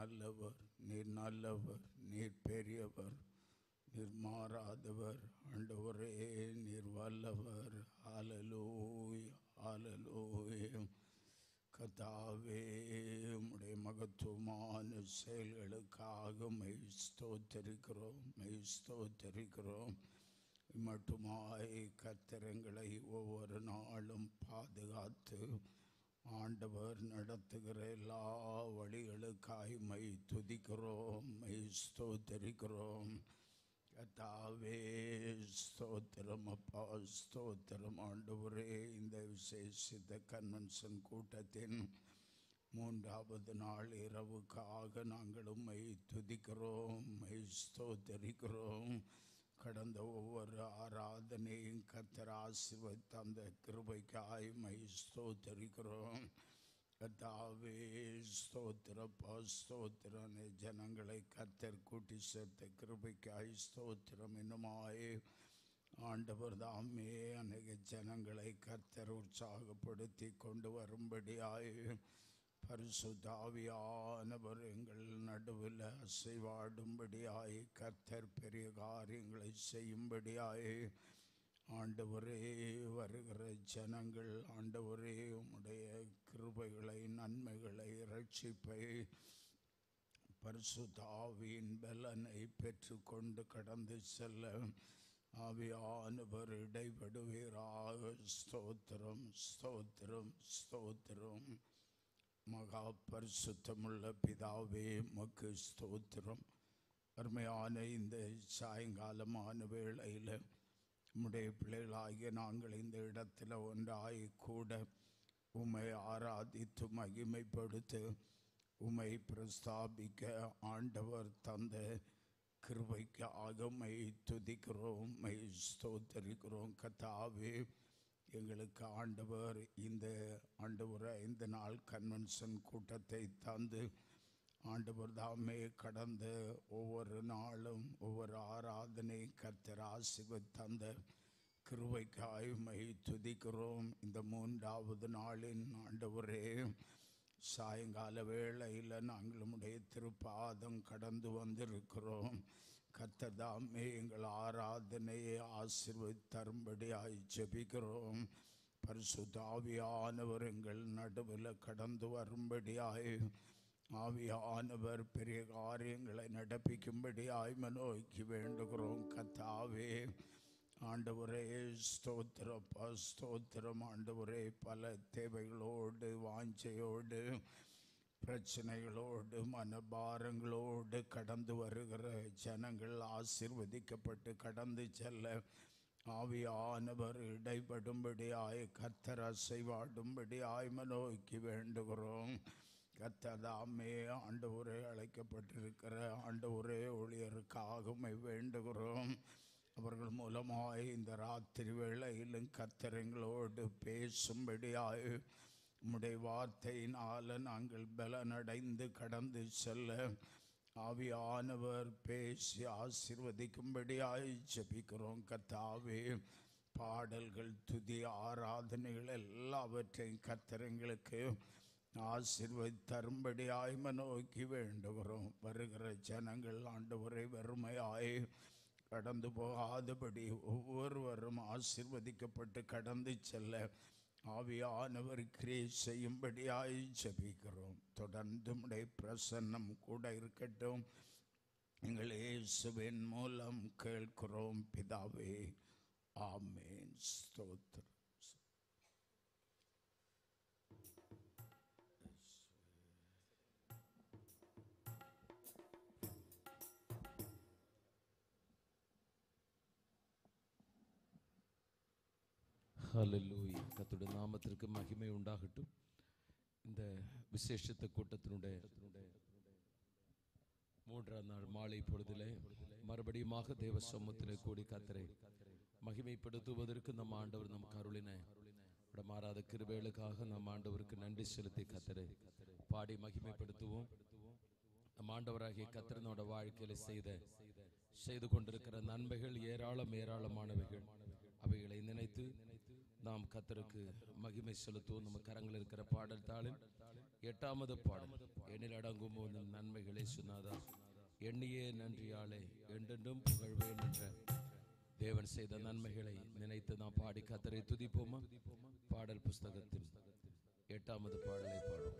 நல்லவர் நீர் நல்லவர் நீர் பெரியவர் நீர் மாறாதவர் ஆண்டவரே நீர் வல்லவர் ஹalleluya ஹalleluya கதாவே உம்முடைய மகத்துவமான செயல்களுக்காக மெய் ஸ்தோத்தரிக்கிறோம் மெய் ஸ்தோத்தரிக்கிறோம் மட்டுமாய் கத்திரங்களை ஒவ்வொரு நாளும் பாதுகாத்து ஆண்டவர் நடத்துகிற எல்லா வழிகளுக்காய் மை துதிக்கிறோம் மை ஸ்தோத்தரிக்கிறோம் கத்தாவே ஸ்தோத்திரம் அப்பா ஸ்தோத்திரம் ஆண்டவரே இந்த விசேஷித்த கன்வென்ஷன் கூட்டத்தின் மூன்றாவது நாள் இரவுக்காக நாங்கள் உம்மை துதிக்கிறோம் மை ஸ்தோத்தரிக்கிறோம் கடந்த ஒவ்வொரு ஆராதனையும் கத்தர் ஆசிர்வதித்த அந்த கிருபைக்காய் மை ஸ்தோத்தரிக்கிறோம் கத்தாவே ஸ்தோத்திரப்பா ஸ்தோத்திரனே ஜனங்களை கத்தர் கூட்டி சேர்த்த கிருபைக்காய் ஸ்தோத்திரம் இன்னுமாய் ஆண்டவர் தாமே அநேக ஜனங்களை கத்தர் உற்சாகப்படுத்தி கொண்டு வரும்படியாய் பரிசுத்தாவியானவர் எங்கள் நடுவில் அசைவாடும்படியாய் கத்தர் பெரிய காரியங்களை செய்யும்படியாய் ஆண்டவரே வருகிற ஜனங்கள் ஆண்டவரே உம்முடைய கிருபைகளை நன்மைகளை ரட்சிப்பை பரிசுத்தாவியின் பலனை பெற்றுக்கொண்டு கடந்து செல்ல ஆவியானவர் இடைபடுவீராக ஸ்தோத்திரம் ஸ்தோத்திரம் ஸ்தோத்திரம் மகா பரிசுத்தமுள்ள பிதாவே மக்கு ஸ்தோத்திரம் அருமையான இந்த சாயங்காலமான வேளையில் நம்முடைய பிள்ளைகளாகிய நாங்கள் இந்த இடத்துல ஒன்றாய் கூட உம்மை ஆராதித்து மகிமைப்படுத்த உம்மை பிரஸ்தாபிக்க ஆண்டவர் தந்த கிருபைக்கு ஆகமை துதிக்கிறோம் மை ஸ்தோத்தரிக்கிறோம் கத்தாவே எங்களுக்கு ஆண்டவர் இந்த ஆண்டவரை இந்த நாள் கன்வென்ஷன் கூட்டத்தை தந்து ஆண்டவர் தாமே கடந்த ஒவ்வொரு நாளும் ஒவ்வொரு ஆராதனை கர்த்தர் ஆசிர்வ தந்த கிருபைக்காய் மை துதிக்கிறோம் இந்த மூன்றாவது நாளின் ஆண்டவரே சாயங்கால வேளையில் நாங்கள் உம்முடைய திருப்பாதம் கடந்து வந்திருக்கிறோம் கத்ததாமே எங்கள் ஆராதனையை ஆசிர்வதி தரும்படியாய் ஜெபிக்கிறோம் பரிசுத்தாவியானவர் எங்கள் நடுவில் கடந்து வரும்படியாய் ஆவியானவர் பெரிய காரியங்களை நடப்பிக்கும்படியாய் மனோக்கி வேண்டுகிறோம் கத்தாவே ஆண்டவரே ஸ்தோத்திரப்பா ஸ்தோத்திரம் ஆண்டவரே பல தேவைகளோடு வாஞ்சையோடு பிரச்சனைகளோடு மனபாரங்களோடு கடந்து வருகிற ஜனங்கள் ஆசிர்வதிக்கப்பட்டு கடந்து செல்ல ஆவியானவர் இடைபடும்படியாய் கத்தர் அசைவாடும்படியாய் மனோக்கி வேண்டுகிறோம் கத்ததாமே ஆண்டவரே அழைக்கப்பட்டிருக்கிற ஆண்டவரே ஊழியருக்காகவே வேண்டுகிறோம் அவர்கள் மூலமாய் இந்த ராத்திரி வேளையிலும் கத்தரங்களோடு பேசும்படியாய் உம்முடைய வார்த்தையினால் நாங்கள் பலனடைந்து கடந்து செல்ல ஆவியானவர் பேசி ஆசிர்வதிக்கும்படியாய் ஜெபிக்கிறோம் கத்தாவே பாடல்கள் துதி ஆராதனைகள் எல்லாவற்றையும் கத்தரங்களுக்கு ஆசிர்வதி தரும்படியாய் நோக்கி வேண்டுகிறோம் வருகிற ஜனங்கள் ஆண்டவரை வெறுமையாய் கடந்து போகாதபடி ஒவ்வொருவரும் ஆசிர்வதிக்கப்பட்டு கடந்து செல்ல ஆவியானவர் கிரியை செய்யும்படியாய் ஜெபிக்கிறோம் தொடர்ந்து உடைய பிரசன்னம் கூட இருக்கட்டும் எங்கள் இயேசுவின் மூலம் கேட்கிறோம் பிதாவே ஆமேன் ஸ்தோத்திரம் ஹalleluya கர்த்தருடைய நாமத்திற்கு மகிமை உண்டாகட்டும் இந்த விசேஷத்த கூட்டத்தினுடைய மூன்றாம் நாள் மாலை பொழுதிலே மறுபடியுமாக தேவ சமூகத்திலே கூடி கத்தரை மகிமைப்படுத்துவதற்கு நம் ஆண்டவர் நம் கருளின மாறாத கிருபைகளுக்காக நம் ஆண்டவருக்கு நன்றி செலுத்தி கத்தரை பாடி மகிமைப்படுத்துவோம் நம் ஆண்டவராகிய கத்திரனோட வாழ்க்கையில செய்த செய்து கொண்டிருக்கிற நன்மைகள் ஏராளம் ஏராளமானவைகள் அவைகளை நினைத்து நாம் கத்தருக்கு மகிமை செலுத்துவோம் நம்ம கரங்கள் இருக்கிற பாடல் தாளில் எட்டாமது பாடல் என்னில் அடங்கும் உன் நன்மைகளை சுனாதா எண்ணியே நன்றியாலே என்றென்றும் புகழ்வேன் என்ற தேவன் செய்த நன்மைகளை நினைத்து நாம் பாடி கத்தரை துதிப்போமா பாடல் புஸ்தகத்தில் எட்டாமது பாடலை பாடுவோம்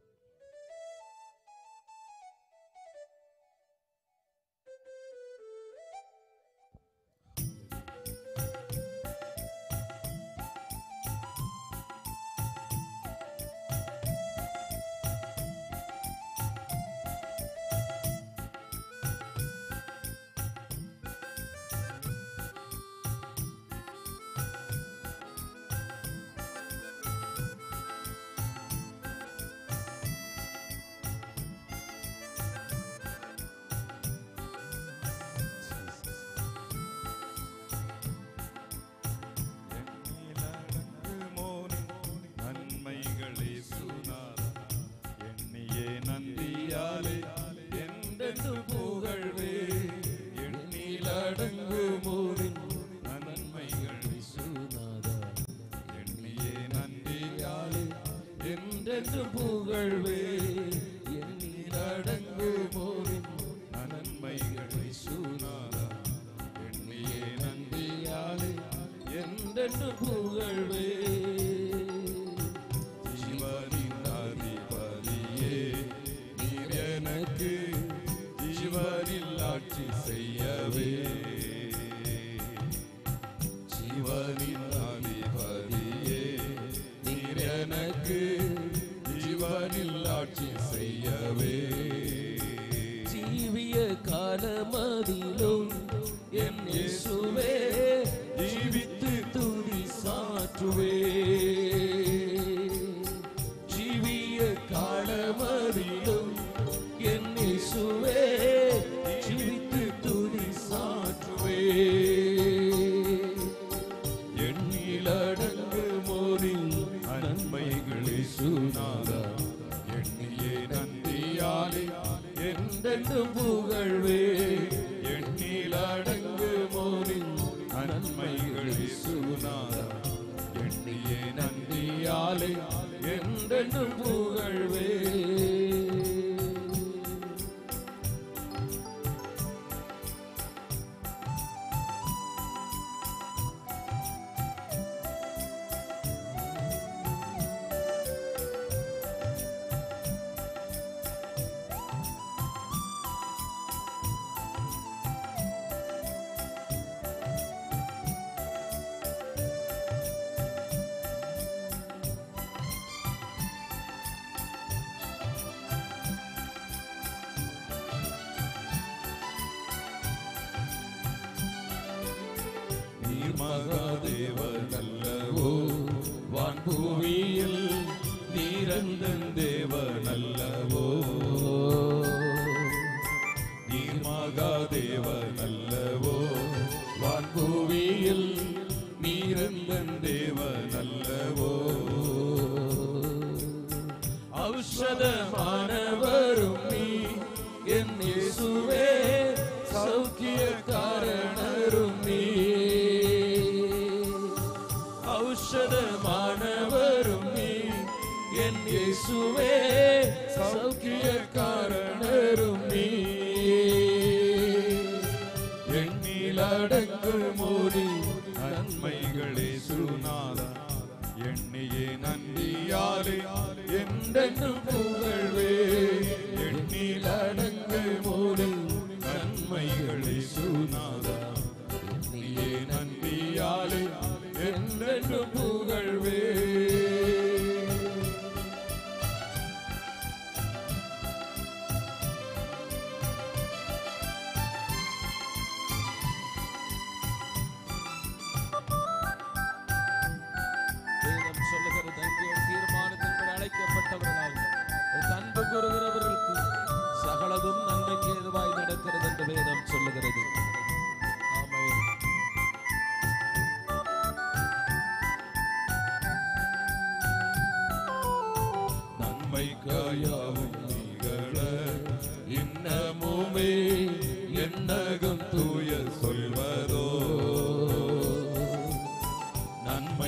நன்மைகளே சுனாதா எண்ணியே நந்தியாலே என்றென்று புகழ்வே எண்ணில் அடங்குமோரின் நன்மைகள் சுனாதா எண்ணியே நந்தியாலே என்றென்று புகழ்வே எண்ணில் அடங்குமோரின் நன்மைகள் சுனாதா எண்ணியே நந்தியாலே என்றென்று புகழ்வே ஜீவனின் அதிபதியே நீர் எனக்கு ஜீவனில் ஆட்சி செய்யவே ஜீவனின் அதிபதியே நீர் எனக்கு ஜீவனில் ஆட்சி செய்யவே ஜீவிய காலமதிலும் என் இயேசுவே ஜீவித்து துதி சாற்றுவே ஜீவிய காலமதிலும் என் இயேசுவே ஜீவித்து துதி சாற்றுவே எண்ணிலடங்கு மோரில் நன்மைகளே சுனாதா எண்ணியே நந்தியாலே என்றென்றும் புகழ்வே எண்ணில் அடங்கு மோரின் நன்மைகளே சுனாதா எண்ணியே நந்தியாலே என்றென்றும் புகழ்வே நீர் மகாதேவர் அல்லவோ வான்பூமியில் நீரந்தன் தேவன் அல்லவோ நீர் மகாதேவன் அல்லவோ வான்பூமியில் நீரந்தன் தேவன் அல்லவோ ஔஷதமானவரும் நீ என் இயேசுவே சௌக்கிய காரணரும் நீ ஔஷதமானவரும் நீ என் இயேசுவே சௌக்கிய காரணரும் நீ எண்ணில் அடங்கு மோதி நன்மைகளே சுனாதா எண்ணியே நன்றியாலே என்றென்றும் புகழ்வே எண்ணில் அடங்கு மோதி நன்மைகளே சுனாதா எண்ணியே நன்றியாலே என்றென்றும் புகழ்வே வேதம் சொல்லுகிறது அன்பு தீர்மானத்தின்படி அழைக்கப்பட்டவர்களால் அன்பு கூறுகிறவர்களுக்கு சகலதும் நன்மைக்கு ஏதுவாய் நடக்கிறது என்று வேதம் சொல்லுகிறது ஆமென் நன்மைக்காயாவும் நீகள இன்னமுமே என்னகம் தூய சொல்வதோ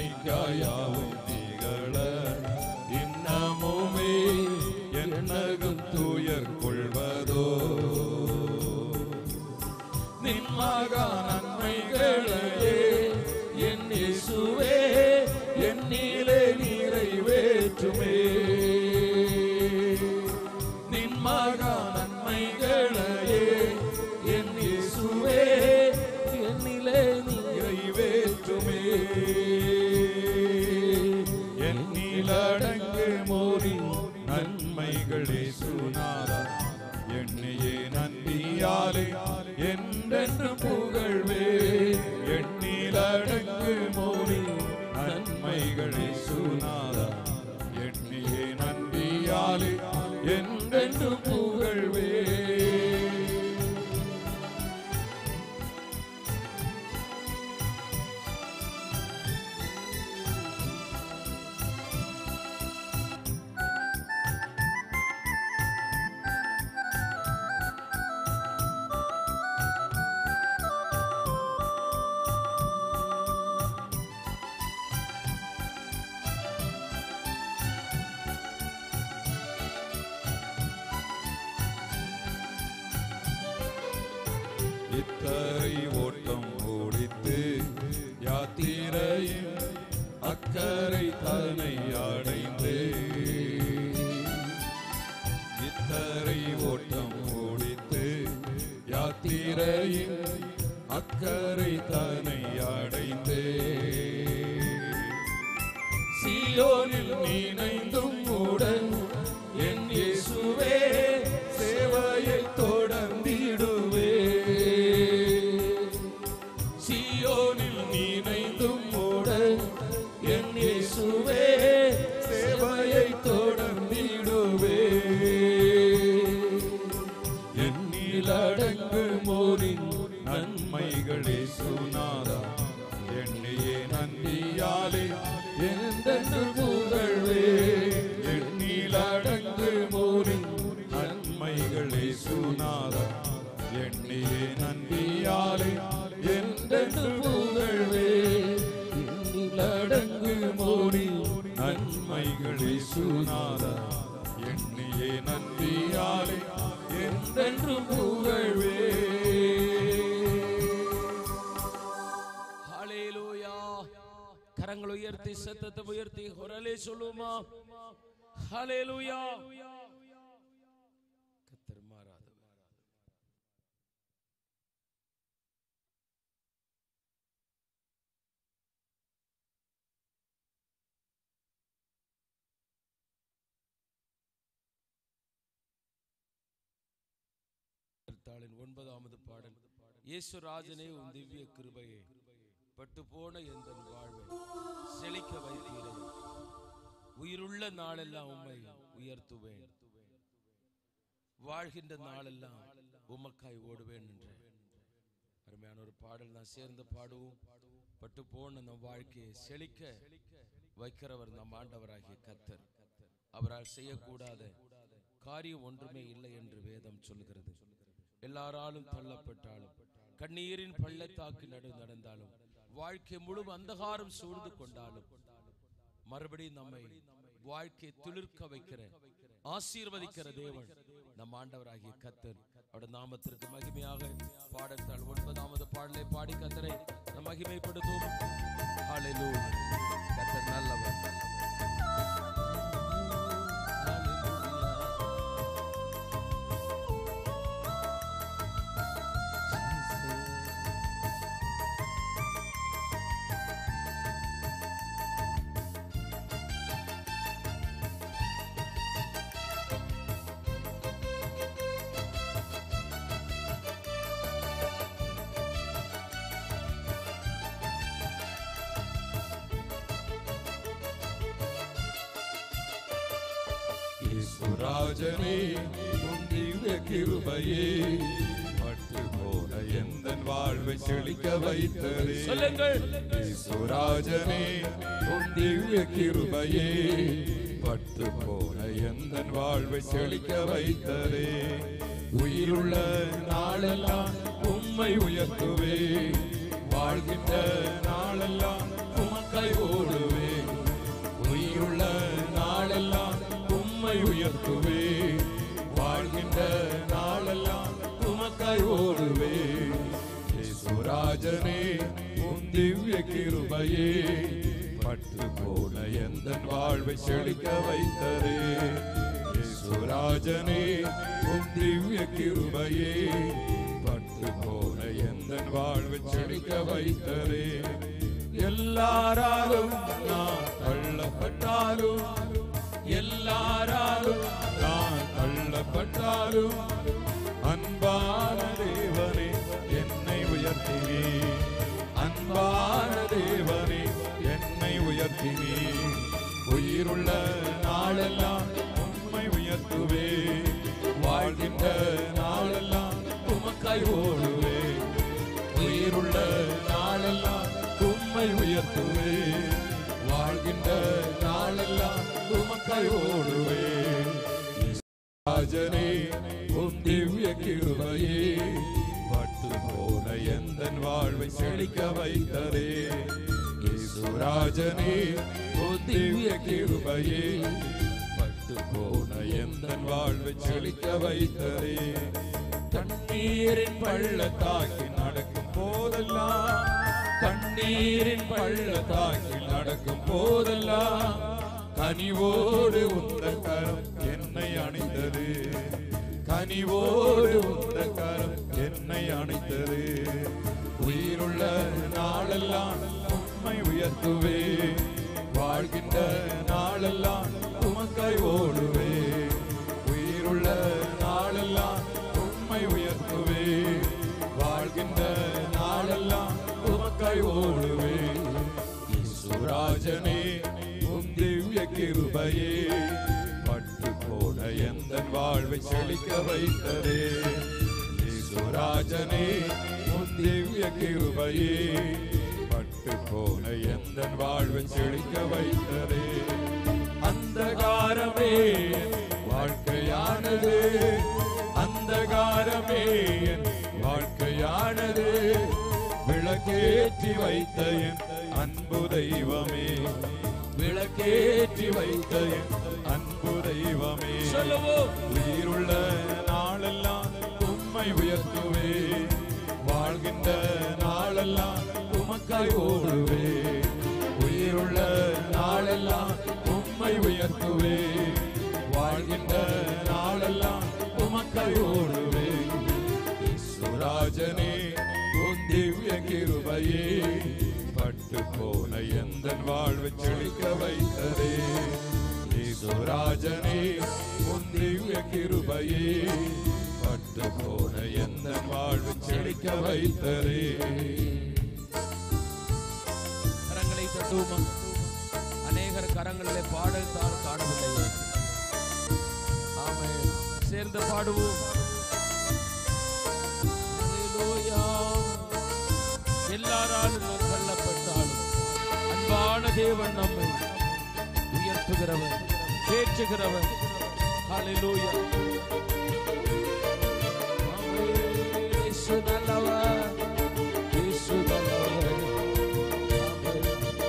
நன்மைக்காயாவும் நீகள இன்னமுமே என்னகம் என்னகும் தூயர் கொள்வதோ நின்மகா நன்மைகளையே என் இயேசுவே என்னிலே நிறைவேற்றுமே நின்மகா நன்மைகளையே என் இயேசுவே என்னிலே நிறைவேற்றுமே என்னிலடங்கு மோரி நன்மைகளே சுனாரா என்னையே நன்றியாலே என்றென்று புகழ்வே எண்ணிலடங்கு மோரி நன்மைகளே சுனாரா என்னையே நன்றியாலே என்றென்று புகழ்வே இத்தரை ஓட்டம் ஓடித்து யாத்திரையின் அக்கறை தன்னை அடைந்து இத்தரை ஓட்டம் ஓடித்து யாத்திரையின் அக்கறை தன்னை அடைந்து சியோனில் நினைந்தும் உடன் என் இயேசுவே சேவையை தொடர்ந்திடுவே சியோனில் நினைந்தும் உடன் என் இயேசுவே சேவையை தொடர்ந்திடுவே என்னில் அடங்கு மோரின் நன்மைகளே சுனாதா எண்ணியே நன்றியாலே என்றென்று புகழ்வே எண்ணில் அடங்கு மோரின் நன்மைகளே சுனாதா எண்ணியே நன்றியாலே என்றென்று புகழ்வே எண்ணில் அடங்கு மோரின் நன்மைகளே சுனாதா எண்ணியே நன்றியாலே என்றென்று புகழ்வே ஹalleluya கரங்களை உயர்த்தி சத்தத்தை உயர்த்தி குரலே சொல்லுமா ஹalleluya கர்த்தர் மாறாதவர் தாளின் ஒன்பதாவது பாடல் இயேசு ராஜனே உன் திவ்ய கிருபையே பட்டு போன எந்த வாழ்வை செழிக்க வைத்தீரே உயிருள்ள நாளெல்லாம் உம்மை உயர்த்துவேன் வாழ்கின்ற நாளெல்லாம் உமக்காய் ஓடுவேன் என்று அருமையான ஒரு பாடல் நான் சேர்ந்து பாடுவோம் பட்டு போன நம் வாழ்க்கையை செழிக்க வைக்கிறவர் நம் ஆண்டவராகிய கத்தர் அவரால் செய்யக்கூடாத காரியம் ஒன்றுமே இல்லை என்று வேதம் சொல்கிறது எல்லாராலும் தள்ளப்பட்டாலும் கண்ணீரின் பள்ளத்தாக்கு நடு நடந்தாலும் வாழ்க்கை முழு அந்தகாரம் சூழ்ந்து கொண்டாலும் மறுபடியும் நம்மை வாழ்க்கை துளிர்க்க வைக்கிற ஆசீர்வதிக்கிற தேவன் நம் ஆண்டவராகிய கத்தர் அவருடைய நாமத்திற்கு மகிமையாக பாடத்தால் ஒன்பதாவது பாடலை பாடி கத்தரை நம் மகிமைப்படுத்தும் ஹalleluya கத்தர் நல்லவர் ஹalleluya இயேசுராஜனே உன் திவ்ய கிருபையே பட்டு போன எந்த வாழ்வை செழிக்க வைத்ததே சொல்லுங்கள் இயேசுராஜனே உன் திவ்ய கிருபையே பட்டு போன எந்த வாழ்வை செழிக்க வைத்ததே உயிருள்ள நாளெல்லாம் உம்மை உயர்த்துவே வாழ்கின்ற நாளெல்லாம் உமக்கை ஓடுவே உயிருள்ள நாளெல்லாம் உம்மை உயர்த்துவே உமக்காய் ஓடுவே சுராஜனே உன் திவ்ய கிருபையே பட்டு போன எந்த வாழ்வை செழிக்க வைத்தரே சுராஜனே உன் திவ்ய கிருபையே பட்டு போன எந்த வாழ்வை செழிக்க வைத்தரே எல்லாராலும் நான் தள்ளப்பட்டாலும் எல்லாராலும் நான் தள்ளப்பட்டாலும் அன்பான தேவனே என்னை உயர்த்தினே அன்பான தேவனே என்னை உயர்த்தினே உயிருள்ள நாளெல்லாம் உம்மை உயர்த்துவே வாழ்கின்ற நாளெல்லாம் உமக்காய் ஓடுவே உயிருள்ள நாளெல்லாம் உம்மை உயர்த்துவே வாழ்கின்ற நாளெல்லாம் உமக்காய் ஓடுவே ராஜனே உம் திவ்ய கிருபையே பட்டு போன எந்த வாழ்வை செழிக்க வைத்ததே ராஜனே உம் திவ்ய கிருபையே பட்டு போன எந்த வாழ்வை செழிக்க வைத்ததே தண்ணீரின் பள்ளத்தாக்கி நடக்கும் போதெல்லாம் தண்ணீரின் பள்ளத்தாக்கி நடக்கும் போதெல்லாம் கனிவோடு உந்தன் கரம் என்னை அணைத்தது கனிவோடு உந்தன் கரம் என்னை அணைத்தது உயிருள்ள நாளெல்லாம் உம்மை உயர்த்துவே வாழ்கின்ற நாளெல்லாம் உமக்காய் ஓடுவே உயிருள்ள நாளெல்லாம் உம்மை உயர்த்துவே வாழ்கின்ற நாளெல்லாம் உமக்காய் ஓடுவே சுராஜனே உம் திவ்ய கிருபையே பட்டு போன எந்த வாழ்வை செழிக்க வைத்ததே சுராஜனே உம் திவ்ய கிருபையே பட்டு போன எந்த வாழ்வை செழிக்க வைத்ததே அந்தகாரமே என் வாழ்க்கையானது அந்தகாரமே என் வாழ்க்கையானது விளக்கேற்றி வைத்த என் அன்பு தெய்வமே விளக்கேற்றி வைத்த என் அன்பு தெய்வமே சொல்லுவோம் உயிருள்ள நாளெல்லாம் உம்மை உயர்த்துவே வாழ்கின்ற நாளெல்லாம் உமக்காய் ஓடுவே உயிருள்ள நாளெல்லாம் உம்மை உயர்த்துவே வாழ்கின்ற நாளெல்லாம் உமக்காய் ஓடுவே சுராஜனே உன் திவ்ய கிருபையே பட்டு போன எந்த வாழ்வை செழிக்க வைத்ததே சுராஜனே உன் திவ்ய கிருபையே பட்டு போன எந்த வாழ்வை செழிக்க வைத்ததே கரங்களை தட்டுவோமா அநேகர் கரங்களிலே பாடல் தான் காணவில்லையே ஆமென் சேர்ந்து பாடுவோம் ஹalleluya. எல்லாராலும் நாம் தள்ளப்பட்டாலும் அன்பான தேவன் நம்மை உயர்த்துகிறவர் தேற்றுகிறவர் ஹalleluya. ஆமென். இயேசு நல்லவர் இயேசு நல்லவர் ஆமென்.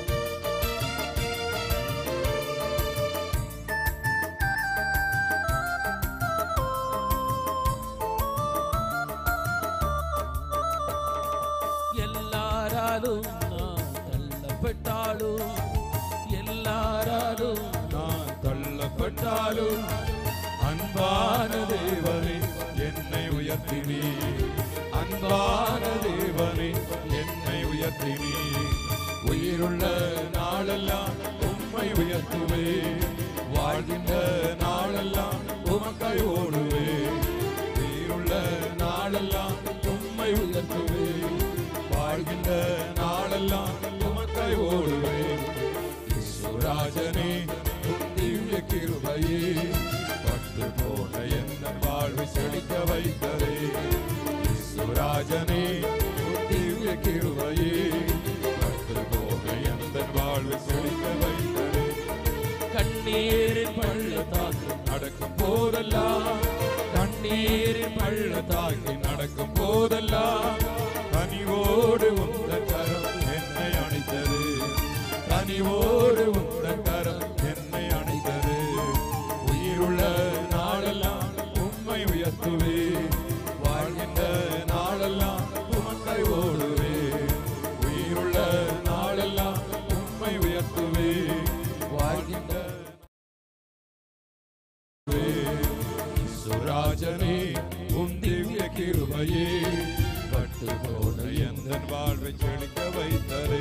எல்லாராலும் நான் தள்ளப்பட்டாலும் எல்லாராலும் நான் தள்ளப்பட்டாலும் அன்பான தேவனே என்னை உயர்த்தினே அன்பான தேவனே என்னை உயர்த்தினே உயிருள்ள நாளெல்லாம் உம்மை உயர்த்துவே வாழ்கின்ற நாளெல்லாம் உமக்காய் ஓடுவே உயிருள்ள நாளெல்லாம் உம்மை உயர்த்துவே வாழ்கின்ற நாளெல்லாம் உமக்காய் ஓடுவே சுராஜனே உம் திவ்ய கிருபையே பட்டு போன எந்த வாழ்வை செழிக்க வைத்ததே சுராஜனே உம் திவ்ய கிருபையே பட்டு போன எந்த வாழ்வை செழிக்க வைத்ததே கண்ணீரின் பள்ளத்தாக்கு நடக்கும் போதெல்லாம் கண்ணீரின் பள்ளத்தாக்கி நடக்கும் போதெல்லாம் கனிவோடு உந்த கரம் என்னை அணைத்தது கனிவோடு உந்த கரம் என்னை அணைத்தது உயிருள்ள நாளெல்லாம் உம்மை உயர்த்துவே வாழ்கின்ற ராஜனே உன் திவ்ய கிருபையே பட்டு போன எந்த வாழ்வை செழிக்க வைத்தரே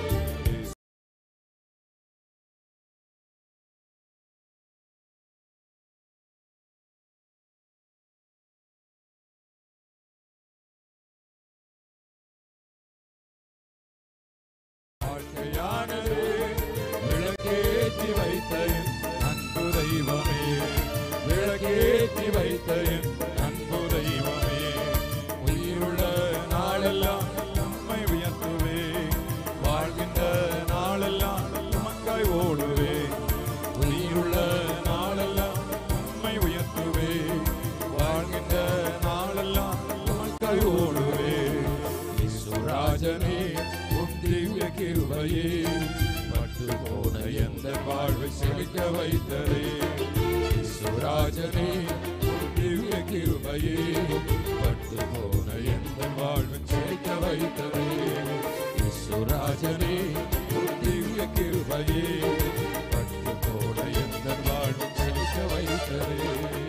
வாழ்க்கையானது விளக்கேற்றி வைத்த என் அன்பு தெய்வமே விளக்கேற்றி வைத்த என் அன்பு தெய்வமே உயிருள்ள நாளெல்லாம் நம்மை உயர்த்துவே வாழ்கின்ற நாளெல்லாம் உமக்காய் ஓடுவே உயிருள்ள நாளெல்லாம் நம்மை உயர்த்துவே வாழ்கின்ற நாளெல்லாம் உமக்காய் ஓடுவே இசுராஜனே உன் திவ்ய கிருபையே பட்டு போன எந்த வாழ்வை செழிக்க வைத்ததே இசுராஜனே உன் திவ்ய கிருபையே பட்டு போன எந்த வாழ்வை செழிக்க வைத்ததே இசுராஜனே உன் திவ்ய கிருபையே பட்டு போன எந்த வாழ்வை செழிக்க வைத்ததே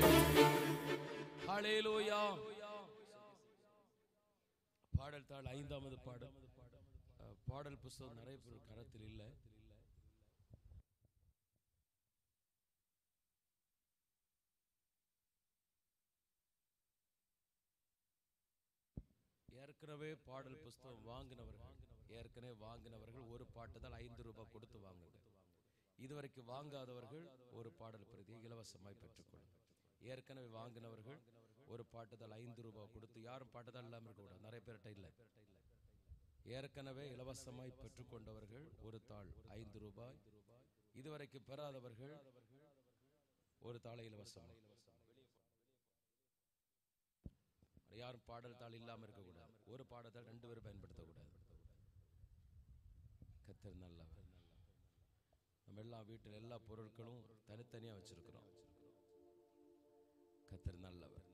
ஹalleluya பாடல் தாள் ஐந்தாவது பாடல் அஹ், பாடல் புஸ்தகம் நிறைய பேர் கரத்தில் இல்லை ஏற்கனவே பாடல் புஸ்தகம் வாங்கினவர்கள் ஏற்கனவே வாங்கினவர்கள் ஒரு பாட்டு தான் ஐந்து ரூபாய் கொடுத்து வாங்குங்க இதுவரைக்கும் வாங்காதவர்கள் ஒரு பாடல் பிரதியை இலவசமாய் பெற்றுக்கொள்ளுங்க ஏற்கனவே வாங்கினவர்கள் ஒரு பாட்டுதால் ஐந்து ரூபாய் கொடுத்து யாரும் பாட்டுதால் இல்லாமல் இருக்கக்கூடாது நிறைய பேர்கிட்ட இல்லை ஏற்கனவே இலவசமாய் பெற்றுக்கொண்டவர்கள் ஒரு தாள் ஐந்து ரூபாய் இதுவரைக்கும் பெறாதவர்கள் ஒரு தாளை இலவசமாய் யாரும் பாடல் தாள் இல்லாமல் இருக்கக்கூடாது ஒரு பாடத்தால் ரெண்டு பேரும் பயன்படுத்தக்கூடாது கத்தர் நல்லவர் நம்ம எல்லா வீட்டில் எல்லா பொருட்களும் தனித்தனியாக வச்சிருக்கிறோம் கத்தர் நல்லவர்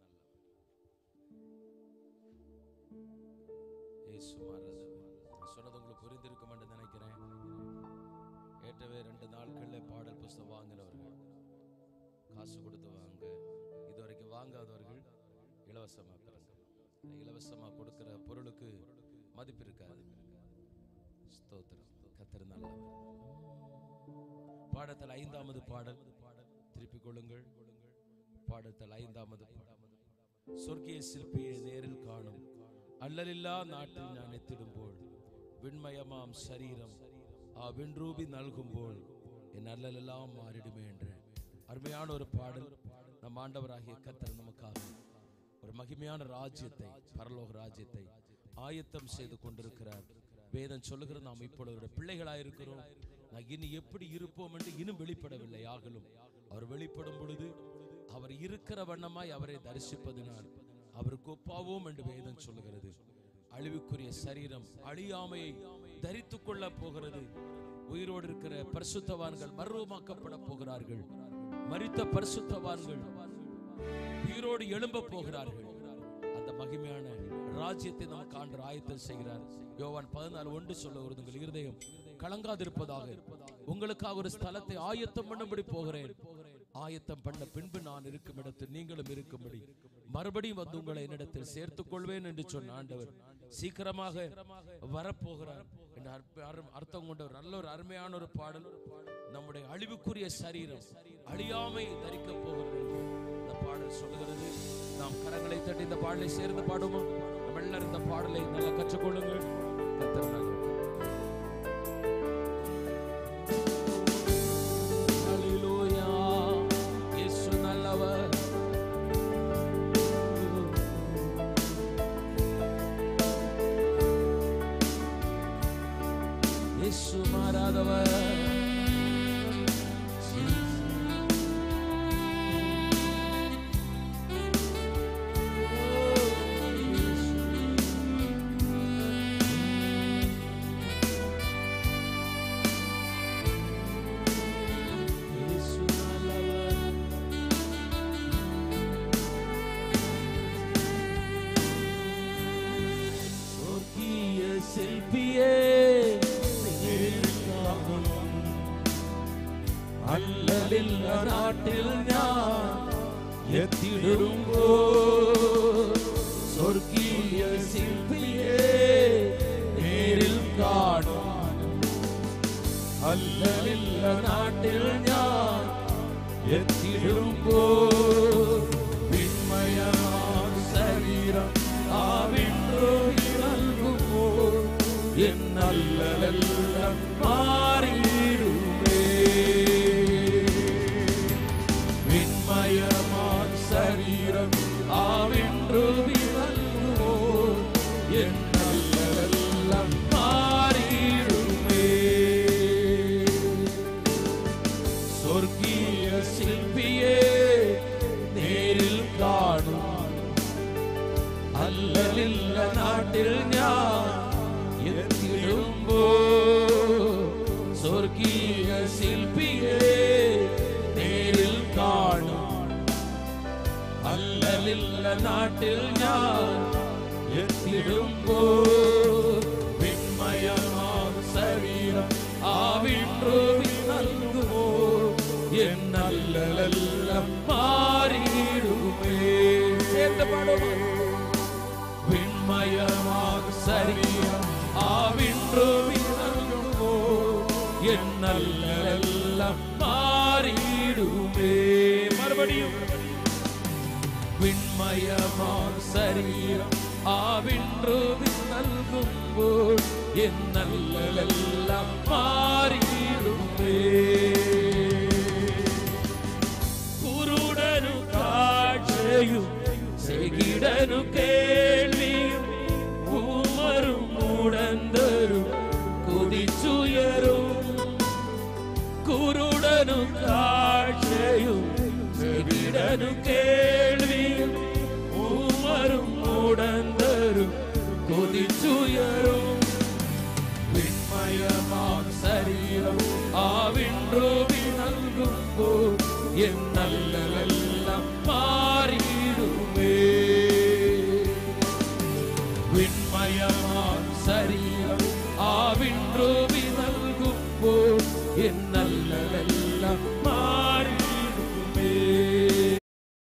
இயேசு மாறாதவர் நான் சொன்னது உங்களுக்கு புரிந்திருக்கும் என்று நினைக்கிறேன் ஏற்றவே ரெண்டு நாட்களில் பாடல் புஸ்தகம் வாங்கினவர்கள் காசு கொடுத்து வாங்க இதுவரைக்கும் வாங்காதவர்கள் இலவசமாக பெறுங்க இலவசமாக கொடுக்கிற பொருளுக்கு மதிப்பு இருக்காது ஸ்தோத்திரம் கத்தர் நல்லவர் பாடத்தில் ஐந்தாவது பாடல் திருப்பிக் கொள்ளுங்கள் பாடத்தில் ஐந்தாவது பாடல் சொர்க்கிய சிற்பியை நேரில் காணும் அல்லலில்லா நாட்டில் நான் எத்திடும்போள் விண்மயமாம் சரீரம் ஆ விண்ரூபி நல்கும்போள் என் அல்லலெல்லாம் மாறிடுமே என்று அருமையான ஒரு பாடல் நம் ஆண்டவராகிய கத்தர் நமக்காக ஒரு மகிமையான ராஜ்யத்தை பரலோக ராஜ்யத்தை ஆயத்தம் செய்து கொண்டிருக்கிறார் வேதம் சொல்லுகிற நாம் இப்பொழுது பிள்ளைகளாயிருக்கிறோம் நான் இனி எப்படி இருப்போம் என்று இன்னும் வெளிப்படவில்லை ஆகலும் அவர் வெளிப்படும் பொழுது அவர் இருக்கிற வண்ணமாய் அவரை தரிசிப்பதினால் அவருக்கு ஒப்பாவோம் என்று வேதம் சொல்லுகிறது அழிவுக்குரிய சரீரம் அழியாமையை தரித்துக் கொள்ள போகிறது உயிரோடு இருக்கிற பரிசுத்தவான்கள் மர்வமாக்கப்பட போகிறார்கள் மரித்த பரிசுத்தவான்கள் உயிரோடு எழும்ப போகிறார்கள் அந்த மகிமையான ராஜ்யத்தை நமக்கு ஆண்டு ஆயத்தம் செய்கிறார் யோவான் பதினாலு ஒன்று சொல்ல ஒரு உங்கள் இருதயம் கலங்காதிருப்பதாக உங்களுக்காக ஒரு ஸ்தலத்தை ஆயத்தம் பண்ணும்படி போகிறேன் ஆயத்தம் பண்ண பின்பு நான் இருக்கும் இடத்தில் நீங்களும் இருக்கும்படி மறுபடியும் வந்து உங்களை என்னிடத்தில் சேர்த்துக் கொள்வேன் என்று சொன்ன ஆண்டவர் சீக்கிரமாக வரப்போகிறார் என்ற அற்ப- அரு- அர்த்தம் கொண்ட ஒரு நல்ல ஒரு அருமையான ஒரு பாடல் நம்முடைய அழிவுக்குரிய சரீரம் அழியாமை தரிக்க போகிறது என்று இந்த பாடல் சொல்லுகிறது நாம் கரங்களை தட்டி இந்த பாடலை சேர்ந்து பாடுவோம் நம்ம எல்லாரும் இந்த பாடலை நல்லா கற்றுக்கொள்ளுங்கள் கர்த்தர் நல்லவர். ஹalleluya இயேசு நல்லவர் இயேசு மாறாதவர் இயேசு நல்லவர் சொர்க்கிய சிற்பியே அல்லலில் நாட்டில் ഞാൻ எத்திடும்போ சொர்க்கிய சிற்பியே நேரில் காணும் அல்லலில்ல நாட்டில் ഞാൻ എത്തിടുമ്പോ വിണ്മയമാം ശരീരം ആവിണ്ടോ നൽകുമോ എന്നല്ലെല്ലാം മാറിയിടുമേ വിണ്മയമാം ശരീരം ആവിണ്ടോ നൽകുമോ എന്നല്ലെല്ലാം മാറിയിടുമേ സ്വർഗീയ ശില്പിയെ നേരിൽ കാണും അല്ലലില്ല നാട്ടിൽ ഞാൻ എത്തിടുമ്പോ സ്വർഗീയ ശില്പിയെ നേരിൽ കാണും അല്ലലില്ല നാട്ടിൽ ഞാൻ എത്തിടുമ്പോ വിണ്മയമാം ശരീരം ആവിൻറോവി നൽകുമോ എന്നല്ലെല്ലാം മാറിയിടുമേ சேர்ந்து பாடுவோம் விண்மயமாக சரீரம் ஆவின்றோவி നൽകുമോ എന്നല്ലെല്ലാം മാറിയിടുമേ മറുപടിയും വിണ്മയമാം ശരീരം ആവിൻറോവി നൽകുമ്പോൾ എന്നല്ലെല്ലാം മാറിയിടുമേ കുരുടനു കാഴ്ചയും ചെകിടനു കേൾവിയും ഊമരും മൂടന്തരും കുതിച്ചുയരും കുരുടനു കാഴ്ചയും ചെകിടനു കേൾവിയും ഊമരും മൂടന്തരും കൊതിച്ചുയരും വിണ്മയമാം ശരീരം ആവിൻറോവി നൽകുമ്പോൾ എന്നല്ലെല്ലാം മാറിയിടുമേ വിണ്മയമാം ശരീരം ആവിൻറോവി നൽകുമ്പോൾ എന്നല്ലെല്ലാം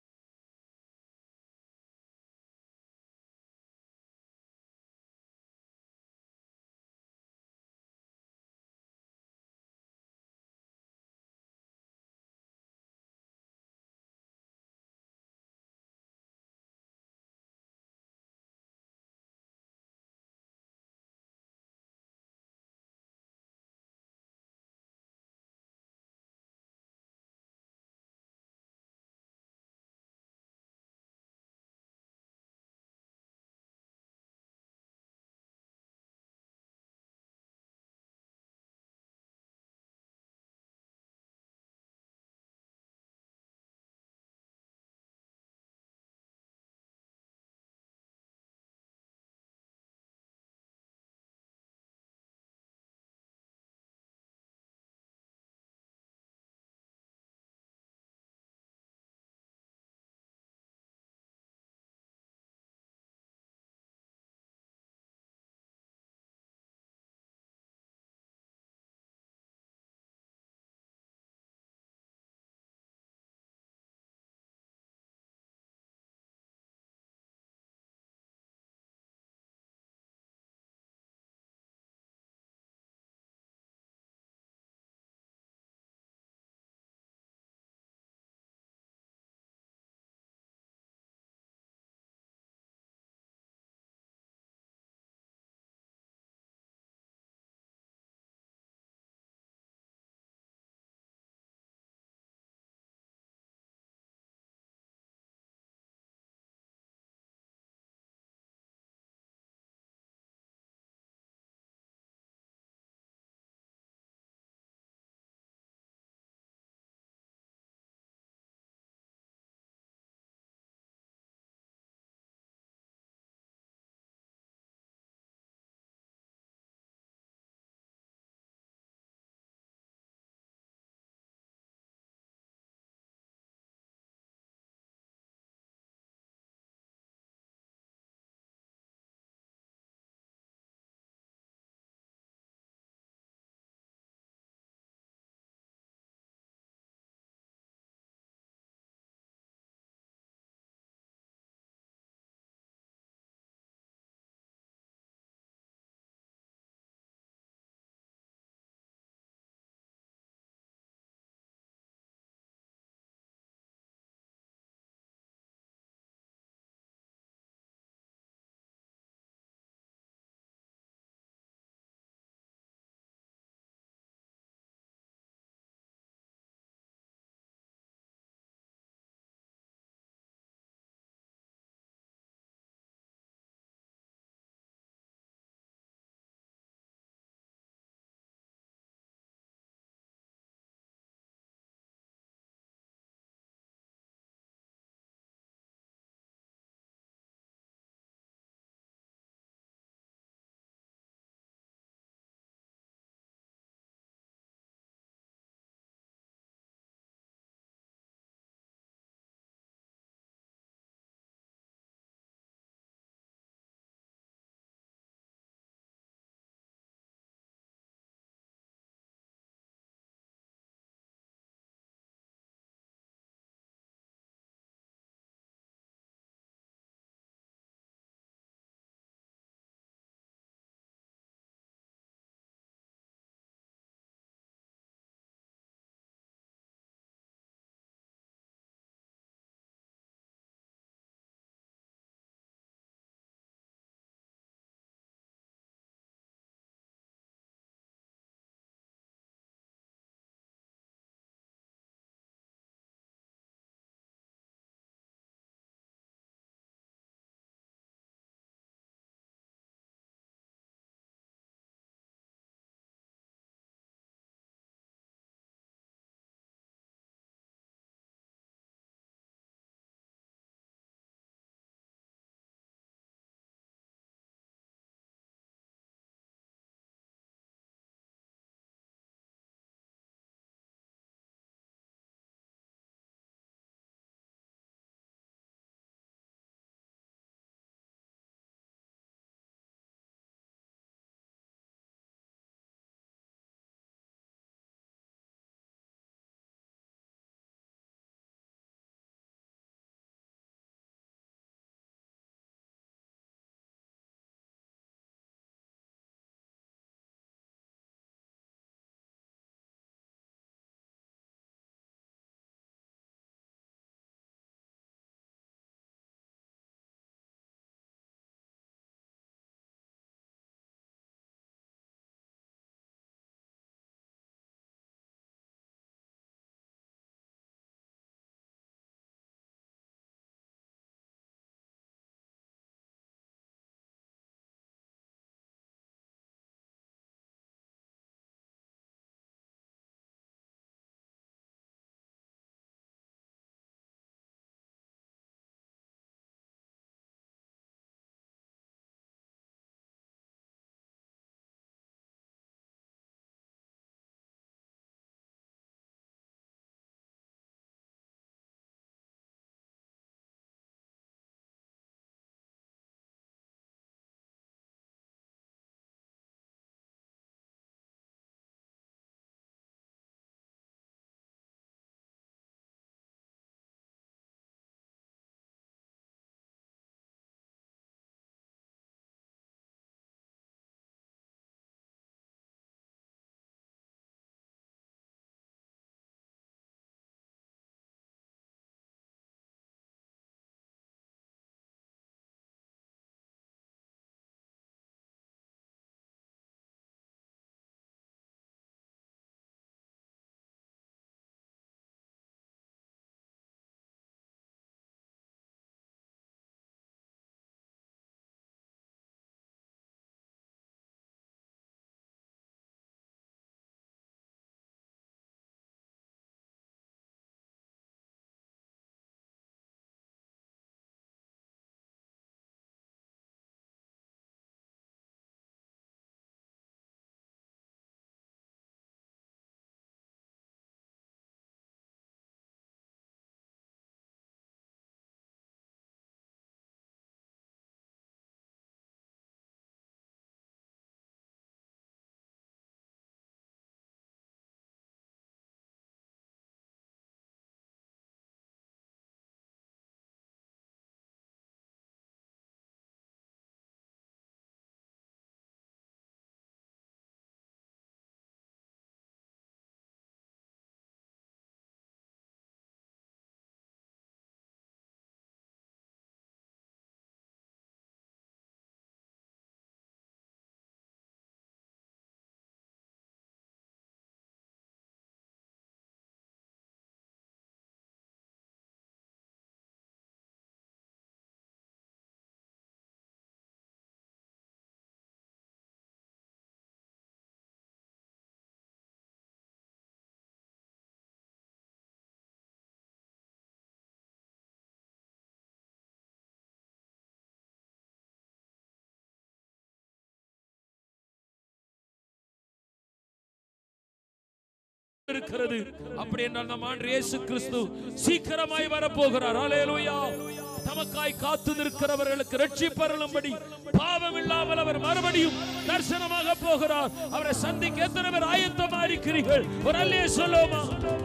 இருக்கிறது அப்படி என்றால் நம் ஆண்டு இயேசு கிறிஸ்து சீக்கிரமாய் வரப்போகிறார் ஹalleluya தமக்காய் காத்து நிற்கிறவர்களுக்கு ரட்சிப்பருளும்படி பாவம் இல்லாமல் அவர் மறுபடியும் தரிசனமாக போகிறார் அவரை சந்திக்க எத்தனை பேர் ஆயத்தமா இருக்கிறீர்கள் ஒரு அல்லே சொல்லுவோமா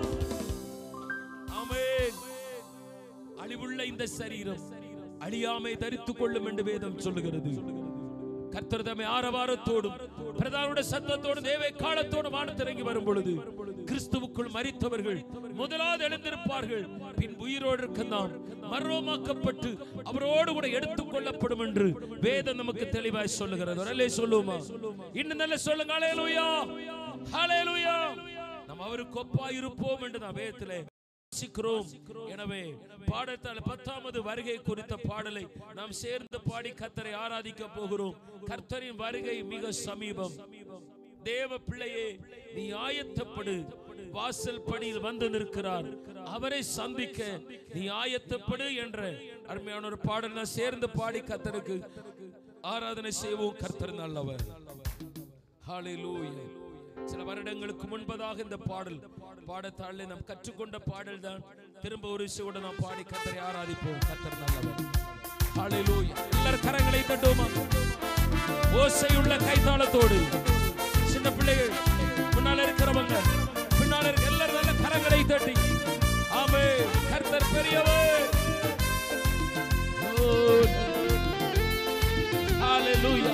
ஆமென் அழிவுள்ள இந்த சரீரம் அழியாமை தரித்துக் கொள்ளும் என்று வேதம் சொல்லுகிறது கர்த்தர் தம்மை ஆரவாரத்தோடும் பிரதானுடைய சத்தத்தோடும் தேவை காலத்தோடும் வானத்திறங்கி வரும் பொழுது கிறிஸ்துவுக்குள் மரித்தவர்கள் முதலாவது எழுந்திருப்பார்கள் பின் உயிரோடு இருக்க நாம் மர்வமாக்கப்பட்டு அவரோடு கூட எடுத்துக் கொள்ளப்படும் என்று வேதம் நமக்கு தெளிவாய் சொல்லுகிறது ஒரு அல்லே சொல்லுவோமா இன்னும் நல்ல சொல்லுங்க ஹalleluya ஹalleluya நாம் அவருக்கு ஒப்பாய் இருப்போம் என்று நான் வேதத்திலே வாசிக்கிறோம் எனவே பாடத்தால் பத்தாமது வருகை குறித்த பாடலை நாம் சேர்ந்து பாடி கர்த்தரை ஆராதிக்க போகிறோம் கர்த்தரின் வருகை மிக சமீபம் தேவ பிள்ளையே நீ ஆயத்தப்படு வாசல் படியில் வந்து நிற்கிறார் அவரை சந்திக்க நீ ஆயத்தப்படு என்ற அருமையான ஒரு பாடல் நான் சேர்ந்து பாடி கர்த்தருக்கு ஆராதனை செய்வோம் கர்த்தர் நல்லவர் ஹalleluya சில வருடங்களுக்கு முன்பதாக இந்த பாடல் பாடத்தாளில் நாம் கற்றுக்கொண்ட பாடல் தான் திரும்ப ஒரு விஷயோட நாம் பாடி கத்தரை ஆராதிப்போம் கத்தர் நல்லவர் ஹalleluya எல்லாரும் கரங்களை தட்டுவோமா ஓசையுள்ள கைத்தாளத்தோடு சின்ன பிள்ளைகள் முன்னால இருக்கிறவங்க பின்னால இருக்க எல்லாரும் நல்ல கரங்களை தட்டி ஆமே கர்த்தர் பெரியவர் ஓ, ஹalleluya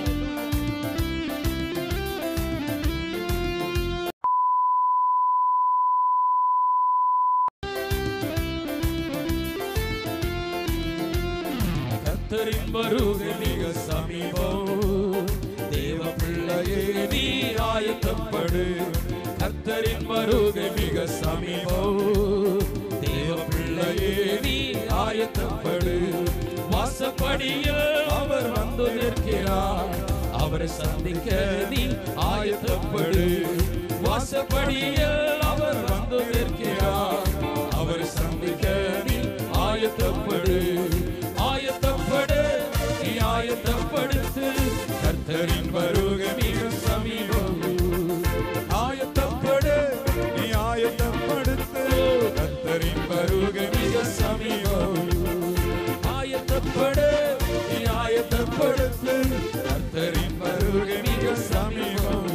கர்த்தரின் வருகை மிக சமீபம் தேவ பிள்ளையே நீ ஆயத்தப்படு கர்த்தரின் வருகை மிக சமீபம் தேவ பிள்ளையே நீ ஆயத்தப்படு வாசப்படியில் அவர் வந்து நிற்கிறார் அவரை சந்திக்க நீ ஆயத்தப்படு வாசப்படியில் அவர் வந்து நிற்கிறார் அவரை சந்திக்க நீ ஆயத்தப்படு ஆயத்தப்படு நீ ஆயத்தப்படுத்து கர்த்தரின் வருகை மிக சமீபம் ஆயத்தப்படு நீ ஆயத்தப்படுத்து கர்த்தரின் வருகை மிக சமீபம் ஆயத்தப்படு நீ ஆயத்தப்படுத்து கர்த்தரின் வருகை மிக சமீபம்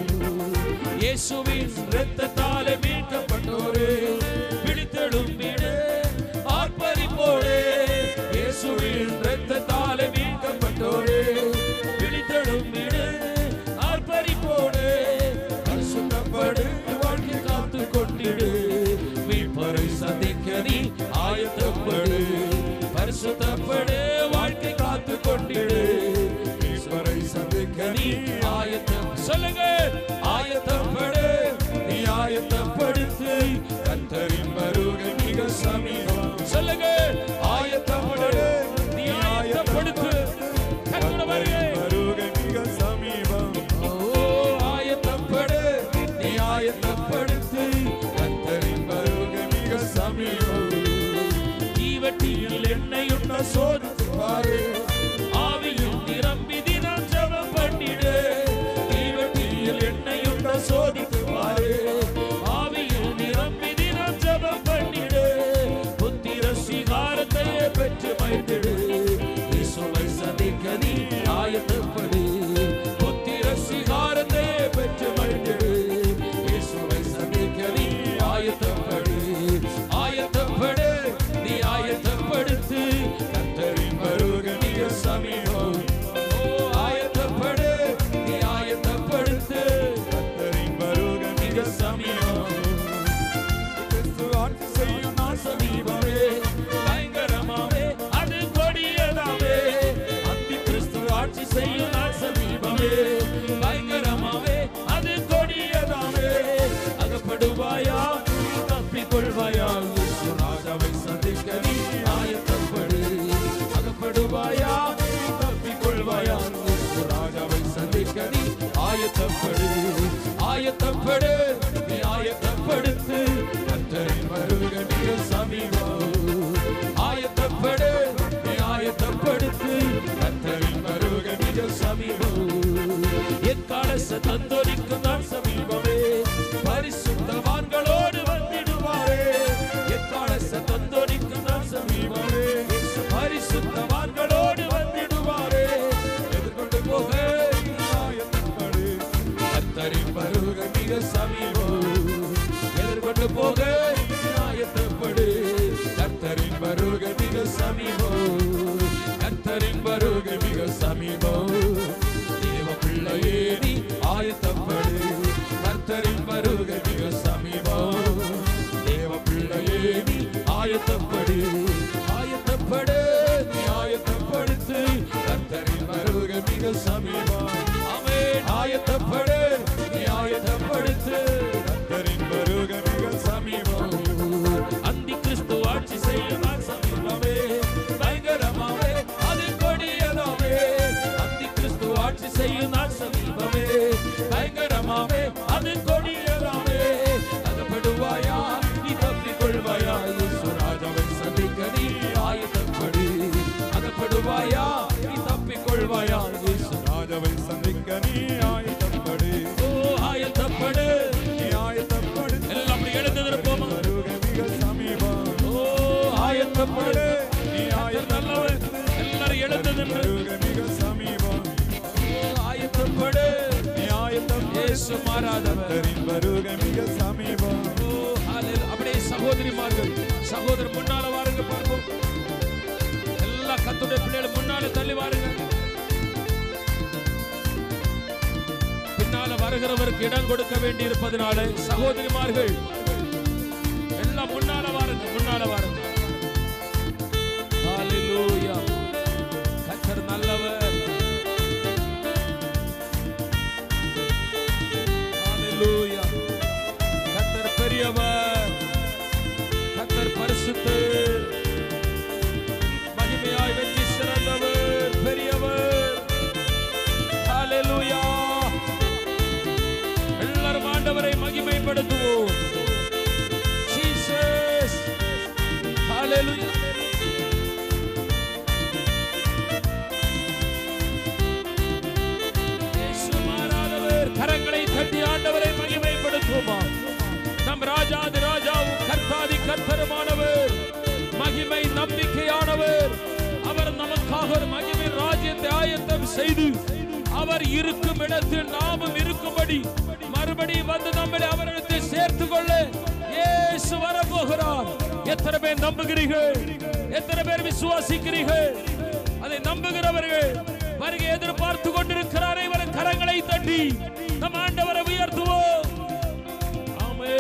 இயேசுவின் இரத்தத்தாலே மீட்கப்பட்டோரே விழித்தெழும்பிடு ஆர்ப்பரிப்போரே இயேசுவின் இரத்தத்தாலே மீட்கப்பட்டோரே விழித்தெழும்பிடு ஆர்ப்பரிப்போரே பரிசுத்தப்படு வாழ்க்கை காத்து கொண்டிடு மீட்பரை சந்திக்க நீ ஆயத்தப்படு பரிசுத்தப்படு வாழ்க்கை காத்து கொண்டிடு ஈஸ்வரை சந்திக்க நீ ஆயத்தம் சொல்லுங்க ஆயத்தப்படு நீ ஆயத்தப்படுத்து கர்த்தரின் வருகை மிக சமீபம் சொல்லுங்க ஆயத்தப்படு நீ ஆயத்தப்படுத்து கர்த்தர் வருகை வருகை மிக சமீபம் ஓ ஆயத்தப்படு நீ ஆயத்தப்படுத்து கர்த்தரின் வருகை மிக சமீபம் தீவட்டியில் எண்ணெயுள்ள சோதித்து பாரு ஆவியில் நிரம்பி தினம் ஜெபம் பண்ணிடு தீவட்டியில் எண்ணெயுள்ள சோதித்து பாரு ஆவியில் நிரம்பி தினம் ஜெபம் பண்ணிடு புத்திர சிகாரத்தையே பெற்று மைந்திடு இயேசுவை சந்திக்க நீ ஆயத்தப்படு புத்திர சிகாரத்தையே பெற்று மைந்திடு இயேசுவை சந்திக்க நீ ஆயத்தப்படு ஆயத்தப்படு நீ ஆயத்தப்படுத்து கர்த்தரின் வருகை மிக சமீபம் ஓ ஆயத்தப்படு நீ ஆயத்தப்படுத்து கர்த்தரின் வருகை மிக சமீபம் கிறிஸ்து ஆட்சி செய்யும் நாள் சமீபமே பயங்கரமாவே அது கொடியதாவே அந்தி கிறிஸ்து ஆட்சி செய்யும் நாள் சமீபமே பயங்கரமாவே அது கொடியதாவே அகப்படுவாயா தப்பிக்கொள்வாயா இயேசு ராஜாவை சந்திக்க நீ ஆயத்தப்படு அகப்படுவாயா தப்பிக்கொள்வாயா இயேசு ராஜாவை சந்திக்க நீ ஆயத்தப்படு ஆயத்தப்படு நீ ஆயத்தப்படுத்து கர்த்தரின் வருகை மிக சமீபம் ஆயத்தப்படு நீ ஆயத்தப்படுத்து கர்த்தரின் வருகை மிக சமீபம் கொள்வாயா நீ தப்பிக் கொள்வாயா இயேசு ராஜாவை சந்திக்க நீ ஆயத்தப்படு ஓ ஆயத்தப்படு நீ ஆயத்தப்படு எல்லாம் அப்படி எழுந்து நிற்போமா வருகை மிக சமீபம் ஓ ஆயத்தப்படு நீ கர்த்தர் நல்லவர் எல்லாரும் எழுந்து நின்று வருகை மிக சமீபம் ஓ, ஆயத்தப்படு நீ ஆயத்தப்படு இயேசு மாறாதவர் கர்த்தரின் வருகை மிக சமீபம் ஓ, ஹalleluya. அப்படியே சகோதரிமார்கள் சகோதரர் முன்னால வாருங்க பார்ப்போம் எல்லா கத்துடைய பிள்ளைகள் முன்னால தள்ளி வாருங்க பின்னால வருகிறவருக்கு இடம் கொடுக்க வேண்டி இருப்பதனால சகோதரிமார்கள் எல்லாம் முன்னால வாருங்க முன்னால வாருங்க ஹalleluya. கர்த்தர் நல்லவர் ஹalleluya. கர்த்தர் பெரியவர் கர்த்தர் பரிசுத்தர் மகிமையாய் வெற்றி சிறந்தவர் பெரியவர் ஹalleluya எல்லாரும் ஆண்டவரை மகிமைப்படுத்துவோம் ஜீசஸ் ஹalleluya இயேசு மாறாதவர் கரங்களை தட்டி ஆண்டவரை மகிமைப்படுத்துவோமா நம் ராஜாதி ராஜாவும் கர்த்தாதி கர்த்தருமானவர் மகிமை நம்பிக்கையானவர் அவர் நமக்காக ஒரு மகிமை ராஜ்யத்தை ஆயத்தம் செய்து அவர் இருக்கும் இடத்தில் நாமும் இருக்கும்படி மறுபடியும் வந்து நம்மளை அவரிடத்தை சேர்த்து கொள்ள இயேசு வரப்போகிறார் எத்தனை பேர் நம்புகிறீர்கள் எத்தனை பேர் விசுவாசிக்கிறீர்கள் அதை நம்புகிறவர்கள் வருகை எதிர்பார்த்து கொண்டிருக்கிறாரே இவர் கரங்களை தட்டி நம் ஆண்டவரை உயர்த்துவோம் ஆமே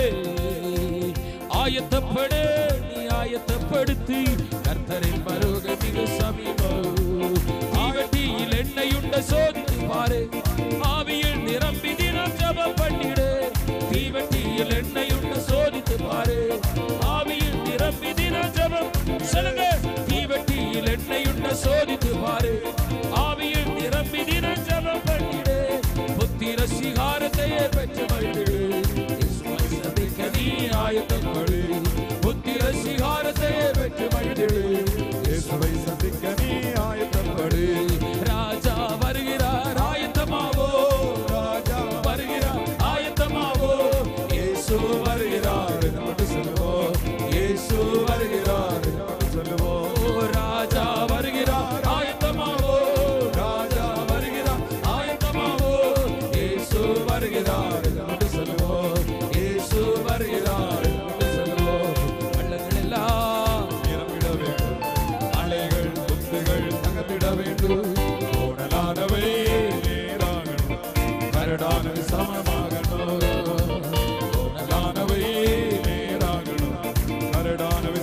ஆயத்தப்படு நீ ஆயத்தப்படுத்தி கர்த்தரின் வருகை மிக சமீபம் ஆகட்டியில் எண்ணெயுண்ட சோதித்து பாரு ஆவியில் நிரம்பி தினம் ஜபம் பண்ணிடு தீவட்டியில் எண்ணெயுண்ட சோதித்து பாரு ஆவியில் நிரம்பி தினம் ஜபம் சொல்லுங்க தீவட்டியில் எண்ணெயுண்ட சோதித்து பாரு ஆவியில் நிரம்பி தினம் ஜபம் பண்ணிடு புத்திர சிகாரத்தையே பெற்று மகிழ்ந்திடு இயேசுவை சந்திக்க நீ ஆயத்தப்படு புத்திர சிகாரத்தையே பெற்று மகிழ்ந்திடு இயேசுவை சந்திக்க நீ ஆயத்தப்படு ராஜா வருகிறார் ஆயத்தமாவோ ராஜா வருகிறார் ஆயத்தமாவோ இயேசு வருகிறார் என்று சொல்லுவோம் இயேசு வருகிறார் என்று சொல்லுவோம் ஓ ராஜா வருகிறார் ஆயத்தமாவோ ராஜா வருகிறார் ஆயத்தமாவோ இயேசு வருகிறார் என்று சொல்லுவோம் இயேசு வருகிறார் என்று சொல்லுவோம் வள்ளங்கள் எல்லாம் நிரம்பிட வேண்டும் அலைகள் குத்துகள் தகர்ந்திட வேண்டும் கோணலானவை நேராகணும் கரடானவை சமமாகணும் கோணலானவை நேராகணும் கரடானவை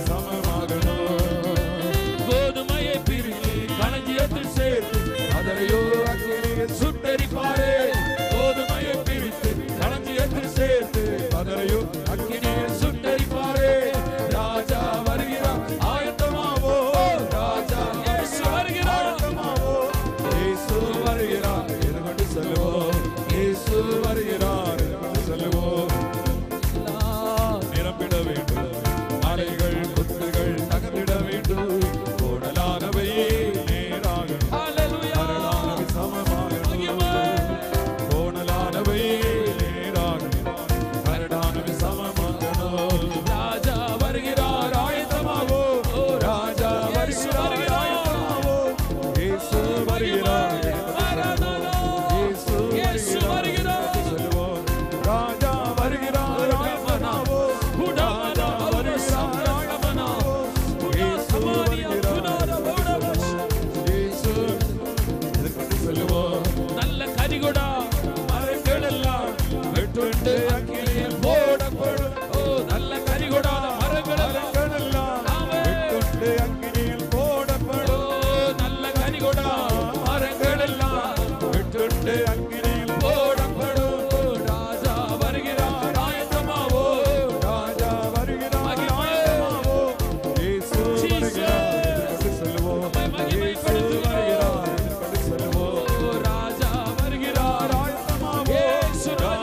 சமமாகணும் கோதுமையை பிரித்து களஞ்சியத்தில் சேர்த்து அதனையோ அக்கினியில் சுட்டெரிப்பாரே கோதுமையை பிரித்து களஞ்சியத்தில் சேர்த்து அதரையோ அக்கினியில் சுட்டெரிப்பாரே ராஜா வருகிறார் ஆயத்தமாவோ ராஜா இயேசு வருகிறார் இயேசு வருகிறார் எதுകൊണ്ട് சொல்லுவோம் இயேசு வருகிறார் எதுകൊണ്ട് சொல்லுவோம் நிரம்பிட வேண்டும் அலைகள் குத்துகள் தகர்ந்திட வேண்டும் கோடலானவை நேராகணும் ஹalleluya கரடானவை சமமாகணும் கோணலானவை நேராகணும் கரடானவை சமமாகணும் ராஜா வருகிறார் ஆயத்தமாவோ ஓ ராஜா வருகிறார் ஆயத்தமாவோ. இயேசு வருகிறார் இயேசு இயேசு வருகிறார். என்று சொல்லுவோம் ராஜா வருகிறார் ஆயத்தமாவோ. குடமனா அவர சம்ரமனா இயேசு வருகிறார் இயேசு என்று சொல்லுவோம் நல்ல கரிகுடா மரங்கள் எல்லாம் வெட்டுண்டு அக்கினியில் போடப்படும் ஓ நல்ல கரிகுடா மரங்கள் எல்லாம் மரங்களெல்லாம் ஆமென். வெட்டுண்டு அக்கினியில் ஓ போடப்படும் நல்ல கரிகுடா மரங்கள் எல்லாம் வெட்டுண்டு அக்கினியில் போடப்படும் ராஜா வருகிறார் ஆயத்தமாவோ ராஜா வருகிறார் மகிமை. ஆயத்தமாவோ. இயேசு Jesus. வருகிறார் என்று சொல்லுவோம் நம்மை இயேசு மகிமைப்படுத்துவோம். வருகிறார் என்று சொல்லுவோம் ஓ ராஜா வருகிறார் ஆயத்தமாவோ. இயேசு ராஜா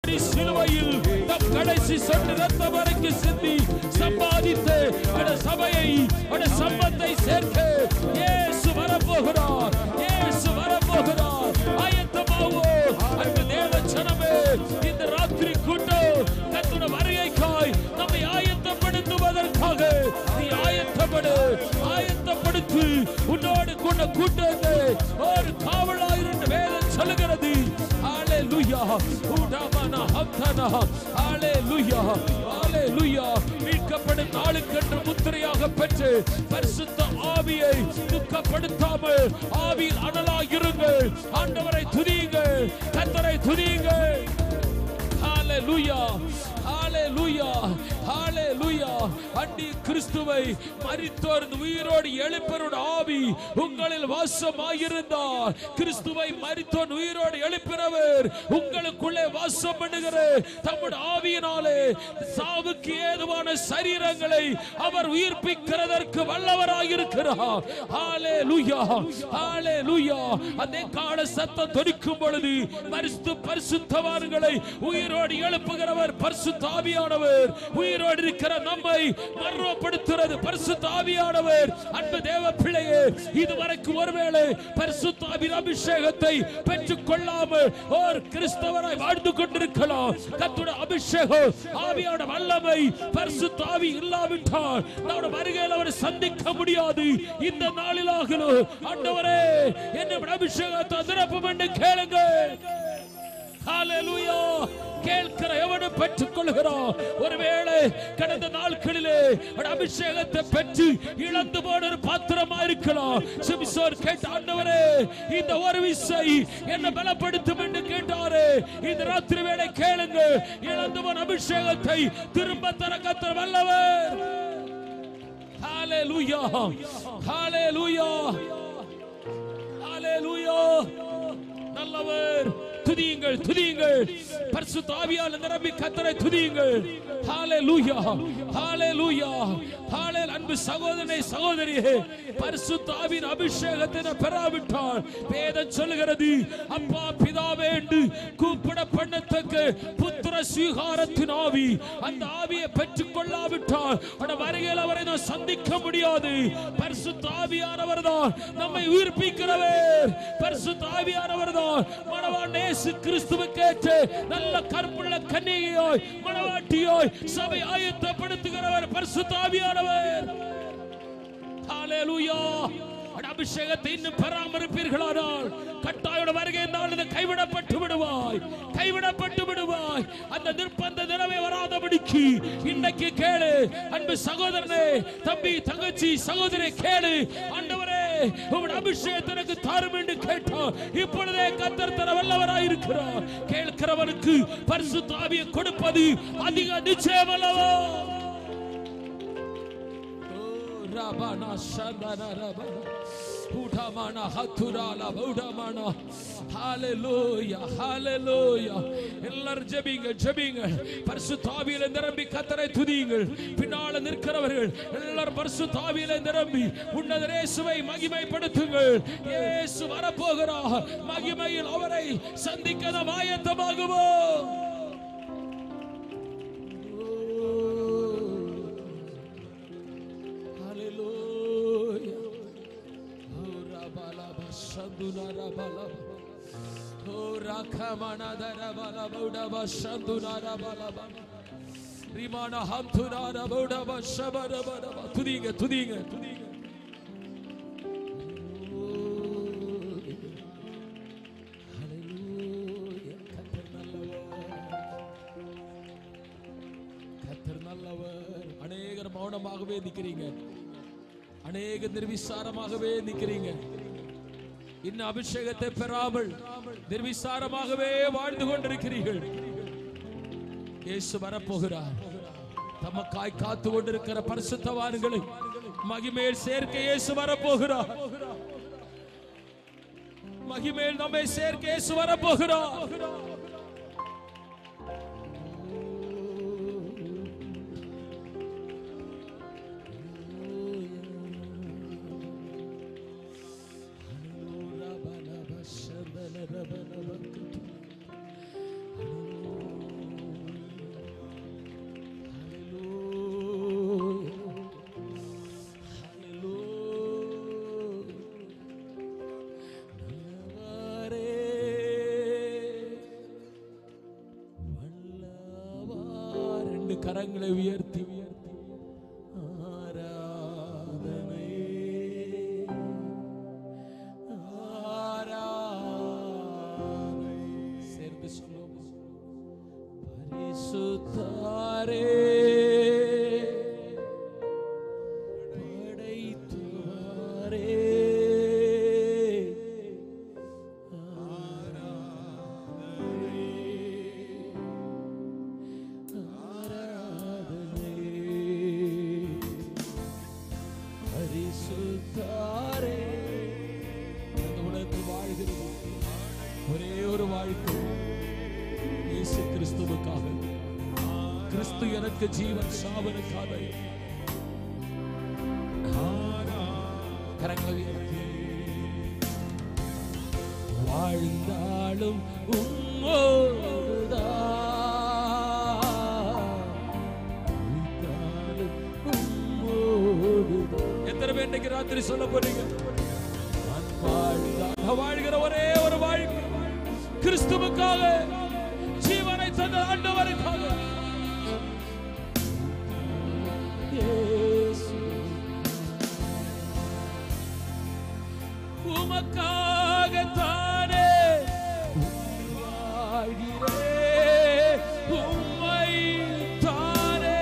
கல்வாரி சிலுவையில் தம் கடைசி சொட்டு ரத்தம் வரைக்கும் சிந்தி சம்பாதித்து அட சபையை அட சம்பத்தை சேர்க்க இயேசு வரப்போகிறார் இயேசு வரப்போகிறார் ஆயத்தமாவோ அன்பு தேவ ஜனமே இந்த ராத்திரி கூட்டம் கத்துட வருகைக்காய் நம்மை ஆயத்தப்படுத்துவதற்காக நீ ஆயத்தப்படு ஆயத்தப்படுத்து உன்னோடு கூட கூட்டத்தை ஒரு காவலாயிரம் வேதம் சொல்லுகிறது ஹalleluya உடமன ஹத்தன ஹalleluya ஹalleluya மீட்கப்படும் நாளுக்கென்று முத்திரையாக பெற்று பரிசுத்த ஆவியை துக்கப்படுத்தாமல் ஆவியில் அனலாயிருங்கள் ஆண்டவரை துதியுங்கள் கத்தரை துதியுங்கள் ஹalleluya ஹalleluya ஹalleluya அண்டி கிறிஸ்துவை மரித்தோர் உயிரோடு எழுப்பரோட ஆவி உங்களில் வாசமாயிருந்தார் கிறிஸ்துவை மரித்தோர் உயிரோடு எழுப்பினவர் உங்களுக்குள்ளே வாசம் பண்ணுகிற தம்முடைய ஆவியினாலே சாவுக்கு ஏதுவான சரீரங்களை அவர் உயிர்ப்பிக்கிறதற்கு வல்லவராயிருக்கிறார் ஹalleluya ஹalleluya அந்த கால சத்தம் தொனிக்கும் பொழுது பரிசு பரிசுத்தவான்களை உயிரோடு எழுப்புகிறவர் பரிசுத்த ஆவியானவர் உயிரோடு இருக்கிற நம்மை மர்வப்படுத்துகிறது பரிசுத்த ஆவியானவர் அன்பு தேவ பிள்ளையே இதுவரைக்கும் ஒருவேளை பரிசுத்த ஆவியின் அபிஷேகத்தை பெற்றுக் கொள்ளாமல் ஓர் கிறிஸ்தவராய் வாழ்ந்து கொண்டிருக்கலாம் கத்துடைய அபிஷேகம் ஆவியான வல்லமை பரிசுத்த ஆவி இல்லாவிட்டால் நம்முடைய வருகையில் அவரை சந்திக்க முடியாது இந்த நாளிலாகலும் ஆண்டவரே என்னுடைய அபிஷேகத்தை நிரப்பும் என்று கேளுங்கள் ஹalleluya கேட்கிற எவனும் பெற்றுக் கொள்கிறான் ஒருவேளை கடந்த நாட்களிலே ஒரு அபிஷேகத்தை பெற்று இழந்து போன ஒரு பாத்திரமா இருக்கலாம் சிம்சோன் கேட்ட ஆண்டவரே இந்த ஒரு விசை என்ன பலப்படுத்தும் என்று கேட்டாரு இந்த ராத்திரி வேளை கேளுங்க இழந்து போன அபிஷேகத்தை திரும்ப தர கத்தர் வல்லவர் ஹalleluya ஹalleluya ஹalleluya நல்லவர் துதியுங்கள் துதியுங்கள் பரிசுத்த ஆவியால் நிரம்பி கத்தரை துதியுங்கள் ஹalleluya ஹalleluya ஹalleluya அன்பு சகோதரனே சகோதரியே பரிசுத்த ஆவியின் அபிஷேகத்தை நான் பெறாவிட்டால் வேதம் சொல்லுகிறது அப்பா பிதாவே என்று கூப்பிட பண்ணத்தக்க புத்திர சுவீகாரத்தின் ஆவி அந்த ஆவியை பெற்றுக் கொள்ளாவிட்டால் அந்த வருகையில் அவரை நான் சந்திக்க முடியாது பரிசுத்த ஆவியானவர் தான் நம்மை உயிர்ப்பிக்கிறவர் பரிசுத்த ஆவியானவர் தான் மனவான் இயேசு கிறிஸ்துவுக்கேற்ற நல்ல கற்புள்ள கன்னிகையாய் மனவாட்டியாய் சபை ஆயத்தப்படுத்துகிறவர் பரிசுத்த ஆவியானவர் ஹalleluya அந்த அபிஷேகத்தை இன்னும் பராமரிப்பீர்களானால் கட்டாயோட வருகை நாள் இது கைவிடப்பட்டு விடுவாய் கைவிடப்பட்டு விடுவாய் அந்த நிர்பந்த நிலவே வராதபடிக்கு இன்னைக்கு கேளு அன்பு சகோதரனே தம்பி தங்கச்சி சகோதரி கேளு ஆண்டவரே உங்கள் அபிஷேகத்தை எனக்கு தாரும் என்று கேட்டார் இப்பொழுதே கத்தர் தர வல்லவராய் இருக்கிறார் கேட்கிறவனுக்கு பரிசுத்த ஆவியை கொடுப்பது அதிக நிச்சயம் அல்லவா Rabana Shandana Rabana Udamana Haturala Udamana Hallelujah Hallelujah எல்லாரும் ஜெபிங்க ஜெபிங்க பரிசுத்த ஆவியில நிரம்பி கத்தரை துதியுங்கள் பின்னால நிற்கிறவர்கள் எல்லாரும் பரிசுத்த ஆவியில நிரம்பி உன்னத இயேசுவை மகிமைப்படுத்துங்கள் இயேசு வரப்போகிறார் மகிமையில் அவரை சந்திக்க நாம் ஆயத்தமாகுவோம் Hallelujah. Oh, Rabalaba, Shanduna, Rabalaba. Oh, Rakamana, Darabalaba, Udaba, Shanduna, Rabalaba. Rimana, Hamtuna, Rabudaba, Shabadabadaba. துதிங்க துதிங்க துதிங்க Hallelujah. கர்த்தர் நல்லவர். கர்த்தர் நல்லவர் அநேகர் மௌனமாகவே நிக்கிறீங்க அநேக நிர்விசாரமாகவே நிக்கிறீங்க இன்னும் அபிஷேகத்தை பெறாமல் நிர்விசாரமாகவே வாழ்ந்து கொண்டிருக்கிறீர்கள் இயேசு வரப்போகிறார் தமக்காய் காத்து கொண்டிருக்கிற பரிசுத்தவான்களை மகிமேல் சேர்க்க இயேசு வரப்போகிறார் மகிமேல் நம்மை சேர்க்க இயேசு வரப்போகிறார் கரங்களை உயர்த்தி உயர்த்தி ஆராதனை ஆராதனை சேர்ந்து சொல்லுவோம் பரிசுத்தாரே படைத்தாரே பரிசுத்தாரே அந்த உலகத்தில் வாழ்கிறது ஒரே ஒரு வாழ்க்கை இயேசு கிறிஸ்துவுக்காக கிறிஸ்து எனக்கு ஜீவன் சாவனுக்காக கரங்களை உயர்த்தி. வாழ்ந்தாலும் உம்மோடுதான் வாழ்ந்தாலும் உம்மோடுதான். எத்தனை பேர் இன்னைக்கு ராத்திரி சொல்ல போறீங்க நான் வாழ்ந்தாக வாழ்கிற ஒரே ஒரு வாழ்க்கை கிறிஸ்துவுக்காக ஜீவனை தந்த ஆண்டவருக்காக இயேசு உமக்காகத்தானே வாழ்கிறேன் உம்மை தானே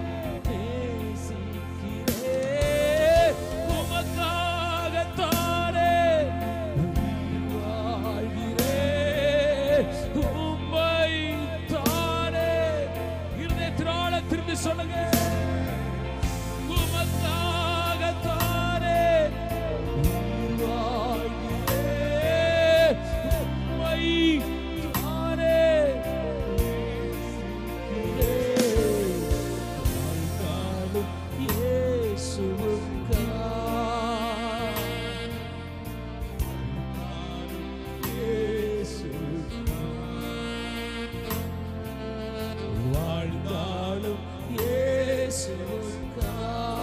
நேசிக்கிறேன் உமக்காகத்தானே வாழ்கிறேன் உம்மை தானே இருதயத்தினால திரும்பி சொல்லுங்க உமக்காகத்தானே வாழ்ந்தாலும் இயேசுவுக்கா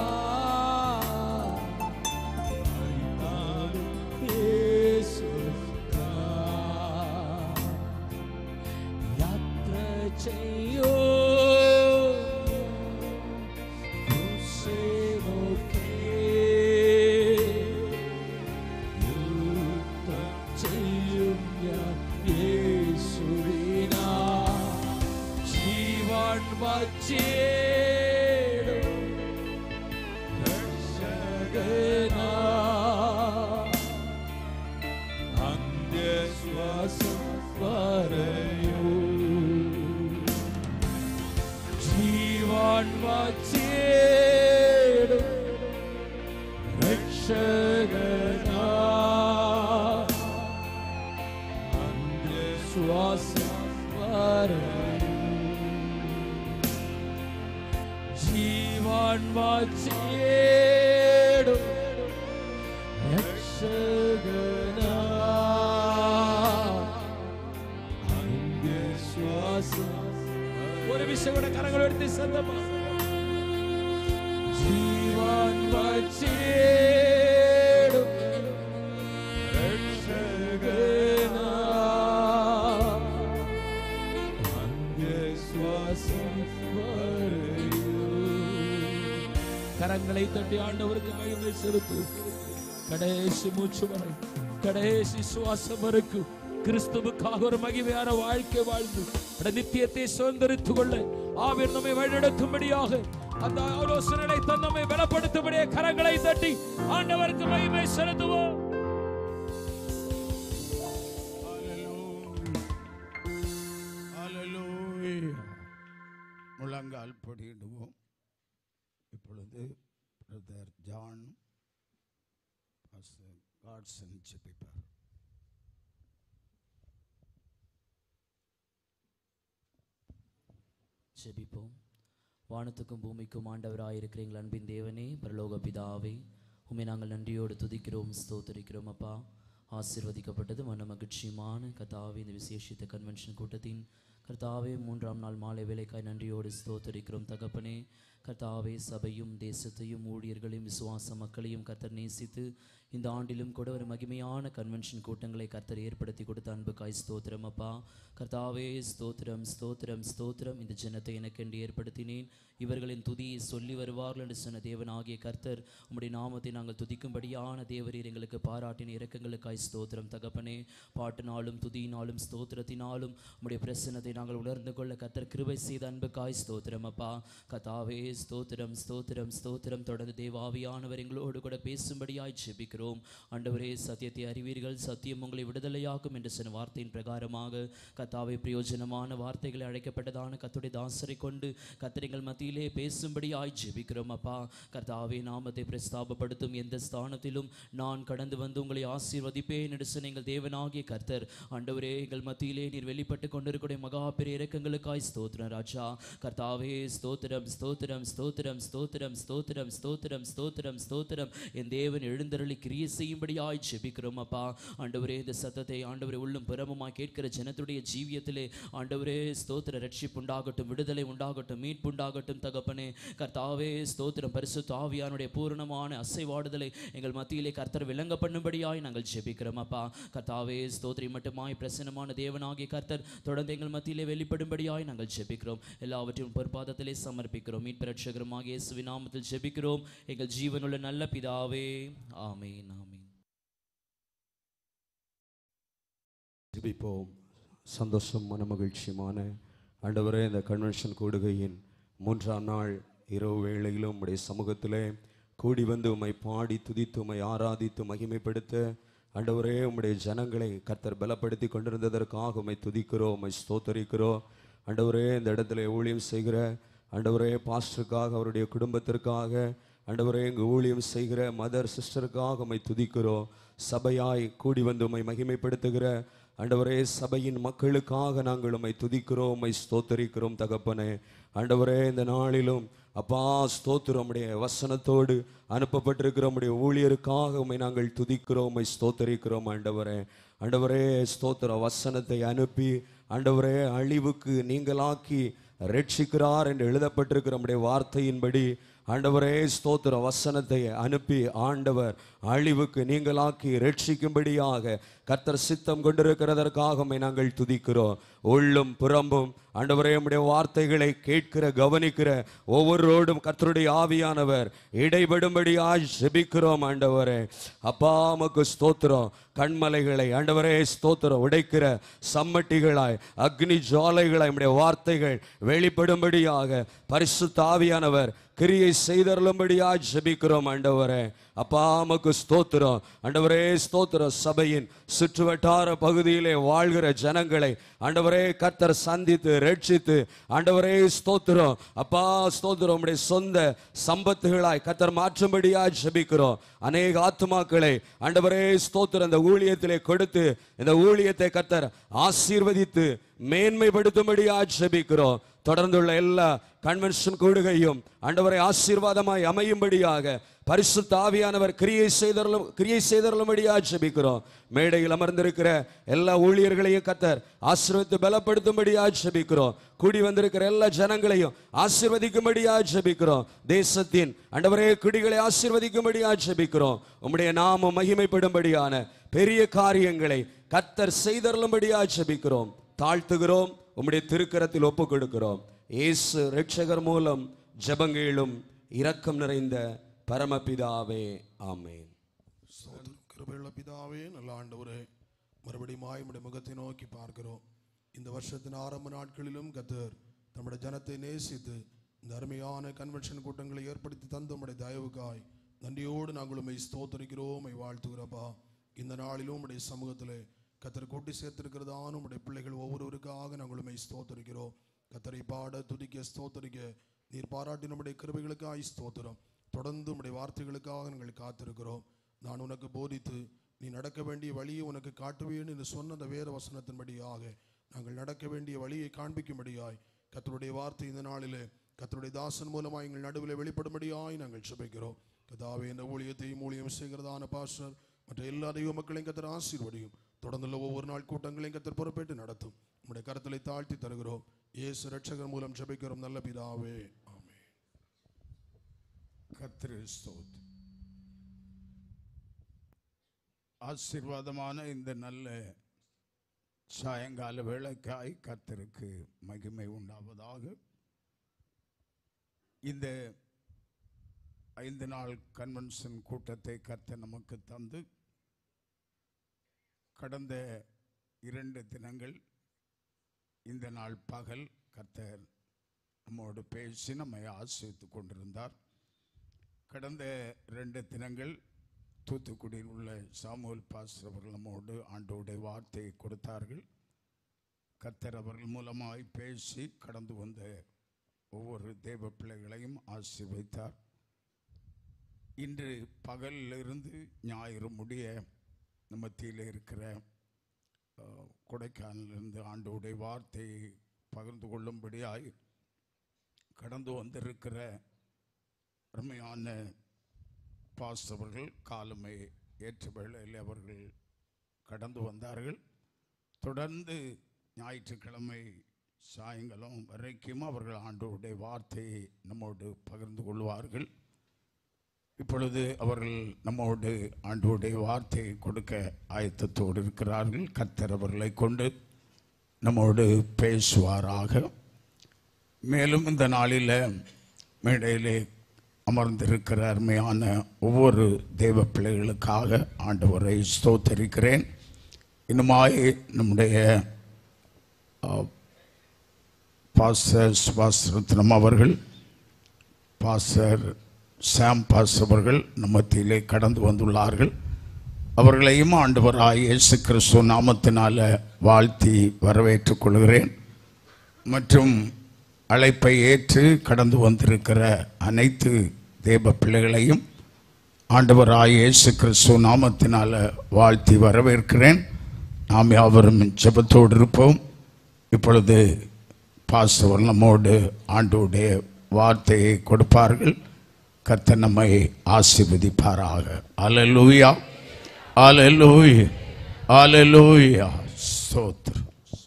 ചേടും രക്ഷകനാ അന്ത്യശ്വാസം പറയൂ ജീവൻ വച്ചേടും രക്ഷകനാ അന്ത്യശ്വാസം പറയൂ ജീവൻ വച്ചേടും രക്ഷകനാ ഒരു വിഷയുടെ കരങ്ങൾ എടുത്ത് സ്വന്തമാ ജീവൻ വച്ചേടും രക്ഷകനാ അന്ത്യശ്വാസം പറയൂ. கரங்களை தட்டி ஆண்டவருக்கு மகிமை செலுத்து கடைசி மூச்சு வரை கடைசி சுவாசம் வரைக்கும் கிறிஸ்துவுக்காக ஒரு மகிமையான வாழ்க்கை வாழ்ந்து அந்த நித்தியத்தை சுதந்திரித்துக் கொள்ள ஆவிர் நம்மை வழிநடத்தும்படியாக அந்த ஆலோசனைகளை தன் நம்மை பலப்படுத்தும்படியே கரங்களை தட்டி ஆண்டவருக்கு மகிமை செலுத்துவோம் Hallelujah. முழங்கால் படியிடுவோம் இப்பொழுது பிரதர் ஜான் காட்சன் ஜெபிப்பார் ஜெபிப்போம் வானத்துக்கும் பூமிக்கும் ஆண்டவராயிருக்கிற எங்கள் அன்பின் தேவனே பரலோக பிதாவே உம்மை நாங்கள் நன்றியோடு துதிக்கிறோம் ஸ்தோத்தரிக்கிறோம் அப்பா ஆசீர்வதிக்கப்பட்டது மன மகிழ்ச்சியுமான கதாவே இந்த விசேஷித்த கன்வென்ஷன் கூட்டத்தின் கர்த்தாவே மூன்றாம் நாள் மாலை வேலைக்காய் நன்றியோடு ஸ்தோத்தரிக்கிறோம் தகப்பனே கர்த்தாவே சபையும் தேசத்தையும் ஊழியர்களையும் விசுவாச மக்களையும் கர்த்தர் நேசித்து இந்த ஆண்டிலும் கூட ஒரு மகிமையான கன்வென்ஷன் கூட்டங்களை கர்த்தர் ஏற்படுத்தி கொடுத்த அன்புக்காய் ஸ்தோத்திரம் அப்பா கர்த்தாவே ஸ்தோத்திரம் ஸ்தோத்திரம் ஸ்தோத்திரம் இந்த ஜனத்தை எனக்கென்று ஏற்படுத்தினேன் இவர்களின் துதியை சொல்லி வருவார்கள் என்று சொன்ன தேவனாகிய கர்த்தர் உம்முடைய நாமத்தை நாங்கள் துதிக்கும்படியான தேவரீர் எங்களுக்கு பாராட்டின இரக்கங்களுக்காய் ஸ்தோத்திரம் தகப்பனே பாட்டினாலும் துதியினாலும் ஸ்தோத்திரத்தினாலும் உம்முடைய பிரசன்னத்தை நாங்கள் உணர்ந்து கொள்ள கர்த்தர் கிருபை செய்த அன்புக்காய் ஸ்தோத்திரம் அப்பா கத்தாவே ஸ்தோத்திரம் ஸ்தோத்திரம் ஸ்தோத்திரம் தொடர்ந்து தேவாவியானவர் எங்களோடு கூட பேசும்படியாய் ஜெபிக்கிறோம் ஆண்டவரே சத்தியத்தை அறிவீர்கள் சத்தியம் உங்களை விடுதலையாக்கும் என்று சொன்ன வார்த்தையின் பிரகாரமாக கத்தாவே பிரயோஜனமான வார்த்தைகளை அழைக்கப்பட்டதான கத்துடைய தாசரை கொண்டு கத்திரிங்கள் மத்தியிலே பேசும்படியாய் ஜெபிக்கிறோம் அப்பா கர்த்தாவே நாமத்தை பிரஸ்தாபப்படுத்தும் எந்த ஸ்தானத்திலும் நான் கடந்து வந்து உங்களை ஆசீர்வதிப்பேன் என்று சொன்ன எங்கள் தேவனாகிய கர்த்தர் ஆண்டவரே எங்கள் மத்தியிலே நீர் வெளிப்பட்டு கொண்டிருக்கிற மகா பெரிய இறக்கங்களுக்காய் ஸ்தோத்திரம் ராஜா கர்த்தாவே ஸ்தோத்திரம் ஸ்தோத்திரம் ஸ்தோத்திரம் ஸ்தோத்திரம் ஸ்தோத்திரம் ஸ்தோத்திரம் ஸ்தோத்திரம் ஸ்தோத்திரம் என் தேவன் எழுந்தருளி கிரியை செய்யும்படியாய் ஜெபிக்கிறோம் அப்பா ஆண்டவரே இந்த சத்தத்தை ஆண்டவரே உள்ளும் புறமுமாய் கேட்கிற ஜனத்துடைய ஜீவியத்திலே ஆண்டவரே ஸ்தோத்திர ரட்சிப்பு உண்டாகட்டும் விடுதலை உண்டாகட்டும் மீட்பு உண்டாகட்டும் தகப்பனே கர்த்தாவே ஸ்தோத்திரம் பரிசுத்த ஆவியானுடைய பூரணமான அசைவாடுதலை எங்கள் மத்தியிலே கர்த்தர் விளங்க பண்ணும்படியாய் நாங்கள் ஜெபிக்கிறோம் அப்பா கர்த்தாவே ஸ்தோத்திரி மட்டுமாய் பிரசன்னமான தேவனாகிய கர்த்தர் தொடர்ந்து எங்கள் மத்தியிலே வெளிப்படும்படியாய் நாங்கள் ஜெபிக்கிறோம் எல்லாவற்றையும் பொற்பாதத்திலே சமர்ப்பிக்கிறோம் மீட்பரட்சகரமாக இயேசுவின் நாமத்தில் ஜெபிக்கிறோம் எங்கள் ஜீவனுள்ள நல்ல பிதாவே ஆமென் ஆமென் ஜெபிப்போம் சந்தோஷம் மனமகிழ்ச்சியுமான ஆண்டவரே இந்த கன்வென்ஷன் கூடுகையின் மூன்றாம் நாள் இரவு வேளையிலும் உம்முடைய சமூகத்திலே கூடி வந்து உம்மை பாடி துதித்து உம்மை ஆராதித்து மகிமைப்படுத்த ஆண்டவரே உம்முடைய ஜனங்களை கர்த்தர் பலப்படுத்தி கொண்டிருந்ததற்காக உம்மை துதிக்கிறோம் உம்மை ஸ்தோத்தரிக்கிறோம் ஆண்டவரே இந்த இடத்துல ஊழியம் செய்கிற ஆண்டவரே பாஸ்டருக்காக அவருடைய குடும்பத்திற்காக ஆண்டவரே எங்கள் ஊழியம் செய்கிற மதர் சிஸ்டருக்காக உம்மை துதிக்கிறோம் சபையாய் கூடி வந்து உம்மை மகிமைப்படுத்துகிற ஆண்டவரே சபையின் மக்களுக்காக நாங்கள் உம்மை துதிக்கிறோம் உம்மை ஸ்தோத்தரிக்கிறோம் தகப்பனே ஆண்டவரே இந்த நாளிலும் அப்பா ஸ்தோத்திரம் உம்முடைய வசனத்தோடு அனுப்பப்பட்டிருக்கிற உம்முடைய ஊழியருக்காக உம்மை நாங்கள் துதிக்கிறோம் உம்மை ஸ்தோத்தரிக்கிறோம் ஆண்டவரே ஆண்டவரே ஸ்தோத்திர வசனத்தை அனுப்பி ஆண்டவரே அழிவுக்கு நீங்களாக்கி ரட்சிக்கிறார் என்று எழுதப்பட்டிருக்கிற நம்முடைய வார்த்தையின்படி ஆண்டவரே ஸ்தோத்திர வசனத்தை அனுப்பி ஆண்டவர் அழிவுக்கு நீங்களாக்கி ரட்சிக்கும்படியாக கர்த்தர் சித்தம் கொண்டிருக்கிறதற்காக உம்மை நாங்கள் துதிக்கிறோம் உள்ளும் புறம்பும் ஆண்டவரே உம்முடைய வார்த்தைகளை கேட்கிற கவனிக்கிற ஒவ்வொருவரோடும் கர்த்தருடைய ஆவியானவர் இடைபடும்படியாய் ஜெபிக்கிறோம் ஆண்டவரே அப்பா உமக்கு ஸ்தோத்திரம் கண்மலைகளை ஆண்டவரே ஸ்தோத்திரம் உடைக்கிற சம்மட்டிகளாய் அக்னி ஜுவாலைகளாய் நம்முடைய வார்த்தைகள் வெளிப்படும்படியாக பரிசுத்த ஆவியானவர் கிரியை செய்தருளும்படியாய் ஜெபிக்கிறோம் ஆண்டவரே அப்பா உமக்கு ஸ்தோத்திரம் ஆண்டவரே ஸ்தோத்திரம் சபையின் சுற்றுவட்டார பகுதியிலே வாழ்கிற ஜனங்களை ஆண்டவரே கர்த்தர் சந்தித்து ரட்சித்து ஆண்டவரே ஸ்தோத்திரம் அப்பா ஸ்தோத்திரம் உம்முடைய சொந்த சம்பத்துகளாய் கர்த்தர் மாற்றும்படியாய் ஜெபிக்கிறோம் அநேக ஆத்துமாக்களை ஆண்டவரே ஸ்தோத்திரம் இந்த ஊழியத்திலே கொடுத்து இந்த ஊழியத்தை கர்த்தர் ஆசீர்வதித்து மேன்மைப்படுத்தும்படியாய் ஜெபிக்கிறோம் தொடர்ந்துள்ள எல்லா கன்வென்ஷன் கூடுகையும் ஆண்டவரை ஆசீர்வாதமாய் அமையும்படியாக பரிசுத்த ஆவியானவர் கிரியை செய்தருளும் கிரியை செய்தருளும்படியா ஜெபிக்கிறோம் மேடையில் அமர்ந்திருக்கிற எல்லா ஊழியர்களையும் கத்தர் ஆசீர்வதித்து பலப்படுத்தும்படியா ஜெபிக்கிறோம் கூடி வந்திருக்கிற எல்லா ஜனங்களையும் ஆசீர்வதிக்கும்படியா ஜெபிக்கிறோம் தேசத்தின் ஆண்டவரே குடிகளை ஆசீர்வதிக்கும்படியா ஜெபிக்கிறோம் உம்முடைய நாமம் மகிமைப்படும்படியான பெரிய காரியங்களை கத்தர் செய்தருளும்படியா ஜெபிக்கிறோம் தாழ்த்துகிறோம் உம்முடைய திருக்கரத்தில் ஒப்பு கொடுக்கிறோம் இயேசு ரட்சகர் மூலம் ஜெபங்கேளும் இரக்கம் நிறைந்த பரமபிதாவே ஆமென் ஸ்தோத்திரம். கிருபையுள்ள பிதாவே நல்ல ஆண்டவரே மறுபடியும் உம்முடைய முகத்தை நோக்கி பார்க்கிறோம் இந்த வருஷத்தின் ஆரம்ப நாட்களிலும் கத்தர் நம்முடைய ஜனத்தை நேசித்து இந்த அருமையான கன்வென்ஷன் கூட்டங்களை ஏற்படுத்தி தந்த உம்முடைய தயவுக்காய் நன்றியோடு நாங்கள் உம்மை ஸ்தோத்தரிக்கிறோம் உம்மை வாழ்த்துகிறப்பா இந்த நாளிலும் உம்முடைய சமூகத்திலே கத்தர் கூட்டி சேர்த்திருக்கிறதான உம்முடைய பிள்ளைகள் ஒவ்வொருவருக்காக நாங்கள் உம்மை ஸ்தோத்தரிக்கிறோம் கத்தரை பாட துதிக்க ஸ்தோத்தரிக்க நீர் பாராட்டி நம்முடைய கிருபைகளுக்காய் ஸ்தோத்திரம் தொடர்ந்து உம்முடைய வார்த்தைகளுக்காக நாங்கள் காத்திருக்கிறோம் நான் உனக்கு போதித்து நீ நடக்க வேண்டிய வழியை உனக்கு காட்டுவேன் என்று சொன்ன அந்த வேத வசனத்தின்படியாக நாங்கள் நடக்க வேண்டிய வழியை காண்பிக்கும்படியாய் கத்தருடைய வார்த்தை இந்த நாளிலே கத்தருடைய தாசன் மூலமாய் எங்கள் நடுவில் வெளிப்படும்படியாய் நாங்கள் சுபைக்கிறோம் கதாவே இந்த ஊழியத்தையும் ஊழியம் செய்கிறதான பாஸ்டர் மற்ற எல்லா தெய்வ மக்களையும் கத்தர் ஆசீர்வடியும் தொடர்ந்துள்ள ஒவ்வொரு நாள் கூட்டங்களையும் கத்தர் பொறுப்பேற்று நடத்தும் உம்முடைய கருத்தலை தாழ்த்தி தருகிறோம் இயேசு ரட்சகர் மூலம் ஜெபிக்கிறோம் நல்ல பிதாவே ஆமென் கத்திரி ஸ்தோத் ஆசீர்வாதமான இந்த நல்ல சாயங்கால வேளைக்காய் கர்த்தருக்கு மகிமை உண்டாவதாக இந்த ஐந்து நாள் கன்வென்ஷன் கூட்டத்தை கர்த்தர் நமக்கு தந்து கடந்த இரண்டு தினங்கள் இந்த நாள் பகல் கர்த்தர் நம்மோடு பேசி நம்மை ஆசிரித்துக் கொண்டிருந்தார் கடந்த ரெண்டு தினங்கள் தூத்துக்குடியில் உள்ள சாமுவேல் பாஸ்டர் அவர்கள் நம்மோடு ஆண்டோடைய வார்த்தையை கொடுத்தார்கள் கர்த்தர் அவர்கள் மூலமாய் பேசி கடந்து வந்த ஒவ்வொரு தேவ பிள்ளைகளையும் ஆசீர்வதித்தார் இன்று பகலிலிருந்து ஞாயிறு முடிய மத்தியில் இருக்கிற அஹ், கொடைக்கானலிருந்து ஆண்டோடைய வார்த்தையை பகிர்ந்து கொள்ளும்படியாய் கடந்து வந்திருக்கிற அருமையான பாஸ் அவர்கள் காலமை ஏற்ற வேளையில் அவர்கள் கடந்து வந்தார்கள் தொடர்ந்து ஞாயிற்றுக்கிழமை சாயங்காலம் வரைக்கும் அவர்கள் ஆண்டோருடைய வார்த்தையை நம்மோடு பகிர்ந்து கொள்வார்கள் இப்பொழுது அவர்கள் நம்மோடு ஆண்டோருடைய வார்த்தையை கொடுக்க ஆயத்தத்தோடு இருக்கிறார்கள் கர்த்தர் அவர்களை கொண்டு நம்மோடு பேசுவாராக மேலும் இந்த நாளில் மேடையிலே அமர்ந்திருக்கிற அருமையான ஒவ்வொரு தெய்வ பிள்ளைகளுக்காக ஆண்டவரை ஸ்தோத்தரிக்கிறேன் இன்னுமாய் நம்முடைய பாஸ்டர் சுபாஷ் ரத்னம் அவர்கள் பாஸ்டர் சாம் பாஸ் அவர்கள் நம்ம மத்தியிலே கடந்து வந்துள்ளார்கள் அவர்களையும் ஆண்டவராய் இயேசு கிறிஸ்து நாமத்தினால வாழ்த்தி வரவேற்றுக் கொள்கிறேன் மற்றும் அழைப்பை ஏற்று கடந்து வந்திருக்கிற அனைத்து தேவ பிள்ளைகளையும் ஆண்டவராய் இயேசு கிறிஸ்து நாமத்தினால வாழ்த்தி வரவேற்கிறேன் நாம் யாவரும் ஜெபத்தோடு இருப்போம் இப்பொழுது பாஸ்டவர் நம்மோடு ஆண்டோடைய வார்த்தையை கொடுப்பார்கள் கர்த்தர் நம்மை ஆசீர்வதிப்பாராக அலலூயா அலலூயா அலலூயா ஸ்தோத்திரம்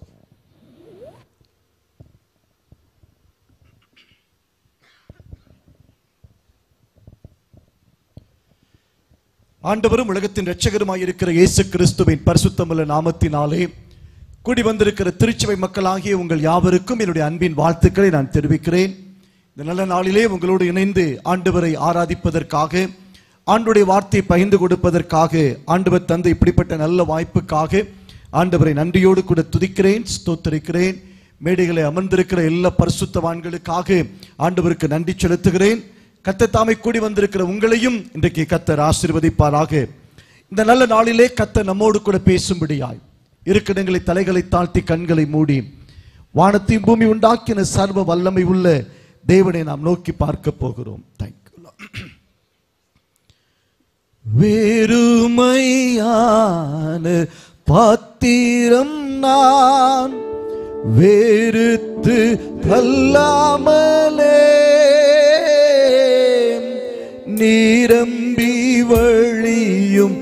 ஆண்டவரும் உலகத்தின் இரட்சகருமாய் இருக்கிற இயேசு கிறிஸ்துவின் பரிசுத்தமுள்ள நாமத்தினாலே கூடி வந்திருக்கிற திருச்சபை மக்களாகிய உங்கள் யாவருக்கும் என்னுடைய அன்பின் வாழ்த்துக்களை நான் தெரிவிக்கிறேன் இந்த நல்ல நாளிலே உங்களோடு இணைந்து ஆண்டவரை ஆராதிப்பதற்காக ஆண்டுடைய வார்த்தையை பகிர்ந்து கொடுப்பதற்காக ஆண்டவர் தந்த இப்படிப்பட்ட நல்ல வாய்ப்புக்காக ஆண்டவரை நன்றியோடு கூட துதிக்கிறேன் ஸ்தோத்தரிக்கிறேன் மேடைகளை அமர்ந்திருக்கிற எல்லா பரிசுத்தவான்களுக்காக ஆண்டவருக்கு நன்றி செலுத்துகிறேன் கத்த தாமை கூடி வந்திருக்கிற உங்களையும் இன்றைக்கு கத்தர் ஆசீர்வதிப்பாராக இந்த நல்ல நாளிலே கத்த நம்மோடு கூட பேசும்படியாய் இருக்கிடங்களை தலைகளை தாழ்த்தி கண்களை மூடி வானத்தையும் பூமி உண்டாக்கின சர்வ வல்லமை உள்ள தேவனை நாம் நோக்கி பார்க்க போகிறோம் தேங்க்யூ வெறுமையான பாத்திரம் நான் வெறுத்து தள்ளாமலே நிரம்பி வழியும்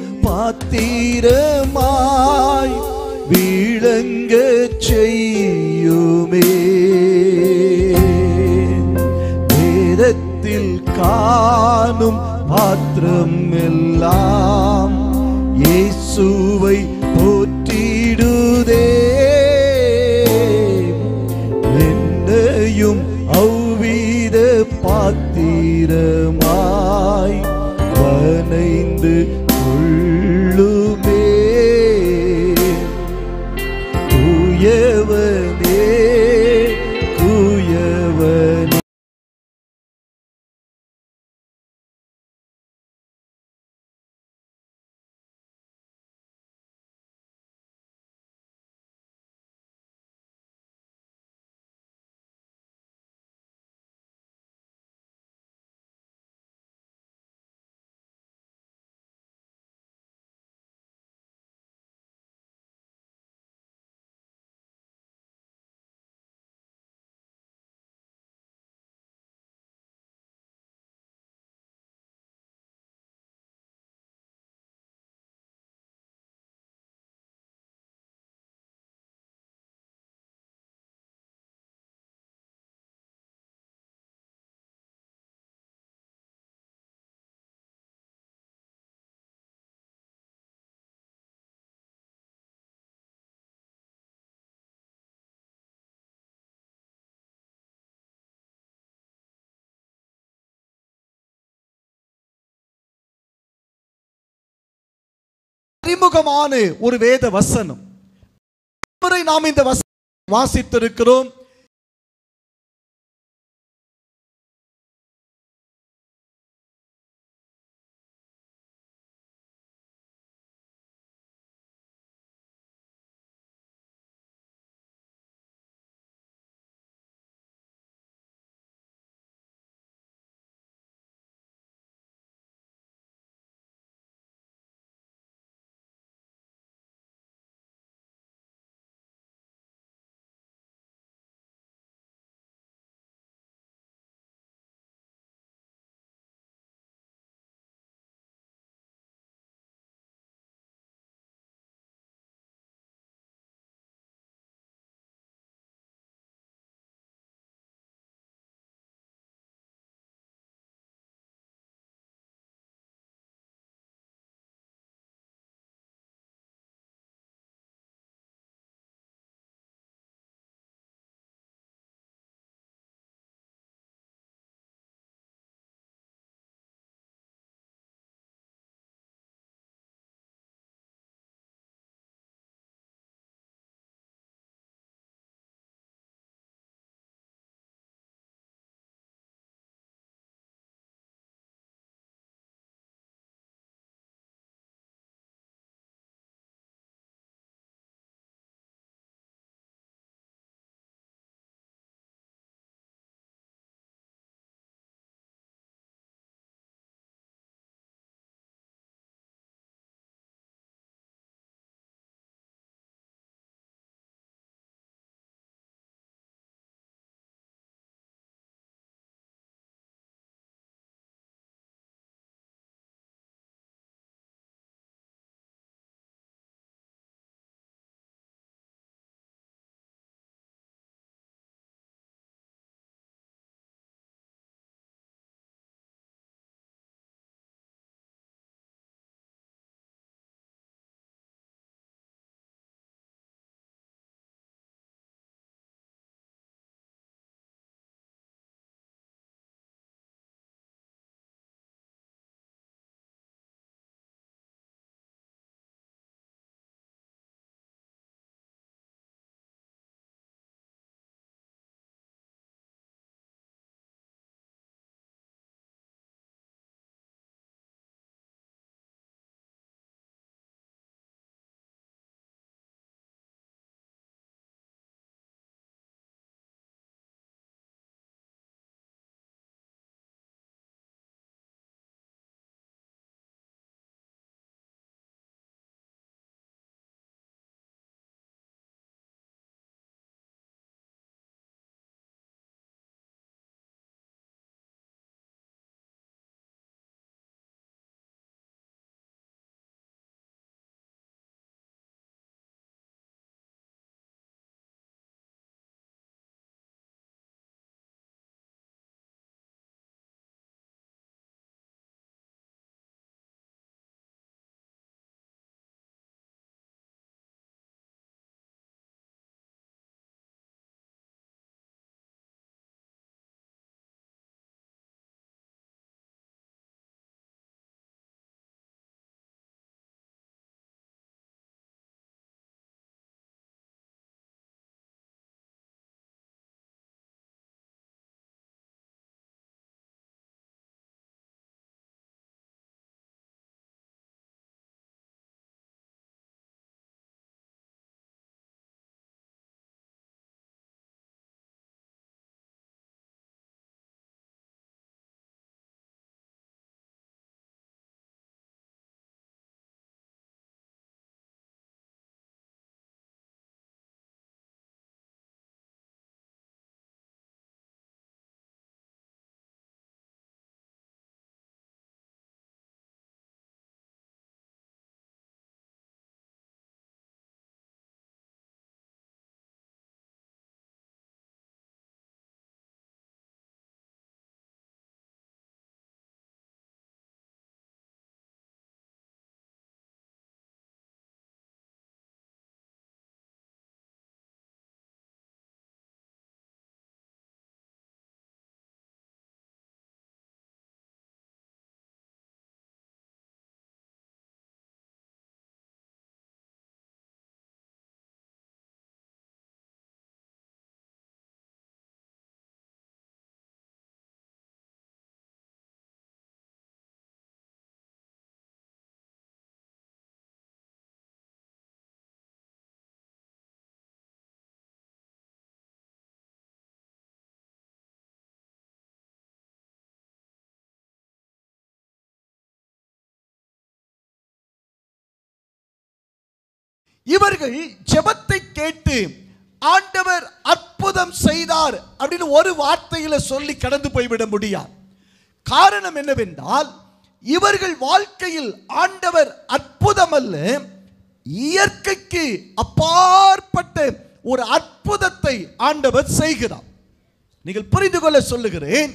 பாத்திரமாய் விளங்க செய்யுமே வேதத்தில் காணும் பாத்திரம் எல்லாம் இயேசுவை போற்றிடுதே என்னையும் அவ்வித பாத்திரமாய் வனைந்து கொள்ளுமே தூயவனே தூயவனே அறிமுகமான ஒரு வேத வசனம் முறை நாம் இந்த வசனம் வாசித்திருக்கிறோம் இவர்கள் ஜெபத்தை கேட்டு ஆண்டவர் அற்புதம் செய்தார் அப்படின்னு ஒரு வார்த்தையில சொல்லி கடந்து போய்விட முடியாது காரணம் என்னவென்றால் இவர்கள் வாழ்க்கையில் ஆண்டவர் அற்புதம் அல்ல இயற்கைக்கு அப்பாற்பட்ட ஒரு அற்புதத்தை ஆண்டவர் செய்கிறார் நீங்கள் புரிந்து கொள்ள சொல்லுகிறேன்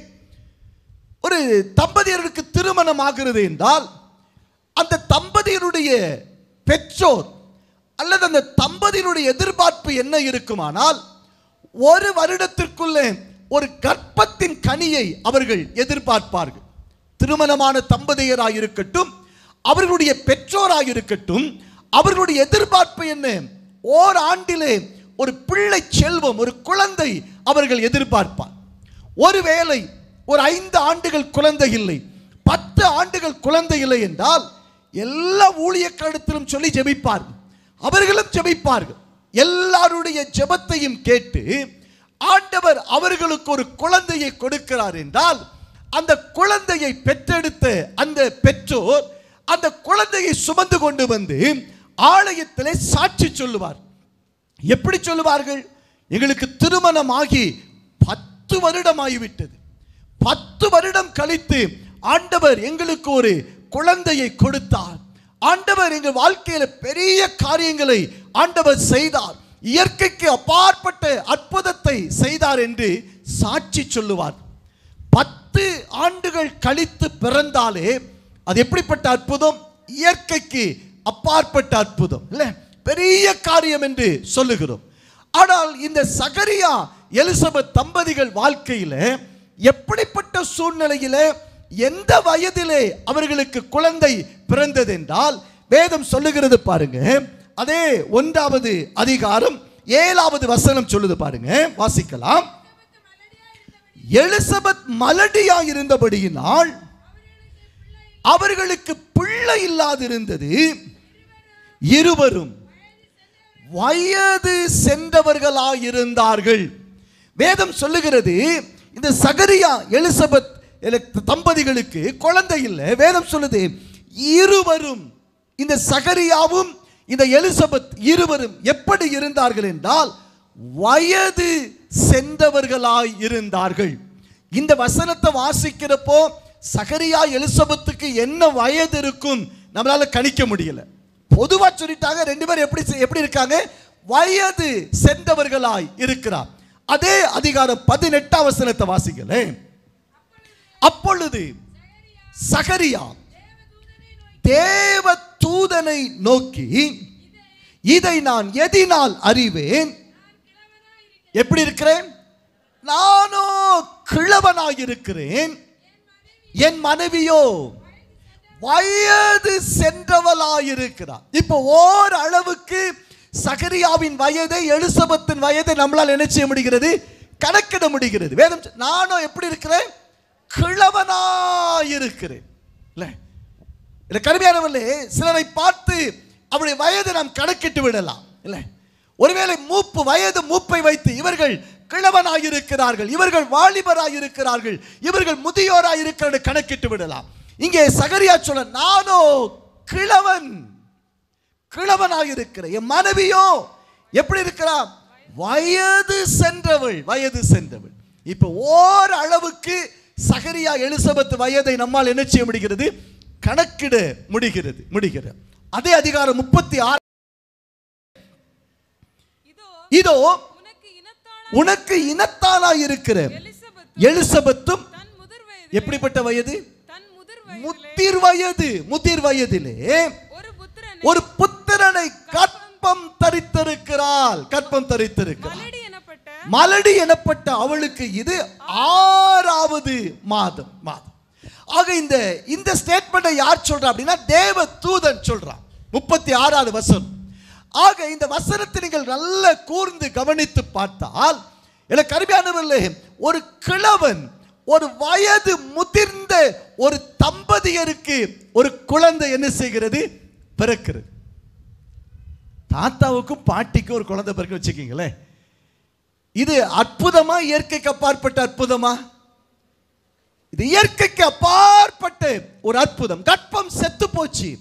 ஒரு தம்பதியருக்கு திருமணம் ஆகிறது என்றால் அந்த தம்பதியருடைய பெற்றோர் அல்லது அந்த தம்பதியினுடைய எதிர்பார்ப்பு என்ன இருக்குமானால் ஒரு வருடத்திற்குள்ளே ஒரு கர்ப்பத்தின் கனியை அவர்கள் எதிர்பார்ப்பார்கள் திருமணமான தம்பதியராக இருக்கட்டும் அவர்களுடைய பெற்றோராக இருக்கட்டும் அவர்களுடைய எதிர்பார்ப்பு என்ன ஓர் ஆண்டிலே ஒரு பிள்ளை செல்வம் ஒரு குழந்தை அவர்கள் எதிர்பார்ப்பார் ஒருவேளை ஒரு ஐந்து ஆண்டுகள் குழந்தை இல்லை பத்து ஆண்டுகள் குழந்தை இல்லை என்றால் எல்லா ஊழியக்காரத்திலும் சொல்லி ஜெபிப்பார்கள் அவர்களும் ஜெபிப்பார்கள் எல்லாருடைய ஜெபத்தையும் கேட்டு ஆண்டவர் அவர்களுக்கு ஒரு குழந்தையை கொடுக்கிறார் என்றால் அந்த குழந்தையை பெற்றெடுத்த அந்த பெற்றோர் அந்த குழந்தையை சுமந்து கொண்டு வந்து ஆலயத்திலே சாட்சி சொல்லுவார் எப்படி சொல்லுவார்கள் எங்களுக்கு திருமணம் ஆகி பத்து வருடம் ஆகிவிட்டது பத்து வருடம் கழித்து ஆண்டவர் எங்களுக்கு ஒரு குழந்தையை கொடுத்தார் ஆண்டவர் எங்கள் வாழ்க்கையில பெரிய காரியங்களை ஆண்டவர் செய்தார் இயற்கைக்கு அப்பாற்பட்ட அற்புதத்தை செய்தார் என்று சாட்சி சொல்லுவார் பத்து ஆண்டுகள் கழித்து பிறந்தாலே அது எப்படிப்பட்ட அற்புதம் இயற்கைக்கு அப்பாற்பட்ட அற்புதம் இல்ல பெரிய காரியம் என்று சொல்லுகிறோம் ஆனால் இந்த சகரியா எலிசபெத் தம்பதிகள் வாழ்க்கையில எப்படிப்பட்ட சூழ்நிலையில எந்த வயதிலே அவர்களுக்கு குழந்தை பிறந்தது என்றால் வேதம் சொல்லுகிறது பாருங்க அதே ஒன்றாவது அதிகாரம் ஏழாவது வசனம் சொல்லுது பாருங்க வாசிக்கலாம் எலிசபெத் மலடியா இருந்தபடியினால் அவர்களுக்கு பிள்ளை இல்லாதிருந்தது இருவரும் வயது சென்றவர்களாயிருந்தார்கள் வேதம் சொல்லுகிறது இந்த சகரியா எலிசபெத் எல- தம்பதிகளுக்கு குழந்தை இல்லை வேதம் சொல்லுது இருவரும் இந்த சகரியாவும் இந்த எலிசபெத் இருவரும் எப்படி இருந்தார்கள் என்றால் வயது சென்றவர்களாய் இருந்தார்கள் இந்த வசனத்தை வாசிக்கிறப்போ சகரியா எலிசபெத்துக்கு என்ன வயது இருக்கும் நம்மளால கணிக்க முடியல பொதுவா சொல்லிட்டாங்க ரெண்டு பேரும் எப்படி எப்படி இருக்காங்க வயது சென்றவர்களாய் இருக்கிறார் அதே அதிகாரம் பதினெட்டாம் வசனத்தை வாசிங்களேன் அப்பொழுது சகரியா தேவ தூதனை நோக்கி இதை நான் எதினால் அறிவேன் எப்படி இருக்கிறேன் நானோ கிழவனாய் இருக்கிறேன் என் மனைவியோ வயது சென்றவளாயிருக்கிறார் இப்போ ஓர் அளவுக்கு சகரியாவின் வயதை எலிசபெத்தின் வயதை நம்மளால் என்ன செய்ய முடிகிறது கணக்கிட முடிகிறது வேதம் சொ- நானும் எப்படி இருக்கிறேன் கிழவனாயிருக்கிறேன் இல்ல இல்ல கருமையானவர்களே சிலரை பார்த்து அவருடைய வயதை நாம் கணக்கிட்டு விடலாம் இல்ல ஒருவேளை மூப்பு வயது மூப்பை வைத்து இவர்கள் கிழவனாயிருக்கிறார்கள் இவர்கள் வாலிபராயிருக்கிறார்கள் இவர்கள் முதியோராயிருக்கிறார்கள் கணக்கிட்டு விடலாம் இங்கே சகரியா சொல்ல நானோ கிழவன் கிழவனாயிருக்கிற என் மனைவியோ எப்படி இருக்கிறா வயது சென்றவள் வயது சென்றவள் இப்ப ஓர் அளவுக்கு சகரியா எலிசபெத் வயதை நம்மால் என்ன செய்ய முடிகிறது கணக்கிட முடிகிறது முடிகிறது அதே அதிகாரம் முப்பத்தி ஆறு இதோ உனக்கு இனத்தாள உனக்கு இனத்தானாய் இருக்கிற எலிசபெத் எலிசபெத்தும் தன் முதிர் வயது எப்படிப்பட்ட வயது தன் முதிர் வயதிலே முதிர் வயது முதிர் வயதிலே ஒரு புத்திரனை ஒரு புத்திரனை கற்பம் தரித்திருக்கிறாள் கற்பம் தரித்திருக்கிறாள் மலடி எனப்பட்ட மலடி எனப்பட்ட அவளுக்கு இது ஆறாவது மாதம் மாதம் ஆக இந்த இந்த ஸ்டேட்மெண்ட்டை யார் சொல்றா அப்படின்னா தேவ தூதன் சொல்றான் முப்பத்தி ஆறாவது வசனம் ஆக இந்த வசனத்தை நீங்கள் நல்ல கூர்ந்து கவனித்து பார்த்தால் எனக்கு அருமையானவர்களே ஒரு கிழவன் ஒரு வயது முதிர்ந்த ஒரு தம்பதியருக்கு ஒரு குழந்தை என்ன செய்கிறது பிறக்கிறது தாத்தாவுக்கும் பாட்டிக்கும் ஒரு குழந்தை பிறக்க வச்சுக்கீங்களேன் இது அற்புதமா இயற்கைக்கு அப்பாற்பட்ட அற்புதமா இது இயற்கைக்கு அப்பாற்பட்ட ஒரு அற்புதம் கற்பம் செத்து போச்சு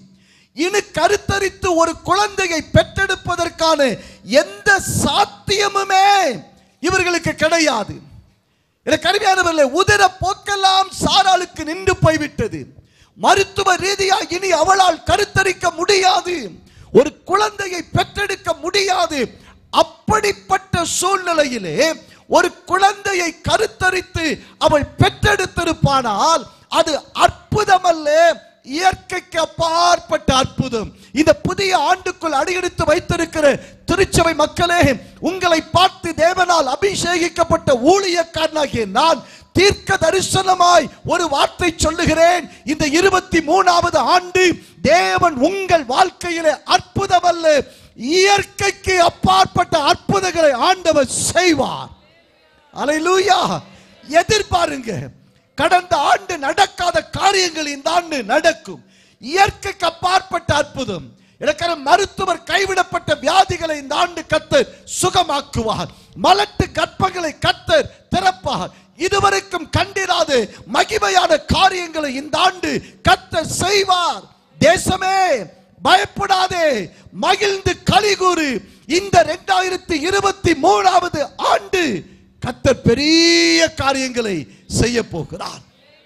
இனி கருத்தரித்து ஒரு குழந்தையை பெற்றெடுப்பதற்கான எந்த சாத்தியமுமே இவர்களுக்கு கிடையாது எனக்கு அருமையானவர்களே உதிர போக்கெல்லாம் சாராளுக்கு நின்று போய்விட்டது மருத்துவ ரீதியாக இனி அவளால் கருத்தரிக்க முடியாது ஒரு குழந்தையை பெற்றெடுக்க முடியாது அப்படிப்பட்ட சூழ்நிலையிலே ஒரு குழந்தையை கருத்தரித்து அவள் பெற்றெடுத்திருப்பானால் அது அற்புதம் அல்ல இயற்கைக்கு அப்பாற்பட்ட அற்புதம் இந்த புதிய ஆண்டுக்குள் அடியெடுத்து வைத்திருக்கிற திருச்சபை மக்களே உங்களை பார்த்து தேவனால் அபிஷேகிக்கப்பட்ட ஊழியக்காரனாகிய நான் தீர்க்க தரிசனமாய் ஒரு வார்த்தை சொல்லுகிறேன் இந்த இருபத்தி மூணாவது ஆண்டு தேவன் உங்கள் வாழ்க்கையிலே அற்புதம் அல்ல இயற்கைக்கு அப்பாற்பட்ட அற்புதங்களை ஆண்டவர் செய்வார் அலையிலூயா எதிர்பாருங்க கடந்த ஆண்டு நடக்காத காரியங்கள் இந்த ஆண்டு நடக்கும் இயற்கைக்கு அப்பாற்பட்ட அற்புதம் எனக்கு மருத்துவர் கைவிடப்பட்ட வியாதிகளை இந்த ஆண்டு கத்தர் சுகமாக்குவார் மலட்டு கற்பங்களை கத்தர் திறப்பார் இதுவரைக்கும் கண்டிராத மகிமையான காரியங்களை இந்த ஆண்டு கத்தர் செய்வார் தேசமே பயப்படாதே மகிழ்ந்து கலிகூறு இந்த இரண்டாயிரத்தி இருபத்தி மூணாவது ஆண்டு கத்தர் பெரிய காரியங்களை செய்ய போகிறார்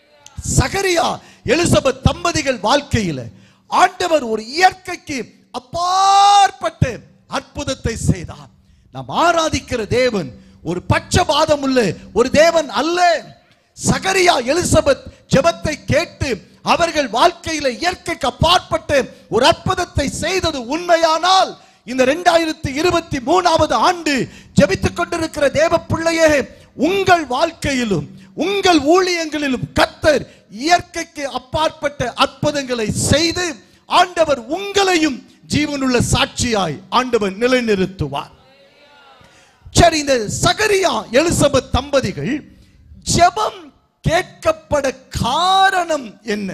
சகரியா எலிசபெத் தம்பதிகள் வாழ்க்கையில ஆண்டவர் ஒரு இயற்கைக்கு அப்பாற்பட்ட அற்புதத்தை செய்தார் நாம் ஆராதிக்கிற தேவன் ஒரு பட்சபாதம் உள்ள ஒரு தேவன் அல்ல சகரியா எலிசபெத் ஜெபத்தை கேட்டு அவர்கள் வாழ்க்கையில இயற்கைக்கு அப்பாற்பட்ட ஒரு அற்புதத்தை செய்தது உண்மையானால் இந்த இரண்டாயிரத்தி இருபத்தி மூணாவது ஆண்டு ஜெபித்துக் கொண்டிருக்கிற தேவ பிள்ளையே உங்கள் வாழ்க்கையிலும் உங்கள் ஊழியங்களிலும் கத்தர் இயற்கைக்கு அப்பாற்பட்ட அற்புதங்களை செய்து ஆண்டவர் உங்களையும் ஜீவனுள்ள சாட்சியாய் ஆண்டவர் நிலைநிறுத்துவார் சரி இந்த சகரியா எலிசபெத் தம்பதிகள் ஜெபம் கேட்கப்பட காரணம் என்ன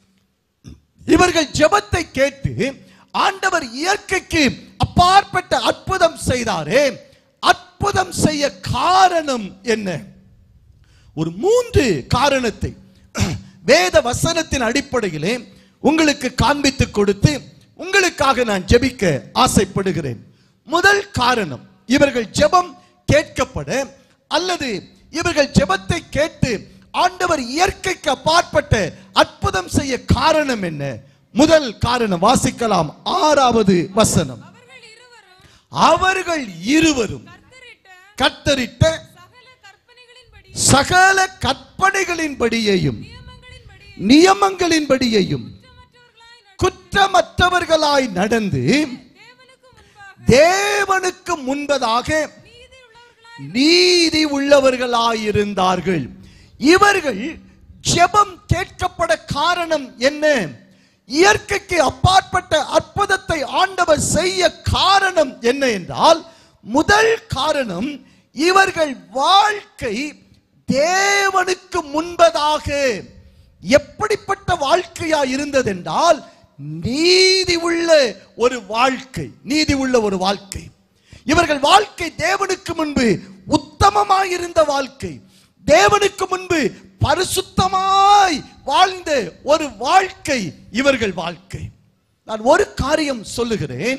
இவர்கள் ஜெபத்தை கேட்டு ஆண்டவர் இயற்கைக்கு அப்பாற்பட்ட அற்புதம் செய்தாரே அற்புதம் செய்ய காரணம் என்ன ஒரு மூன்று காரணத்தை வேத வசனத்தின் அடிப்படையிலே உங்களுக்கு காண்பித்து கொடுத்து உங்களுக்காக நான் ஜெபிக்க ஆசைப்படுகிறேன் முதல் காரணம் இவர்கள் ஜெபம் கேட்கப்பட அல்லது இவர்கள் ஜெபத்தை கேட்டு ஆண்டவர் இயற்கைக்கு அப்பாற்பட்ட அற்புதம் செய்ய காரணம் என்ன முதல் காரணம் வாசிக்கலாம் ஆறாவது வசனம் அவர்கள் இருவரும் அவர்கள் இருவரும் கர்த்தரிட்ட கத்தரிட்ட சகல கற்பனைகளின்படி சகல கற்பனைகளின்படியையும் நியமங்களின்படி நியமங்களின்படியையும் குற்றமற்றவர்களாய் நடந்து குற்றமற்றவர்களாய் நடந்து தேவனுக்கு முன்பதாக தேவனுக்கு முன்பதாக நீதி உள்ளவர்களாய் நீதி உள்ளவர்களாயிருந்தார்கள் இவர்கள் ஜெபம் கேட்கப்பட காரணம் என்ன இயற்கைக்கு அப்பாற்பட்ட அற்புதத்தை ஆண்டவர் செய்ய காரணம் என்ன என்றால் முதல் காரணம் இவர்கள் வாழ்க்கை தேவனுக்கு முன்பதாக எப்படிப்பட்ட வாழ்க்கையா இருந்ததென்றால் நீதி உள்ள ஒரு வாழ்க்கை நீதி உள்ள ஒரு வாழ்க்கை இவர்கள் வாழ்க்கை தேவனுக்கு முன்பு உத்தமமாய் இருந்த வாழ்க்கை தேவனுக்கு முன்பு பரிசுத்தமாய் வாழ்ந்த ஒரு வாழ்க்கை இவர்கள் வாழ்க்கை நான் ஒரு காரியம் சொல்லுகிறேன்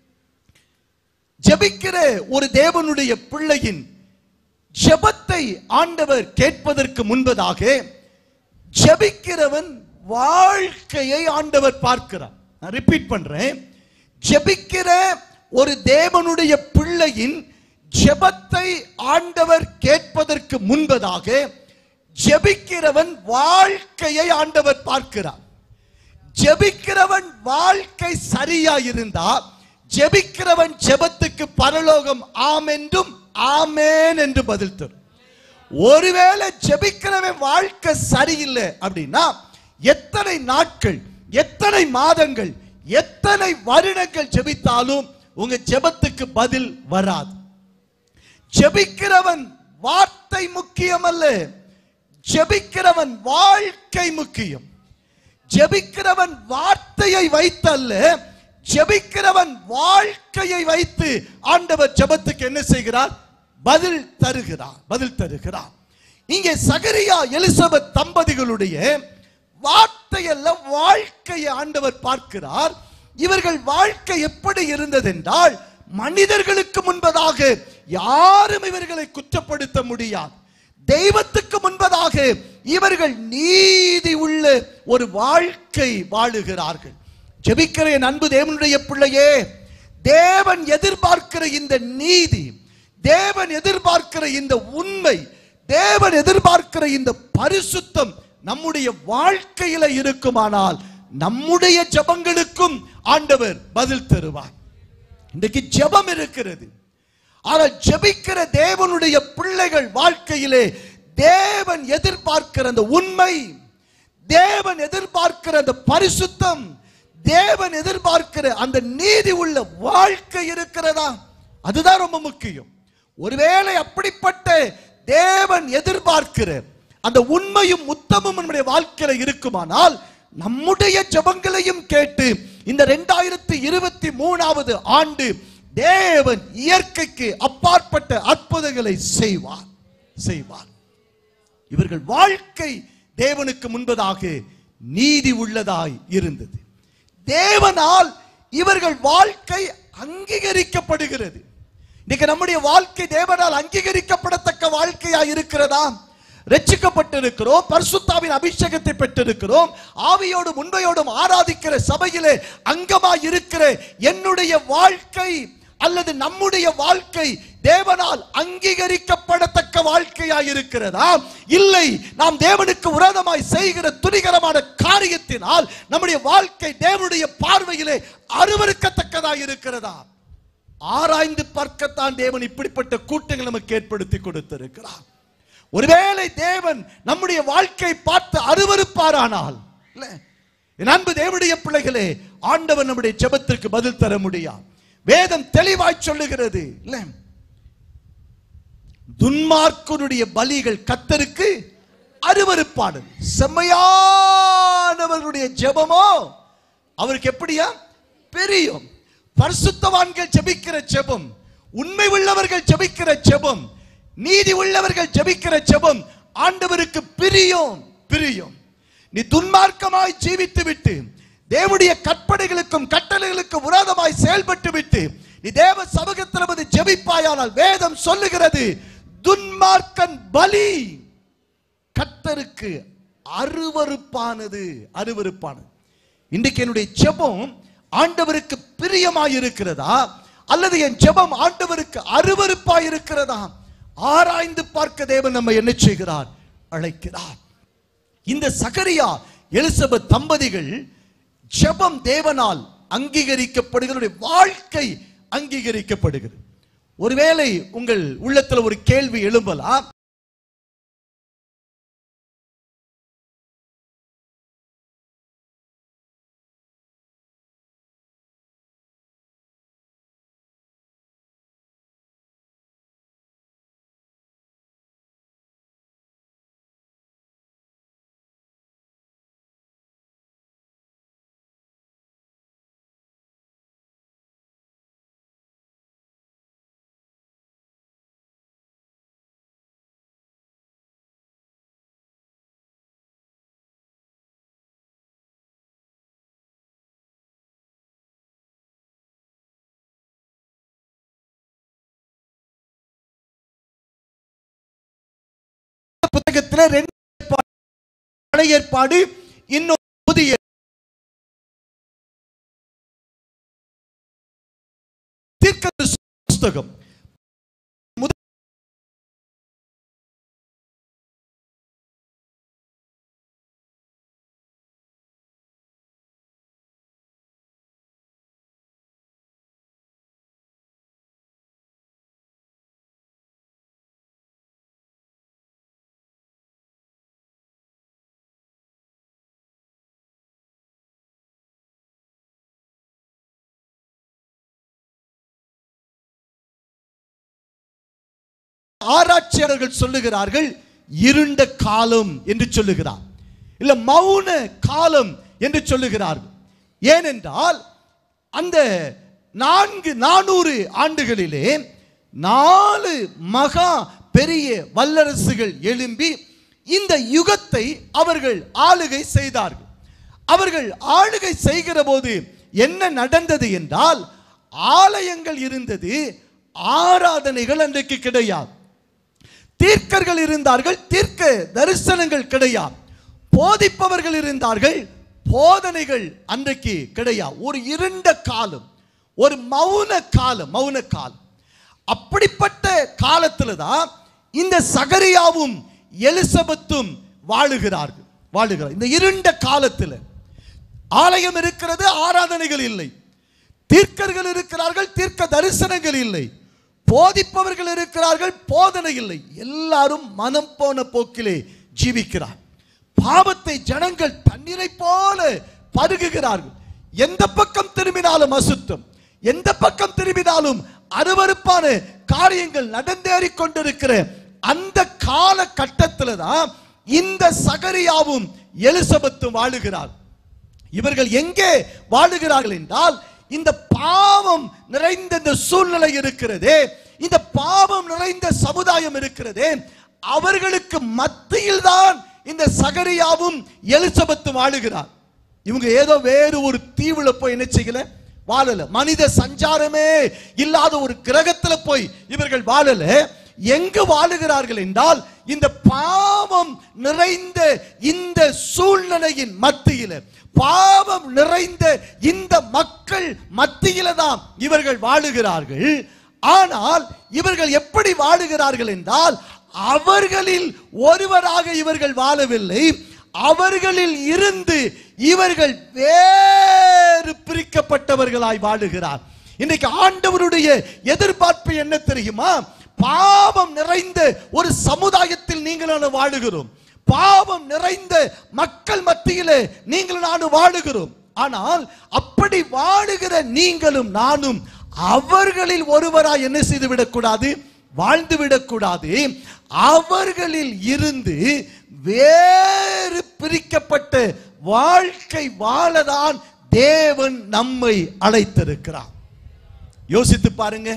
ஜெபிக்கிற ஒரு தேவனுடைய பிள்ளையின் ஜெபத்தை ஆண்டவர் கேட்பதற்கு முன்பதாக ஜெபிக்கிறவன் வாழ்க்கையை ஆண்டவர் பார்க்கிறார் நான் ரிப்பீட் பண்றேன் ஜெபிக்கிற ஒரு தேவனுடைய பிள்ளையின் ஜெபத்தை ஆண்டவர் கேட்பதற்கு முன்பதாக ஜெபிக்கிறவன் வாழ்க்கையை ஆண்டவர் பார்க்கிறார் ஜெபிக்கிறவன் வாழ்க்கை சரியா இருந்தா ஜெபிக்கிறவன் ஜெபத்துக்கு பரலோகம் ஆம் என்றும் ஆமேன் என்று பதில் தரும் ஒருவேளை ஜெபிக்கிறவன் வாழ்க்கை சரியில்லை அப்படின்னா எத்தனை நாட்கள் எத்தனை மாதங்கள் எத்தனை வருடங்கள் ஜெபித்தாலும் உங்க ஜெபத்துக்கு பதில் வராது ஜெபிக்கிறவன் வார்த்தை முக்கியம் அல்ல ஜெபிக்கிறவன் வாழ்க்கை முக்கியம் ஜெபிக்கிறவன் வார்த்தையை வைத்தல்ல ஜெபிக்கிறவன் வாழ்க்கையை வைத்து ஆண்டவர் ஜெபத்துக்கு என்ன செய்கிறார் பதில் தருகிறார் பதில் தருகிறார் இங்கே சகரியா எலிசபெத் தம்பதிகளுடைய வார்த்தையல்ல வாழ்க்கையை ஆண்டவர் பார்க்கிறார் இவர்கள் வாழ்க்கை எப்படி இருந்ததென்றால் மனிதர்களுக்கு முன்பதாக யாரும் இவர்களை குற்றப்படுத்த முடியாது தெய்வத்துக்கு முன்பதாக இவர்கள் நீதி உள்ள ஒரு வாழ்க்கை வாழுகிறார்கள் ஜெபிக்கிற என் அன்பு தேவனுடைய பிள்ளையே தேவன் எதிர்பார்க்கிற இந்த நீதி தேவன் எதிர்பார்க்கிற இந்த உண்மை தேவன் எதிர்பார்க்கிற இந்த பரிசுத்தம் நம்முடைய வாழ்க்கையில இருக்குமானால் நம்முடைய ஜெபங்களுக்கும் ஆண்டவர் பதில் தருவார் இன்றைக்கு ஜெபம் இருக்கிறது ஆனால் ஜெபிக்கிற தேவனுடைய பிள்ளைகள் வாழ்க்கையிலே தேவன் எதிர்பார்க்கிற அந்த உண்மை தேவன் எதிர்பார்க்கிற அந்த பரிசுத்தம் தேவன் எதிர்பார்க்கிற அந்த நீதி உள்ள வாழ்க்கை இருக்கிறதா அதுதான் ரொம்ப முக்கியம் ஒருவேளை அப்படிப்பட்ட தேவன் எதிர்பார்க்கிற அந்த உண்மையும் உத்தமும் நம்முடைய வாழ்க்கையில இருக்குமானால் நம்முடைய ஜெபங்களையும் கேட்டு இந்த ரெண்டாயிரத்தி இருபத்தி மூணாவது ஆண்டு தேவன் இயற்கைக்கு அப்பாற்பட்ட அற்புதங்களை செய்வார் செய்வார் இவர்கள் வாழ்க்கை தேவனுக்கு முன்பதாக நீதி உள்ளதாய் இருந்தது தேவனால் இவர்கள் வாழ்க்கை அங்கீகரிக்கப்படுகிறது இன்னைக்கு நம்முடைய வாழ்க்கை தேவனால் அங்கீகரிக்கப்படத்தக்க வாழ்க்கையா இருக்கிறதா ரட்சிக்கப்பட்டிருக்கிறோம் பரிசுத்தாவின் அபிஷேகத்தை பெற்றிருக்கிறோம் ஆவியோடும் உண்மையோடும் ஆராதிக்கிற சபையிலே அங்கமாய் இருக்கிற என்னுடைய வாழ்க்கை அல்லது நம்முடைய வாழ்க்கை தேவனால் அங்கீகரிக்கப்படத்தக்க வாழ்க்கையாய் இருக்கிறதா இல்லை நாம் தேவனுக்கு விரோதமாய் செய்கிற துணிகரமான காரியத்தினால் நம்முடைய வாழ்க்கை தேவனுடைய பார்வையிலே அருவருக்கத்தக்கதாய் இருக்கிறதா ஆராய்ந்து பார்க்கத்தான் தேவன் இப்படிப்பட்ட கூட்டங்கள் நமக்கு ஏற்படுத்தி கொடுத்திருக்கிறார் ஒருவேளை தேவன் நம்முடைய வாழ்க்கை பார்த்து அருவருப்பாரானால் இல்ல என் அன்பு தேவனுடைய பிள்ளைகளே ஆண்டவன் நம்முடைய ஜெபத்திற்கு பதில் தர முடியாது வேதம் தெளிவாய் சொல்லுகிறது இல்ல துன்மார்க்கனுடைய பலிகள் கத்தருக்கு அருவருப்பானது செம்மையானவர்களுடைய ஜெபமோ அவருக்கு எப்படியா பெரியும் பரிசுத்தவான்கள் ஜெபிக்கிற ஜெபம் உண்மை உள்ளவர்கள் ஜெபிக்கிற ஜெபம் நீதி உள்ளவர்கள் ஜெபிக்கிற ஜெபம் ஆண்டவருக்கு பிரியும் பிரியும் நீ துன்மார்க்கமாய் ஜீவித்து விட்டு தேவனுடைய கற்பனைகளுக்கும் கட்டளைகளுக்கும் விரோதமாய் செயல்பட்டு விட்டு நீ தேவ சமூகத்தில் வந்து ஜெபிப்பாயானால் வேதம் சொல்லுகிறது துன்மார்க்கன் பலி கத்தருக்கு அருவருப்பானது அருவருப்பானது இன்றைக்கு என்னுடைய ஜெபம் ஆண்டவருக்கு பிரியமாய் இருக்கிறதா அல்லது என் ஜெபம் ஆண்டவருக்கு அருவருப்பாய் இருக்கிறதா ஆராய்ந்து பார்க்க தேவன் நம்ம என்ன செய்கிறார் அழைக்கிறார் இந்த சகரியா எலிசபெத் தம்பதிகள் ஜெபம் தேவனால் அங்கீகரிக்கப்படுகிற வாழ்க்கை அங்கீகரிக்கப்படுகிறது ஒருவேளை உங்கள் உள்ளத்துல ஒரு கேள்வி எழும்பலாம் புத்தகத்துல ரெண்டு ஏற்பாடு. பழைய ஏற்பாடு இன்னும் புதிய தீர்க்கதரிசி புஸ்தகம் முதல் ஆராய்ச்சியாளர்கள் சொல்லுகிறார்கள் இருண்ட காலம் என்று சொல்லுகிறார் இல்ல மௌன காலம் என்று சொல்லுகிறார்கள் ஏனென்றால் அந்த நான்கு நானூறு ஆண்டுகளிலே நாலு மகா பெரிய வல்லரசுகள் எழும்பி இந்த யுகத்தை அவர்கள் ஆளுகை செய்தார்கள் அவர்கள் ஆளுகை செய்கிற போது என்ன நடந்தது என்றால் ஆலயங்கள் இருந்தது ஆராதனைகள் அன்றைக்கு கிடையாது தீர்க்கர்கள் இருந்தார்கள் தீர்க்க தரிசனங்கள் கிடையாது போதிப்பவர்கள் இருந்தார்கள் போதனைகள் அன்றைக்கு கிடையாது ஒரு இருண்ட காலம் ஒரு மௌன காலம் மௌன காலம் அப்படிப்பட்ட காலத்துல தான் இந்த சகரியாவும் எலிசபெத்தும் வாழுகிறார்கள் வாழுகிறார் இந்த இருண்ட காலத்தில் ஆலயம் இருக்கிறது ஆராதனைகள் இல்லை தீர்க்கர்கள் இருக்கிறார்கள் தீர்க்க தரிசனங்கள் இல்லை போதிப்பவர்கள் இருக்கிறார்கள் போதனை இல்லை எல்லாரும் மனம் போன போக்கிலே ஜீவிக்கிறார் பாவத்தை ஜனங்கள் தண்ணீரை போல பருகுகிறார்கள் எந்த பக்கம் திரும்பினாலும் அசுத்தம் எந்த பக்கம் திரும்பினாலும் அருவருப்பான காரியங்கள் நடந்தேறிக் கொண்டிருக்கிற அந்த கால கட்டத்தில் தான் இந்த சகரியாவும் எலிசபெத்தும் வாழுகிறார் இவர்கள் எங்கே வாழுகிறார்கள் என்றால் இந்த பாவம் நிறைந்த இந்த சூழ்நிலை இருக்கிறதே இந்த பாவம் நிறைந்த சமுதாயம் இருக்கிறதே அவர்களுக்கு மத்தியில் தான் இந்த சகரியாவும் எலிசபெத்தும் வாழுகிறார் இவங்க ஏதோ வேறு ஒரு தீவுல போய் என்ன செய்யல வாழல மனித சஞ்சாரமே இல்லாத ஒரு கிரகத்துல போய் இவர்கள் வாழல எங்கு வாழுகிறார்கள் என்றால் இந்த பாவம் நிறைந்த இந்த சூழ்நிலையின் மத்தியில பாவம் நிறைந்த இந்த மக்கள் மத்தியில தான் இவர்கள் வாழுகிறார்கள் ஆனால் இவர்கள் எப்படி வாழுகிறார்கள் என்றால் அவர்களில் ஒருவராக இவர்கள் வாழவில்லை அவர்களில் இருந்து இவர்கள் வேறு பிரிக்கப்பட்டவர்களாய் வாழுகிறார் இன்னைக்கு ஆண்டவருடைய எதிர்பார்ப்பு என்ன தெரியுமா பாவம் நிறைந்த ஒரு சமுதாயத்தில் நீங்கள் வாழுகிறோம் பாவம் நிறைந்த மக்கள் மத்தியிலே நீங்கள் நானும் வாழுகிறோம் ஆனால் அப்படி வாழுகிற நீங்களும் நானும் அவர்களில் ஒருவராய் என்ன செய்து விடக்கூடாது வாழ்ந்து விடக்கூடாது அவர்களில் இருந்து வேறு பிரிக்கப்பட்ட வாழ்க்கை வாழதான் தேவன் நம்மை அழைத்திருக்கிறார் யோசித்து பாருங்க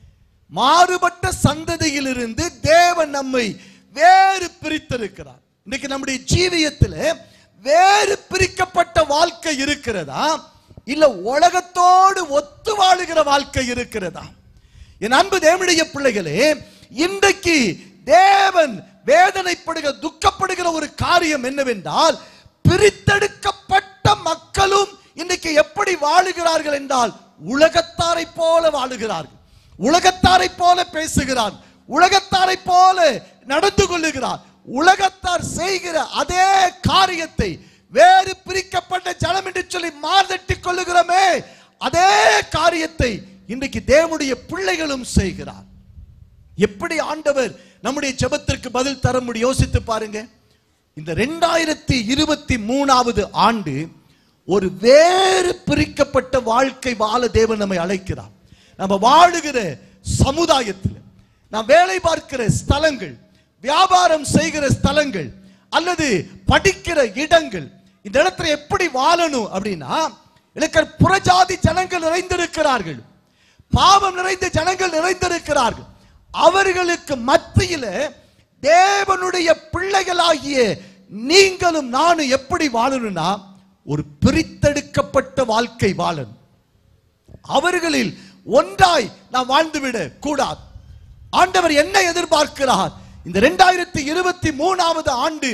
மாறுபட்ட சந்ததியிலிருந்து தேவன் நம்மை வேறு பிரித்திருக்கிறார் இன்னைக்கு நம்முடைய ஜீவியத்தில் வேறு பிரிக்கப்பட்ட வாழ்க்கை இருக்கிறதா இல்ல உலகத்தோடு ஒத்து வாழுகிற வாழ்க்கை இருக்கிறதா என் அன்பு தேவனுடைய பிள்ளைகளே இன்றைக்கு தேவன் வேதனைப்படுகிற துக்கப்படுகிற ஒரு காரியம் என்னவென்றால் பிரித்தெடுக்கப்பட்ட மக்களும் இன்னைக்கு எப்படி வாழுகிறார்கள் என்றால் உலகத்தாரை போல வாழுகிறார்கள் உலகத்தாரை போல பேசுகிறார் உலகத்தாரை போல நடந்து கொள்ளுகிறார் உலகத்தார் செய்கிற அதே காரியத்தை வேறு பிரிக்கப்பட்ட ஜனம் என்று சொல்லி மார்தட்டி கொள்ளுகிறோமே அதே காரியத்தை இன்றைக்கு தேவனுடைய பிள்ளைகளும் செய்கிறார் எப்படி ஆண்டவர் நம்முடைய ஜெபத்திற்கு பதில் தர முடியும் யோசித்து பாருங்க இந்த ரெண்டாயிரத்தி இருபத்தி மூணாவது ஆண்டு ஒரு வேறு பிரிக்கப்பட்ட வாழ்க்கை வாழ தேவன் நம்மை அழைக்கிறார் நம்ம வாழுகிற சமுதாயத்தில் நாம் வேலை பார்க்கிற ஸ்தலங்கள் வியாபாரம் செய்கிற ஸ்தலங்கள் அல்லது படிக்கிற இடங்கள் இந்த இடத்துல எப்படி வாழணும் அப்படின்னா எனக்கு புறஜாதி ஜனங்கள் நிறைந்திருக்கிறார்கள் பாவம் நிறைந்த ஜனங்கள் நிறைந்திருக்கிறார்கள் அவர்களுக்கு மத்தியில தேவனுடைய பிள்ளைகளாகிய நீங்களும் நானும் எப்படி வாழணும்னா ஒரு பிரித்தெடுக்கப்பட்ட வாழ்க்கை வாழணும் அவர்களில் ஒன்றாய் நாம் வாழ்ந்துவிட கூடாது ஆண்டவர் என்ன எதிர்பார்க்கிறார் இந்த ரெண்டாயிரத்தி இருபத்தி மூணாவது ஆண்டு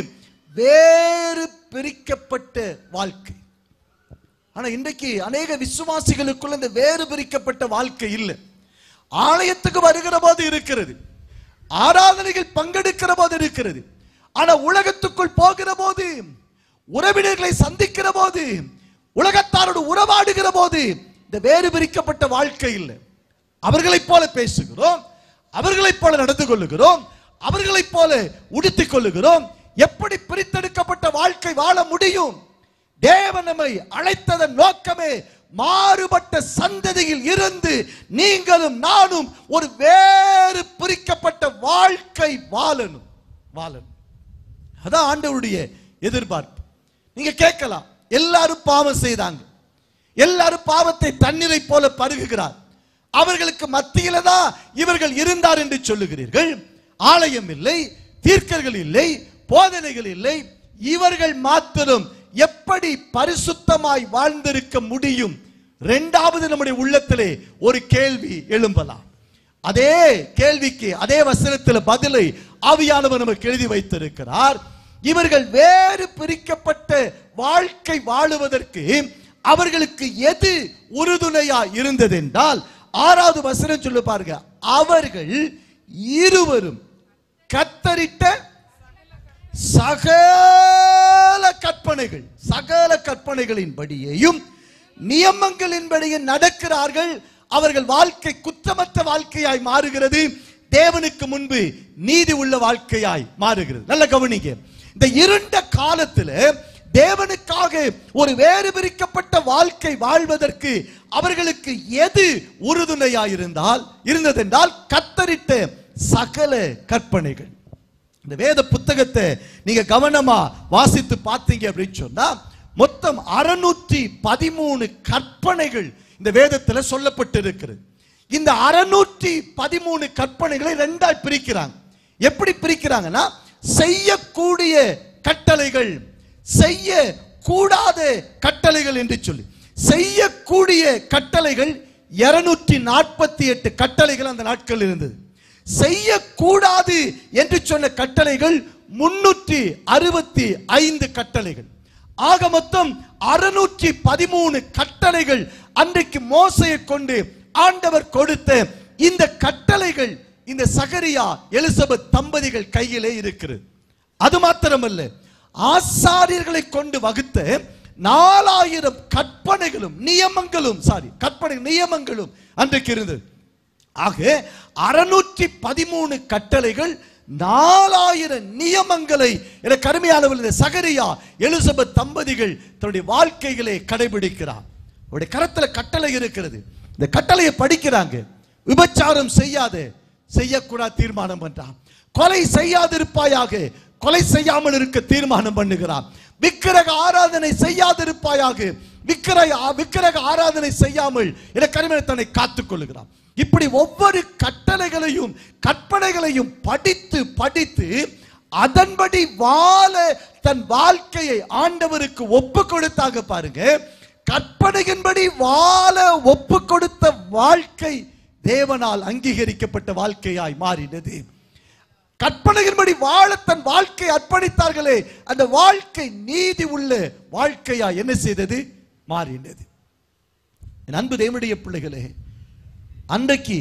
வேறு பிரிக்கப்பட்ட வாழ்க்கை ஆனா இன்றைக்கு அநேக விசுவாசிகளுக்குள்ள இந்த வேறு பிரிக்கப்பட்ட வாழ்க்கை இல்லை ஆலயத்துக்கு வருகிற போது இருக்கிறது ஆராதனைகள் பங்கெடுக்கிற போது இருக்கிறது ஆனா உலகத்துக்குள் போகிற போது உறவினர்களை சந்திக்கிற போது உலகத்தாரோடு உறவாடுகிற போது இந்த வேறு பிரிக்கப்பட்ட வாழ்க்கை இல்லை அவர்களைப் போல பேசுகிறோம் அவர்களைப் போல நடந்து கொள்ளுகிறோம் அவர்களைப் போல உடுத்திக் கொள்ளுகிறோம் எப்படி பிரித்தெடுக்கப்பட்ட வாழ்க்கை வாழ முடியும் தேவன் நம்மை அழைத்ததன் நோக்கமே மாறுபட்ட சந்ததியில் இருந்து நீங்களும் நானும் ஒரு வேறு பிரிக்கப்பட்ட வாழ்க்கை வாழணும் வாழணும் அதான் ஆண்டவருடைய எதிர்பார்ப்பு நீங்க கேட்கலாம் எல்லாரும் பாவம் செய்தாங்க எல்லாரும் பாவத்தை தண்ணீரை போல பருகுகிறார் அவர்களுக்கு மத்தியில தான் இவர்கள் இருந்தார் என்று சொல்லுகிறீர்கள் ஆலயம் இல்லை தீர்க்கர்கள் இல்லை போதனைகள் இல்லை இவர்கள் மாத்திரம் எப்படி பரிசுத்தமாய் வாழ்ந்திருக்க முடியும் இரண்டாவது நம்முடைய உள்ளத்திலே ஒரு கேள்வி எழும்பலாம் அதே கேள்விக்கு அதே வசனத்தில் பதிலை ஆவியானவர் நமக்கு எழுதி வைத்திருக்கிறார் இவர்கள் வேறு பிரிக்கப்பட்ட வாழ்க்கை வாழுவதற்கு அவர்களுக்கு எது உறுதுணையா இருந்தது என்றால் ஆறாவது வசனம் சொல்லு பாருங்க அவர்கள் இருவரும் கத்தரிட்ட சகல கற்பனைகள் சகல கற்பனைகளின்படியேயும் நியமங்களின்படியே நடக்கிறார்கள் அவர்கள் வாழ்க்கை குற்றமற்ற வாழ்க்கையாய் மாறுகிறது தேவனுக்கு முன்பு நீதி உள்ள வாழ்க்கையாய் மாறுகிறது நல்ல கவனிங்க இந்த இருண்ட காலத்துல தேவனுக்காக ஒரு வேறு பிரிக்கப்பட்ட வாழ்க்கை வாழ்வதற்கு அவர்களுக்கு எது உறுதுணையாய் இருந்தால் இருந்ததென்றால் கத்தரிட்ட சகல கற்பனைகள் இந்த வேத புத்தகத்தை நீங்க கவனமா வாசித்து பார்த்தீங்க அப்படின்னு சொன்னா மொத்தம் அறுநூற்றி பதிமூணு கற்பனைகள் இந்த வேதத்துல சொல்லப்பட்டிருக்கிறது இந்த அறுநூற்றி பதிமூணு கற்பனைகளை ரெண்டாய் பிரிக்கிறாங்க எப்படி பிரிக்கிறாங்கன்னா செய்யக்கூடிய கட்டளைகள் செய்ய கூடாத கட்டளைகள் என்று சொல்லி செய்யக்கூடிய கட்டளைகள் இருநூற்றி நாற்பத்தி எட்டு கட்டளைகள் அந்த நாட்கள் இருந்தது செய்யக்கூடாது என்று சொன்ன கட்டளைகள் முன்னூற்றி அறுபத்தி ஐந்து கட்டளைகள் ஆக மொத்தம் அறுநூற்றி பதிமூணு கட்டளைகள் அன்றைக்கு மோசையை கொண்டு ஆண்டவர் கொடுத்த இந்த கட்டளைகள் இந்த சகரியா எலிசபெத் தம்பதிகள் கையிலே இருக்கிறது அது மாத்திரமல்ல ஆசாரியர்களை கொண்டு வகுத்த நாலாயிரம் கற்பனைகளும் நியமங்களும் சாரி கற்பனை நியமங்களும் அன்றைக்கு இருந்தது ஆக அறுநூற்றி பதிமூணு கட்டளைகள் நாலாயிரம் நியமங்களை என கருமையானவர்கள் இந்த சகரியா எலிசபெத் தம்பதிகள் தன்னுடைய வாழ்க்கைகளை கடைபிடிக்கிறார் அவருடைய கரத்துல கட்டளை இருக்கிறது இந்த கட்டளையை படிக்கிறாங்க விபச்சாரம் செய்யாத செய்யக்கூடாது தீர்மானம் பண்றான் கொலை செய்யாதிருப்பாயாக கொலை செய்யாமல் இருக்க தீர்மானம் பண்ணுகிறான் விக்கிரக ஆராதனை செய்யாதிருப்பாயாக விக்கிரக விக்கிரக ஆராதனை செய்யாமல் என கருமையை தன்னை காத்துக் கொள்ளுகிறான் இப்படி ஒவ்வொரு கட்டளைகளையும் கற்பனைகளையும் படித்து படித்து அதன்படி வாழ தன் வாழ்க்கையை ஆண்டவருக்கு ஒப்பு கொடுத்தாக பாருங்க கற்பனையின்படி வாழ ஒப்பு கொடுத்த வாழ்க்கை தேவனால் அங்கீகரிக்கப்பட்ட வாழ்க்கையாய் மாறினது கற்பனையின்படி வாழ தன் வாழ்க்கை அர்ப்பணித்தார்களே அந்த வாழ்க்கை நீதி உள்ள வாழ்க்கையா என்ன செய்தது மாறினது என் அன்பு தேவனுடைய பிள்ளைகளே அன்றைக்கு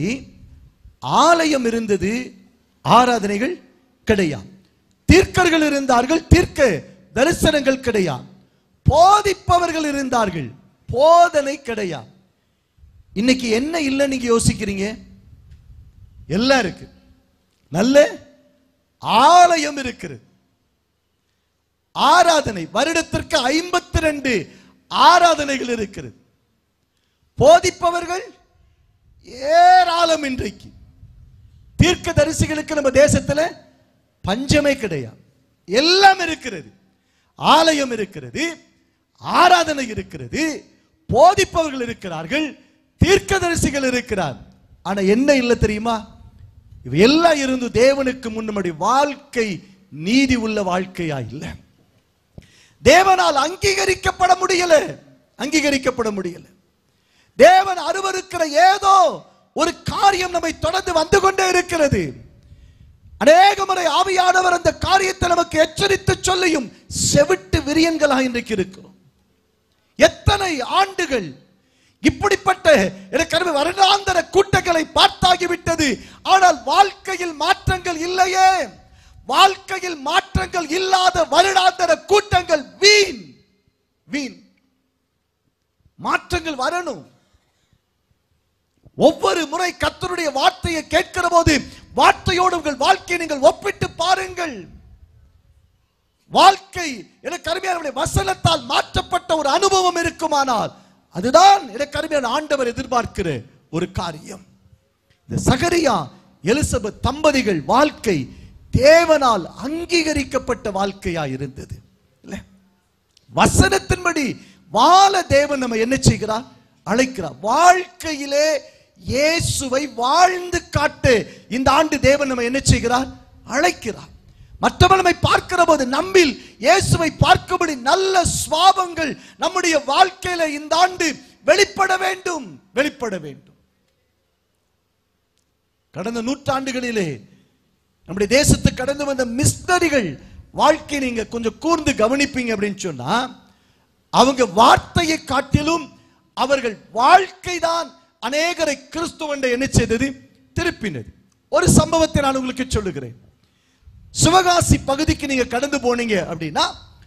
ஆலயம் இருந்தது ஆராதனைகள் கிடையாது தீர்க்கர்கள் இருந்தார்கள் தீர்க்க தரிசனங்கள் கிடையாது போதிப்பவர்கள் இருந்தார்கள் போதனை கிடையாது இன்னைக்கு என்ன இல்லை நீங்க யோசிக்கிறீங்க எல்லாம் இருக்கு நல்ல ஆலயம் இருக்கிறது ஆராதனை வருடத்திற்கு ஐம்பத்தி ரெண்டு ஆராதனைகள் இருக்கிறது போதிப்பவர்கள் ஏராளம் இன்றைக்கு தீர்க்க தரிசிகளுக்கு நம்ம தேசத்துல பஞ்சமே கிடையாது எல்லாம் இருக்கிறது ஆலயம் இருக்கிறது ஆராதனை இருக்கிறது போதிப்பவர்கள் இருக்கிறார்கள் தீர்க்கதரிசிகள் இருக்கிறார் ஆனா என்ன இல்லை தெரியுமா இவ எல்லாம் இருந்து தேவனுக்கு முன்னமடி வாழ்க்கை நீதி உள்ள வாழ்க்கையா இல்லை தேவனால் அங்கீகரிக்கப்பட முடியல அங்கீகரிக்கப்பட முடியல தேவன் அருவருக்கிற ஏதோ ஒரு காரியம் நம்மை தொடர்ந்து வந்து கொண்டே இருக்கிறது அநேக முறை ஆவியானவர் அந்த காரியத்தை நமக்கு எச்சரித்து சொல்லியும் செவிட்டு விரியன்களாக இன்றைக்கு இருக்கிறோம் எத்தனை ஆண்டுகள் இப்படிப்பட்ட எனக்கு வருடாந்திர கூட்டங்களை பார்த்தாகிவிட்டது ஆனால் வாழ்க்கையில் மாற்றங்கள் இல்லையே வாழ்க்கையில் மாற்றங்கள் இல்லாத வருடாந்திர கூட்டங்கள் வீண் வீண் மாற்றங்கள் வரணும் ஒவ்வொரு முறை கத்தருடைய வார்த்தையை கேட்கிற போது வார்த்தையோடு உங்கள் வாழ்க்கையை நீங்கள் ஒப்பிட்டு பாருங்கள் வாழ்க்கை எனக்கு அருமையான வசனத்தால் மாற்றப்பட்ட ஒரு அனுபவம் இருக்குமானால் அதுதான் எனக்கு அருமையான ஆண்டவர் எதிர்பார்க்கிற ஒரு காரியம் இந்த சகரியா எலிசபெத் தம்பதிகள் வாழ்க்கை தேவனால் அங்கீகரிக்கப்பட்ட வாழ்க்கையா இருந்தது இல்ல வசனத்தின்படி வாழ தேவன் நம்ம என்ன செய்கிறார் அழைக்கிறார் வாழ்க்கையிலே இயேசுவை வாழ்ந்து காட்டு இந்த ஆண்டு தேவன் நம்ம என்ன செய்கிறார் அழைக்கிறார் மற்றவன் நம்மை பார்க்கிற போது நம்மில் இயேசுவை பார்க்கும்படி நல்ல சுவாபங்கள் நம்முடைய வாழ்க்கையில இந்த ஆண்டு வெளிப்பட வேண்டும் வெளிப்பட வேண்டும் கடந்த நூற்றாண்டுகளிலே நம்முடைய தேசத்துக்கு கடந்து வந்த மிஸ்னரிகள் வாழ்க்கை நீங்க கொஞ்சம் கூர்ந்து கவனிப்பீங்க அப்படின்னு சொன்னா அவங்க வார்த்தையை காட்டிலும் அவர்கள் வாழ்க்கை தான் அநேகரை கிறிஸ்துவண்டை என்ன செய்தது திருப்பினது ஒரு சம்பவத்தை நான் உங்களுக்கு சொல்லுகிறேன் சிவகாசி பகுதிக்கு நீங்க கடந்து போனீங்க அப்படின்னா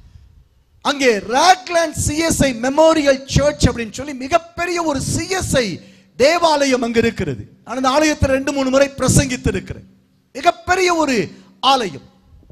அங்கே ராக்லாண்ட் சிஎஸ்ஐ மெமோரியல் சர்ச் அப்படின்னு சொல்லி மிகப்பெரிய ஒரு சிஎஸ்ஐ தேவாலயம் அங்க இருக்கிறது நான் அந்த ஆலயத்தை ரெண்டு மூணு முறை பிரசங்கித்து இருக்கிறேன் மிகப்பெரிய ஒரு ஆலயம்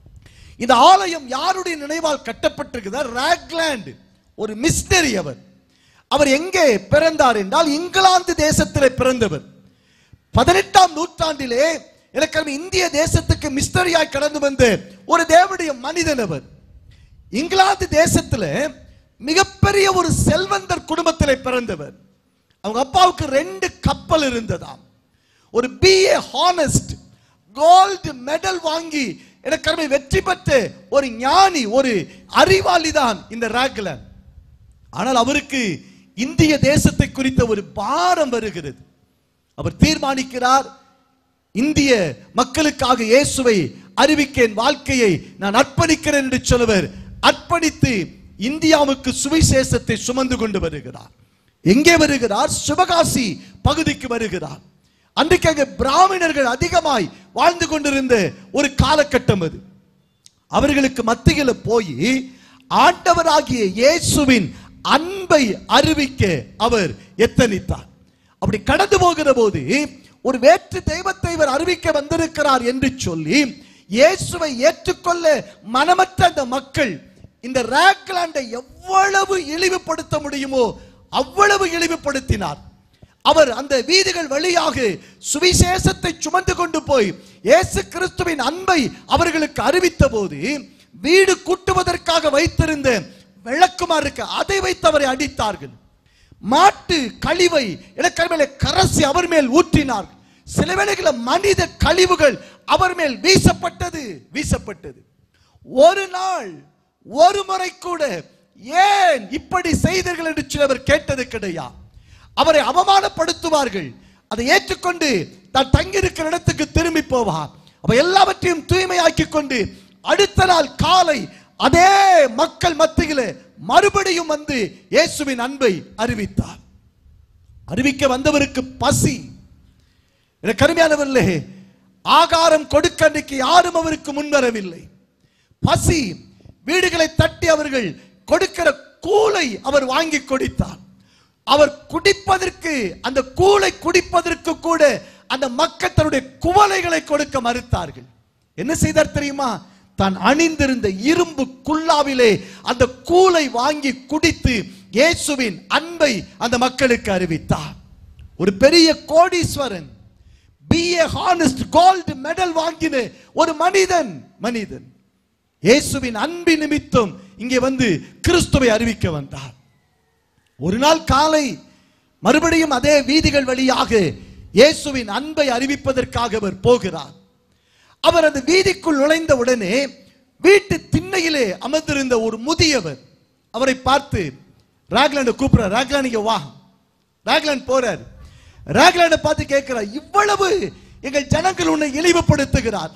இந்த ஆலயம் யாருடைய நினைவால் கட்டப்பட்டிருக்குதா ராக்லாண்ட் ஒரு மிஸ்னரி அவர் அவர் எங்கே பிறந்தார் என்றால் இங்கிலாந்து தேசத்திலே பிறந்தவர் பதினெட்டாம் நூற்றாண்டிலே எனக்கு இந்திய தேசத்துக்கு மிஸ்டரியாய் கடந்து வந்த ஒரு தேவனுடைய மனிதன் அவர் இங்கிலாந்து தேசத்துல மிகப்பெரிய ஒரு செல்வந்தர் குடும்பத்திலே பிறந்தவர் அவங்க அப்பாவுக்கு ரெண்டு கப்பல் இருந்ததாம் ஒரு பிஏ ஹானஸ்ட் கோல்டு மெடல் வாங்கி எனக்கு வெற்றி பெற்ற ஒரு ஞானி ஒரு அறிவாளி தான் இந்த ராக்லன் ஆனால் அவருக்கு இந்திய தேசத்தை குறித்த ஒரு பாரம் வருகிறது அவர் தீர்மானிக்கிறார் இந்திய மக்களுக்காக இயேசுவை அறிவிக்க என் வாழ்க்கையை நான் அர்ப்பணிக்கிறேன் என்று சொல்லுவர் அர்ப்பணித்து இந்தியாவுக்கு சுவிசேஷத்தை சுமந்து கொண்டு வருகிறார் எங்கே வருகிறார் சிவகாசி பகுதிக்கு வருகிறார் அன்றைக்கு அங்கே பிராமணர்கள் அதிகமாய் வாழ்ந்து கொண்டிருந்த ஒரு காலகட்டம் அது அவர்களுக்கு மத்தியில் போய் ஆண்டவராகிய இயேசுவின் அன்பை அறிவிக்க அவர் எத்தனித்தார் அப்படி கடந்து போகிற போது ஒரு வேற்று தெய்வத்தை இவர் அறிவிக்க வந்திருக்கிறார் என்று சொல்லி இயேசுவை ஏற்றுக்கொள்ள மனமற்ற அந்த மக்கள் இந்த ராக்லாண்டை எவ்வளவு இழிவுபடுத்த முடியுமோ அவ்வளவு இழிவுபடுத்தினார் அவர் அந்த வீதிகள் வழியாக சுவிசேஷத்தை சுமந்து கொண்டு போய் இயேசு கிறிஸ்துவின் அன்பை அவர்களுக்கு அறிவித்த போது வீடு கூட்டுவதற்காக வைத்திருந்த விளக்குமாருக்கு அதை வைத்து அவரை அடித்தார்கள் மாட்டு கழிவை இலக்கரமையில கரசி அவர் மேல் ஊற்றினார்கள் சில வேளைகளில் மனித கழிவுகள் அவர் மேல் வீசப்பட்டது வீசப்பட்டது ஒரு நாள் ஒரு முறை கூட ஏன் இப்படி செய்தீர்கள் என்று சிலவர் கேட்டது கிடையாது அவரை அவமானப்படுத்துவார்கள் அதை ஏற்றுக்கொண்டு தான் தங்கியிருக்கிற இடத்துக்கு திரும்பி போவார் அப்ப எல்லாவற்றையும் தூய்மையாக்கி கொண்டு அடுத்த நாள் காலை அதே மக்கள் மத்தியிலே மறுபடியும் வந்து இயேசுவின் அன்பை அறிவித்தார் அறிவிக்க வந்தவருக்கு பசி எனக்கு கருமையானவர்களே ஆகாரம் கொடுக்க அன்றைக்கு யாரும் அவருக்கு முன்வரவில்லை பசி வீடுகளை தட்டி அவர்கள் கொடுக்கிற கூலை அவர் வாங்கி கொடுத்தார் அவர் குடிப்பதற்கு அந்த கூலை குடிப்பதற்கு கூட அந்த மக்கள் தன்னுடைய குவளைகளை கொடுக்க மறுத்தார்கள் என்ன செய்தார் தெரியுமா தான் அணிந்திருந்த இரும்பு குல்லாவிலே அந்த கூலை வாங்கி குடித்து இயேசுவின் அன்பை அந்த மக்களுக்கு அறிவித்தார் ஒரு பெரிய கோடீஸ்வரன் பிஏ ஹானஸ்ட் கோல்டு மெடல் வாங்கின ஒரு மனிதன் மனிதன் இயேசுவின் அன்பு நிமித்தம் இங்கே வந்து கிறிஸ்துவை அறிவிக்க வந்தார் ஒரு நாள் காலை மறுபடியும் அதே வீதிகள் வழியாக இயேசுவின் அன்பை அறிவிப்பதற்காக அவர் போகிறார் அவர் அந்த வீதிக்குள் நுழைந்த உடனே வீட்டு திண்ணையிலே அமர்ந்திருந்த ஒரு முதியவர் அவரை பார்த்து ராக்லாண்ட கூப்பிடுற ராக்லாண்ட் இங்க வா ராக்லாண்ட் போறார் ராக்லாண்ட பார்த்து கேட்கிறார் இவ்வளவு எங்கள் ஜனங்கள் உன்னை இழிவுபடுத்துகிறார்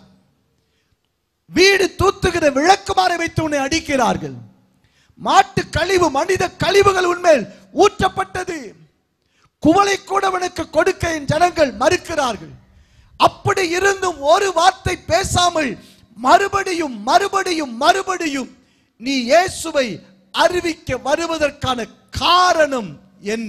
வீடு தூத்துகிற விளக்குமாறை வைத்து உன்னை அடிக்கிறார்கள் மாட்டு கழிவு மனித கழிவுகள் உன்மேல் ஊற்றப்பட்டது குவளை கூட அவனுக்கு கொடுக்க என் ஜனங்கள் மறுக்கிறார்கள் அப்படி இருந்தும் ஒரு வார்த்தை பேசாமல் மறுபடியும் மறுபடியும் மறுபடியும் நீ இயேசுவை அறிவிக்க வருவதற்கான காரணம் என்ன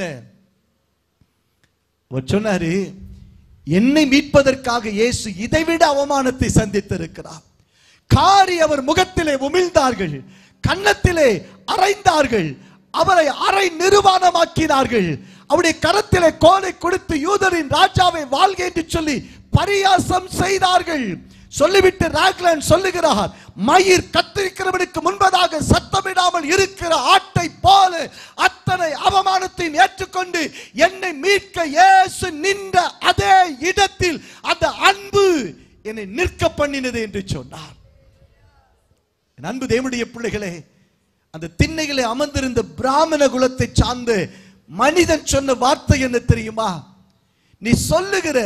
அவர் சொன்னாரு என்னை மீட்பதற்காக இயேசு இதைவிட அவமானத்தை சந்தித்திருக்கிறார் காரி அவர் முகத்திலே உமிழ்ந்தார்கள் கன்னத்திலே அறைந்தார்கள் அவரை அரை நிர்வாணமாக்கினார்கள் அவருடைய கரத்திலே கோலை கொடுத்து யூதரின் ராஜாவை வாழ்க என்று சொல்லி பரியாசம் செய்தார்கள் சொல்லிவிட்டு ராக்லாண்ட் சொல்லுகிறார் மயிர் கத்திருக்கிறவனுக்கு முன்பதாக சத்தமிடாமல் இருக்கிற ஆட்டை போல அத்தனை அவமானத்தையும் ஏற்றுக்கொண்டு என்னை மீட்க இயேசு நின்ற அதே இடத்தில் அந்த அன்பு என்னை நிற்க பண்ணினது என்று சொன்னார் என் அன்பு தேவனுடைய பிள்ளைகளே அந்த திண்ணையிலே அமர்ந்திருந்த பிராமண குலத்தை சார்ந்த மனிதன் சொன்ன வார்த்தை என்ன தெரியுமா நீ சொல்லுகிற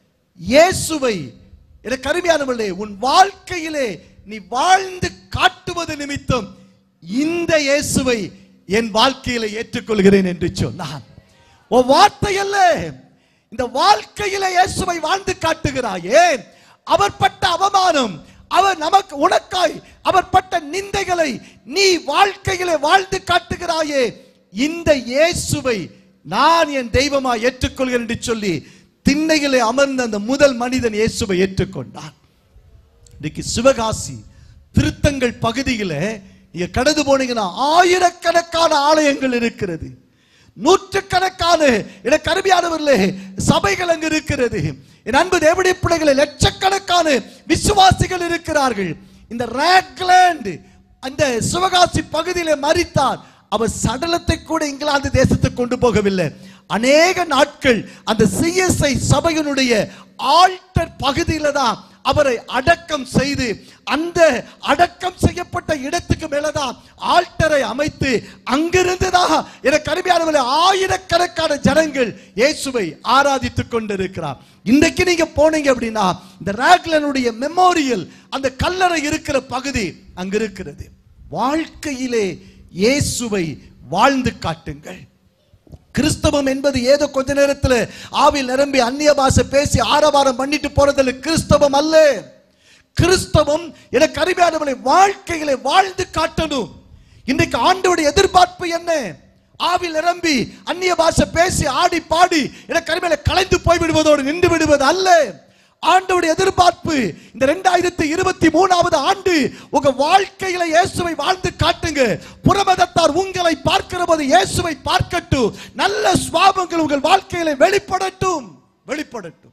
இயேசுவை எனக்கு அருமையானவர்களே உன் வாழ்க்கையிலே நீ வாழ்ந்து காட்டுவது நிமித்தம் இந்த இயேசுவை என் வாழ்க்கையில ஏற்றுக்கொள்கிறேன் என்று சொன்னான் உன் வார்த்தை அல்ல இந்த வாழ்க்கையில இயேசுவை வாழ்ந்து காட்டுகிறாயே அவர் பட்ட அவமானம் அவர் நமக்கு உனக்காய் அவர் பட்ட நிந்தைகளை நீ வாழ்க்கையிலே வாழ்ந்து காட்டுகிறாயே இந்த இயேசுவை நான் என் தெய்வமா ஏற்றுக்கொள்கிறேன் என்று சொல்லி திண்ணையிலே அமர்ந்த அந்த முதல் மனிதன் இயேசுவை ஏற்றுக்கொண்டான் இன்னைக்கு சிவகாசி திருத்தங்கள் பகுதியில நீங்க கடந்து போனீங்கன்னா ஆயிரக்கணக்கான ஆலயங்கள் இருக்கிறது நூற்றுக்கணக்கான எனக்கு அருமையானவர்களே சபைகள் அங்கு இருக்கிறது என் அன்பு தேவடைய பிள்ளைகளை லட்சக்கணக்கான விசுவாசிகள் இருக்கிறார்கள் இந்த ரேக்லேண்ட் அந்த சிவகாசி பகுதியிலே மறித்தார் அவர் சடலத்தை கூட இங்கிலாந்து தேசத்துக்கு கொண்டு போகவில்லை அநேக நாட்கள் அந்த சிஎஸ்ஐ சபையினுடைய ஆல்டர் பகுதியில தான் அவரை அடக்கம் செய்து அந்த அடக்கம் செய்யப்பட்ட இடத்துக்கு மேலதான் ஆல்டரை அமைத்து அங்கிருந்து தான் எனக்கு அருமையானவர்களே ஆயிரக்கணக்கான ஜனங்கள் இயேசுவை ஆராதித்துக் கொண்டிருக்கிறார் இன்றைக்கு நீங்க போனீங்க அப்படின்னா இந்த ராக்லனுடைய மெமோரியல் அந்த கல்லறை இருக்கிற பகுதி அங்க இருக்கிறது வாழ்க்கையிலே இயேசுவை வாழ்ந்து காட்டுங்கள் கிறிஸ்தவம் என்பது ஏதோ கொஞ்ச நேரத்துல ஆவில் நிரம்பி அந்நிய பாஷை பேசி ஆரவாரம் பண்ணிட்டு போறதில்ல கிறிஸ்தவம் அல்ல கிறிஸ்தவம் எனக்கு அருமையானவளை வாழ்க்கையிலே வாழ்ந்து காட்டணும் இன்றைக்கு ஆண்டோடைய எதிர்பார்ப்பு என்ன ஆவில் நிரம்பி அந்நிய பாஷை பேசி ஆடி பாடி எனக்கு அருமையில கலைந்து போய் விடுவதோடு நின்று விடுவது அல்ல ஆண்டோடைய எதிர்பார்ப்பு இந்த ரெண்டாயிரத்தி இருபத்தி மூணாவது ஆண்டு உங்க வாழ்க்கையில இயேசுவை வாழ்ந்து காட்டுங்க புறமதத்தார் உங்களை பார்க்கிற போது இயேசுவை பார்க்கட்டும் நல்ல சுவாபங்கள் உங்கள் வாழ்க்கையில வெளிப்படட்டும் வெளிப்படட்டும்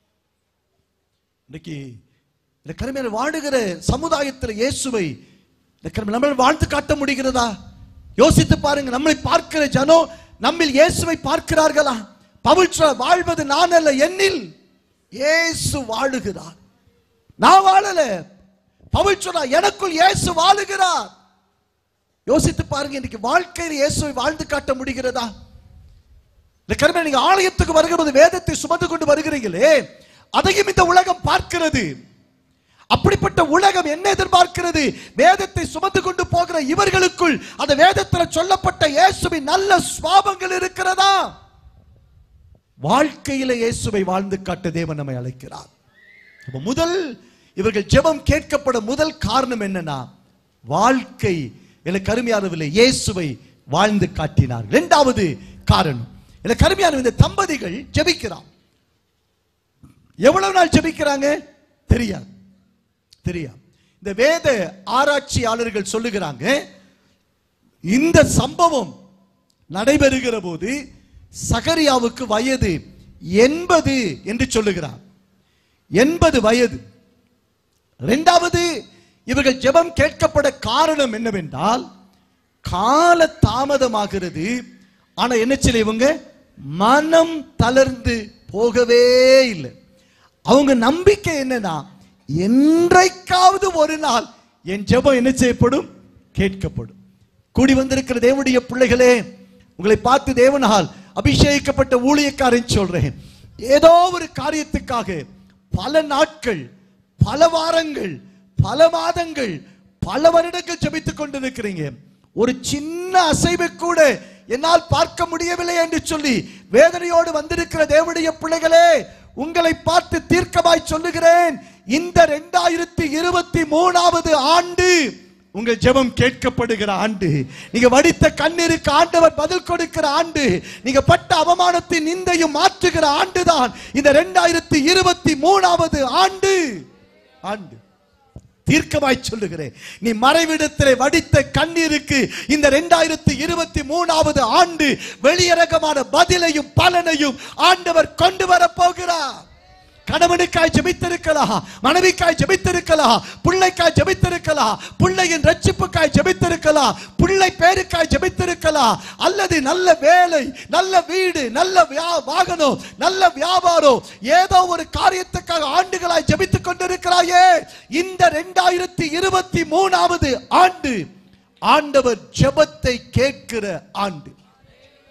இன்னைக்கு இந்த கருமையில வாழுகிற சமுதாயத்தில் இயேசுவை இந்த கருமை நம்மளால் வாழ்ந்து காட்ட முடிகிறதா யோசித்து பாருங்க நம்மளை பார்க்கிற ஜனம் நம்மில் இயேசுவை பார்க்கிறார்களா பவுல் சொல்றார், வாழ்வது நான் அல்ல என்னில் இயேசு வாழுகிறார் நான் வாழல பவுல் சொல்றா எனக்குள் இயேசு வாழுகிறார் யோசித்து பாருங்க இன்னைக்கு வாழ்க்கையில் இயேசுவை வாழ்ந்து காட்ட முடிகிறதா இந்த கருமை நீங்க ஆலயத்துக்கு வருகிறது வேதத்தை சுமந்து கொண்டு வருகிறீங்களே அதையும் இந்த உலகம் பார்க்கிறது அப்படிப்பட்ட உலகம் என்ன எதிர்பார்க்கிறது வேதத்தை சுமந்து கொண்டு போகிற இவர்களுக்குள் அந்த வேதத்தில் சொல்லப்பட்ட இயேசுவின் நல்ல சுவாபங்கள் இருக்கிறதா வாழ்க்கையில இயேசுவை வாழ்ந்து காட்ட தேவன் நம்மை அழைக்கிறார் அப்ப முதல் இவர்கள் ஜெபம் கேட்கப்பட முதல் காரணம் என்னன்னா வாழ்க்கை எனக்கு அருமையானவில்லை இயேசுவை வாழ்ந்து காட்டினார் இரண்டாவது காரணம் எனக்கு அருமையான இந்த தம்பதிகள் ஜெபிக்கிறார் எவ்வளவு நாள் ஜெபிக்கிறாங்க தெரியாது தெரியாது இந்த வேத ஆராய்ச்சியாளர்கள் சொல்லுகிறாங்க இந்த சம்பவம் நடைபெறுகிற போது சகரியாவுக்கு வயது எண்பது என்று சொல்லுகிறார் எண்பது வயது இரண்டாவது இவர்கள் ஜெபம் கேட்கப்பட காரணம் என்னவென்றால் கால தாமதமாகிறது ஆனா என்ன செய்யல இவங்க மனம் தளர்ந்து போகவே இல்லை அவங்க நம்பிக்கை என்னன்னா என்றைக்காவது ஒரு நாள் என் ஜெபம் என்ன செய்யப்படும் கேட்கப்படும் கூடி வந்திருக்கிற தேவனுடைய பிள்ளைகளே உங்களை பார்த்து தேவனால் அபிஷேகிக்கப்பட்ட ஊழியக்காரன் சொல்றேன் ஏதோ ஒரு காரியத்துக்காக பல நாட்கள் பல வாரங்கள் பல மாதங்கள் பல வருடங்கள் ஜெபித்துக் கொண்டிருக்கிறீங்க ஒரு சின்ன அசைவை கூட என்னால் பார்க்க முடியவில்லை என்று சொல்லி வேதனையோடு வந்திருக்கிற தேவனுடைய பிள்ளைகளே உங்களை பார்த்து தீர்க்கமாய் சொல்லுகிறேன் இந்த ரெண்டாயிரத்தி இருபத்தி மூணாவது ஆண்டு உங்கள் ஜெபம் கேட்கப்படுகிற ஆண்டு நீங்க வடித்த கண்ணீருக்கு ஆண்டவர் பதில் கொடுக்கிற ஆண்டு நீங்க பட்ட அவமானத்தின் நிந்தையும் மாற்றுகிற ஆண்டுதான் இந்த ரெண்டாயிரத்தி இருபத்தி மூணாவது ஆண்டு ஆண்டு தீர்க்கமாய் சொல்லுகிறேன் நீ மறைவிடத்திலே வடித்த கண்ணீருக்கு இந்த ரெண்டாயிரத்தி இருபத்தி மூணாவது ஆண்டு வெளியரங்கமான பதிலையும் பலனையும் ஆண்டவர் கொண்டு வர போகிறார் கணவனுக்காய் ஜெபித்திருக்கலாம் மனைவிக்காய் ஜெபித்திருக்கலாம் பிள்ளைக்காய் ஜெபித்திருக்கலாம் பிள்ளையின் ரட்சிப்புக்காய் ஜெபித்திருக்கலாம் பிள்ளை பேருக்காய் ஜெபித்திருக்கலாம் அல்லது நல்ல வேலை நல்ல வீடு நல்ல வியா- வாகனம் நல்ல வியாபாரம் ஏதோ ஒரு காரியத்துக்காக ஆண்டுகளாய் ஜெபித்துக் கொண்டிருக்கிறாயே இந்த ரெண்டாயிரத்தி இருபத்தி மூணாவது ஆண்டு ஆண்டவர் ஜெபத்தை கேட்கிற ஆண்டு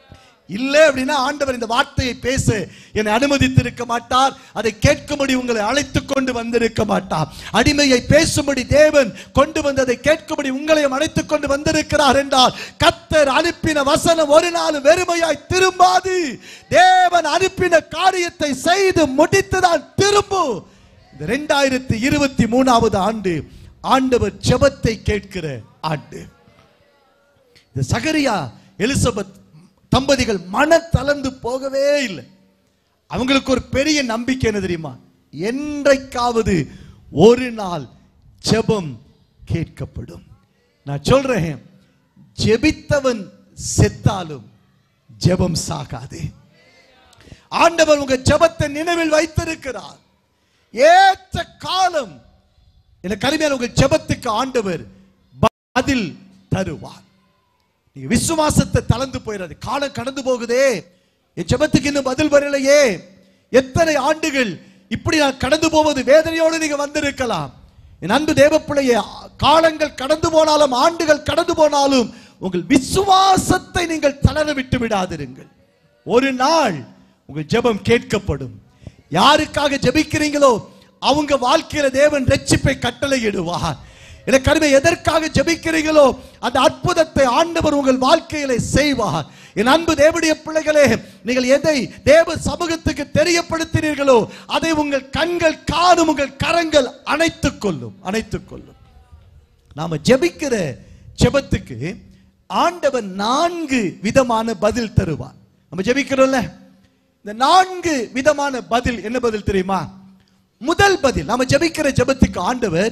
இல்லை அப்படின்னா ஆண்டவர் இந்த வார்த்தையை பேச என்னை அனுமதித்திருக்க மாட்டார் அதை கேட்கும்படி உங்களை அழைத்து கொண்டு வந்திருக்க மாட்டார் அடிமையை பேசும்படி தேவன் கொண்டு வந்ததை கேட்கும்படி உங்களையும் அழைத்துக் கொண்டு வந்திருக்கிறார் என்றால் கத்தர் அனுப்பின வசனம் ஒரு நாள் வெறுமையாய் திரும்பாது தேவன் அனுப்பின காரியத்தை செய்து முடித்துதான் திரும்பும் இந்த ரெண்டாயிரத்தி இருபத்தி மூணாவது ஆண்டு ஆண்டவர் ஜெபத்தை கேட்கிற ஆண்டு இந்த சகரியா எலிசபெத் தம்பதிகள் மன தளர்ந்து போகவே இல்லை அவங்களுக்கு ஒரு பெரிய நம்பிக்கை என்ன தெரியுமா என்றைக்காவது ஒரு நாள் ஜெபம் கேட்கப்படும் நான் சொல்றேன் ஜெபித்தவன் செத்தாலும் ஜெபம் சாகாது ஆண்டவர் உங்க ஜெபத்தை நினைவில் வைத்திருக்கிறார் ஏற்ற காலம் என கருமையான உங்கள் ஜெபத்துக்கு ஆண்டவர் பதில் தருவார் நீங்க விசுவாசத்தை தளர்ந்து போயிடாது காலம் கடந்து போகுதே என் ஜெபத்துக்கு இன்னும் பதில் வரலையே எத்தனை ஆண்டுகள் இப்படி நான் கடந்து போவது வேதனையோடு நீங்க வந்திருக்கலாம் என் அன்பு தேவப்பிள்ளையே காலங்கள் கடந்து போனாலும் ஆண்டுகள் கடந்து போனாலும் உங்கள் விசுவாசத்தை நீங்கள் தளர விட்டு விடாதிருங்கள் ஒரு நாள் உங்கள் ஜெபம் கேட்கப்படும் யாருக்காக ஜெபிக்கிறீங்களோ அவங்க வாழ்க்கையில தேவன் ரட்சிப்பை கட்டளையிடுவார் என கருமை எதற்காக ஜெபிக்கிறீங்களோ அந்த அற்புதத்தை ஆண்டவர் உங்கள் வாழ்க்கையிலே செய்வார் என் அன்பு தேவனுடைய பிள்ளைகளே நீங்கள் எதை தேவ சமூகத்துக்கு தெரியப்படுத்தினீர்களோ அதை உங்கள் கண்கள் காணும் உங்கள் கரங்கள் அணைத்துக் கொள்ளும் அணைத்துக் கொள்ளும் நாம ஜெபிக்கிற ஜெபத்துக்கு ஆண்டவர் நான்கு விதமான பதில் தருவார் நம்ம ஜெபிக்கிறோம்ல இந்த நான்கு விதமான பதில் என்ன பதில் தெரியுமா முதல் பதில் நாம ஜெபிக்கிற ஜெபத்துக்கு ஆண்டவர்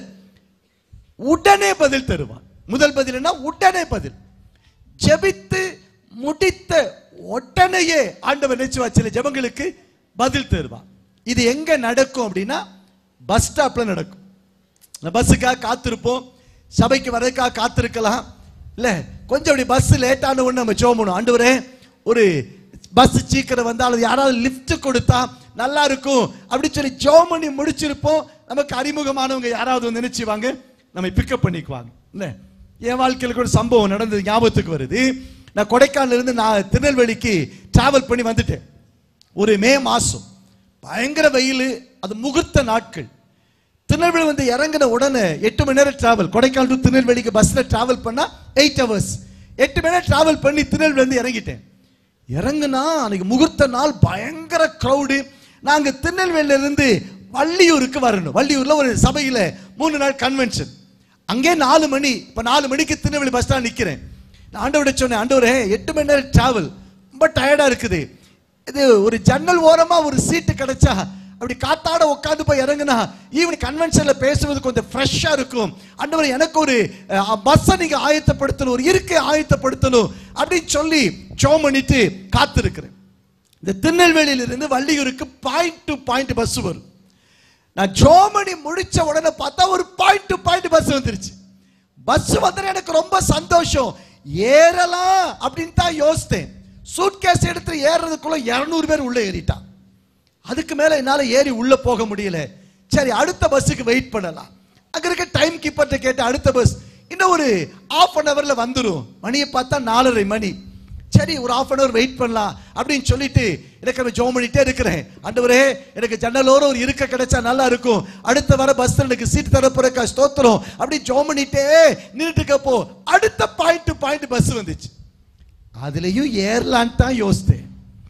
உடனே பதில் தருவார் முதல் பதில் என்ன உடனே பதில் ஜெபித்து முடித்த உடனேயே ஆண்டவர் நினைச்சு சில ஜெபங்களுக்கு பதில் தருவார் இது எங்க நடக்கும் அப்படின்னா பஸ் ஸ்டாப்ல நடக்கும் இந்த பஸ்ஸுக்காக காத்திருப்போம் சபைக்கு வரதுக்காக காத்திருக்கலாம் இல்ல கொஞ்சம் அப்படி பஸ் லேட் ஆன உடனே நம்ம சோமணும் ஆண்டவரே ஒரு பஸ் சீக்கிரம் வந்தாலும் யாராவது லிஃப்ட் கொடுத்தா நல்லா இருக்கும் அப்படி சொல்லி ஜோம் பண்ணி முடிச்சிருப்போம் நமக்கு அறிமுகமானவங்க யாராவது வந்து நினைச்சுவாங்க நம்ம பிக்கப் பண்ணிக்குவாங்க இல்ல என் வாழ்க்கையில் கூட சம்பவம் நடந்தது ஞாபகத்துக்கு வருது நான் கொடைக்கானல்ல இருந்து நான் திருநெல்வேலிக்கு டிராவல் பண்ணி வந்துட்டேன் ஒரு மே மாசம் பயங்கர வெயில் அது முகூர்த்த நாட்கள் திருநெல்வேலி வந்து இறங்கின உடனே எட்டு மணி நேரம் டிராவல் கொடைக்கானல் டு திருநெல்வேலிக்கு பஸ்ல டிராவல் பண்ணா எயிட் ஹவர்ஸ் எட்டு மணி நேரம் டிராவல் பண்ணி திருநெல்வேலி வந்து இறங்கிட்டேன் இறங்குனா அன்னைக்கு முகூர்த்த நாள் பயங்கர க்ரௌடு நாங்க திருநெல்வேலியில இருந்து வள்ளியூருக்கு வரணும் வள்ளியூர்ல ஒரு சபையில மூணு நாள் கன்வென்ஷன் அங்கே நாலு மணி இப்ப நாலு மணிக்கு திருநெல்வேலி பஸ் ஸ்டாண்ட் நிக்கிறேன் நான் ஆண்டவரை சொன்னேன் ஆண்டவரே எட்டு மணி நேரம் டிராவல் ரொம்ப டயர்டா இருக்குது இது ஒரு ஜன்னல் ஓரமா ஒரு சீட்டு கிடைச்சா அப்படி காத்தாட உட்காந்து போய் இறங்குனா ஈவினிங் கன்வென்ஷன்ல பேசுறது கொஞ்சம் ஃப்ரெஷ்ஷா இருக்கும் ஆண்டவர் எனக்கு ஒரு பஸ்ஸை நீங்க ஆயத்தப்படுத்தணும் ஒரு இருக்கை ஆயத்தப்படுத்தணும் அப்படின்னு சொல்லி சோ பண்ணிட்டு காத்திருக்கிறேன் இந்த திருநெல்வேலியிலிருந்து வள்ளியூருக்கு பாயிண்ட் டு பாயிண்ட் பஸ் வரும் நான் ஜோமணி முடிச்ச உடனே பார்த்தா ஒரு பாயிண்ட் டு பாயிண்ட் பஸ் வந்துருச்சு பஸ் வந்தா எனக்கு ரொம்ப சந்தோஷம் ஏறலாம் அப்படின்னு தான் யோசித்தேன் சூட்கேஸ் எடுத்து ஏறுறதுக்குள்ள இருநூறு பேர் உள்ள ஏறிட்டான் அதுக்கு மேல என்னால ஏறி உள்ள போக முடியல சரி அடுத்த பஸ்ஸுக்கு வெயிட் பண்ணலாம் அங்க இருக்க டைம் கீப்பர்ட்ட கேட்ட அடுத்த பஸ் இன்னும் ஒரு ஆஃப் அன் ஹவர்ல வந்துரும் மணியை பார்த்தா நாலரை மணி சரி ஒரு ஆஃப் அன் ஹவர் வெயிட் பண்ணலாம் அப்படின்னு சொல்லிட்டு எனக்கு நான் ஜோம் பண்ணிட்டே இருக்கிறேன் ஆண்டவரே எனக்கு ஜன்னலோரம் ஒரு இருக்க கிடைச்சா நல்லா இருக்கும் அடுத்த வர பஸ் எனக்கு சீட் தரப்புறக்கா ஸ்தோத்திரம் அப்படி ஜோம் பண்ணிட்டே நின்றுட்டு இருக்கப்போ அடுத்த பாயிண்ட் டு பாயிண்ட் பஸ் வந்துச்சு அதுலயும் ஏறலான்னு தான் யோசித்தேன்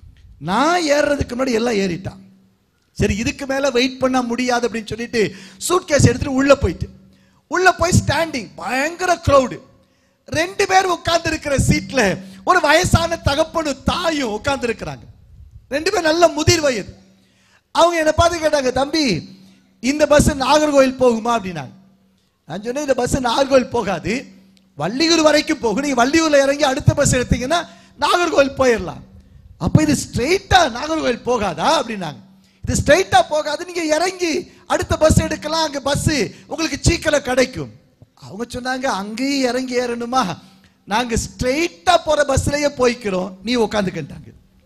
நான் ஏறுறதுக்கு முன்னாடி எல்லாம் ஏறிட்டான் சரி இதுக்கு மேல வெயிட் பண்ண முடியாது அப்படின்னு சொல்லிட்டு சூட்கேஸ் எடுத்துட்டு உள்ள போயிட்டு உள்ள போய் ஸ்டாண்டிங் பயங்கர க்ரௌடு ரெண்டு பேர் உட்கார்ந்து இருக்கிற சீட்ல ஒரு வயசான தகப்பனும் தாயும் உட்கார்ந்து இருக்கிறாங்க ரெண்டு பேர் நல்ல முதிர் வயது அவங்க என்ன பார்த்து கேட்டாங்க தம்பி இந்த பஸ் நாகர்கோவில் போகுமா அப்படின்னாங்க நான் சொன்னேன் இந்த பஸ் நாகர்கோவில் போகாது வள்ளியூர் வரைக்கும் போகும் நீங்க வள்ளியூர்ல இறங்கி அடுத்த பஸ் எடுத்தீங்கன்னா நாகர்கோவில் போயிடலாம் அப்ப இது ஸ்ட்ரெயிட்டா நாகர்கோவில் போகாதா அப்படின்னாங்க இது ஸ்ட்ரெயிட்டா போகாது நீங்க இறங்கி அடுத்த பஸ் எடுக்கலாம் அங்க பஸ் உங்களுக்கு சீக்கிரம் கிடைக்கும் அவங்க சொன்னாங்க அங்கேயும் இறங்கி ஏறணுமா நாங்க ஸ்ட்ரெயிட்டா போற பஸ்லயே போய்க்கிறோம் நீ உட்காந்துக்கிட்டாங்க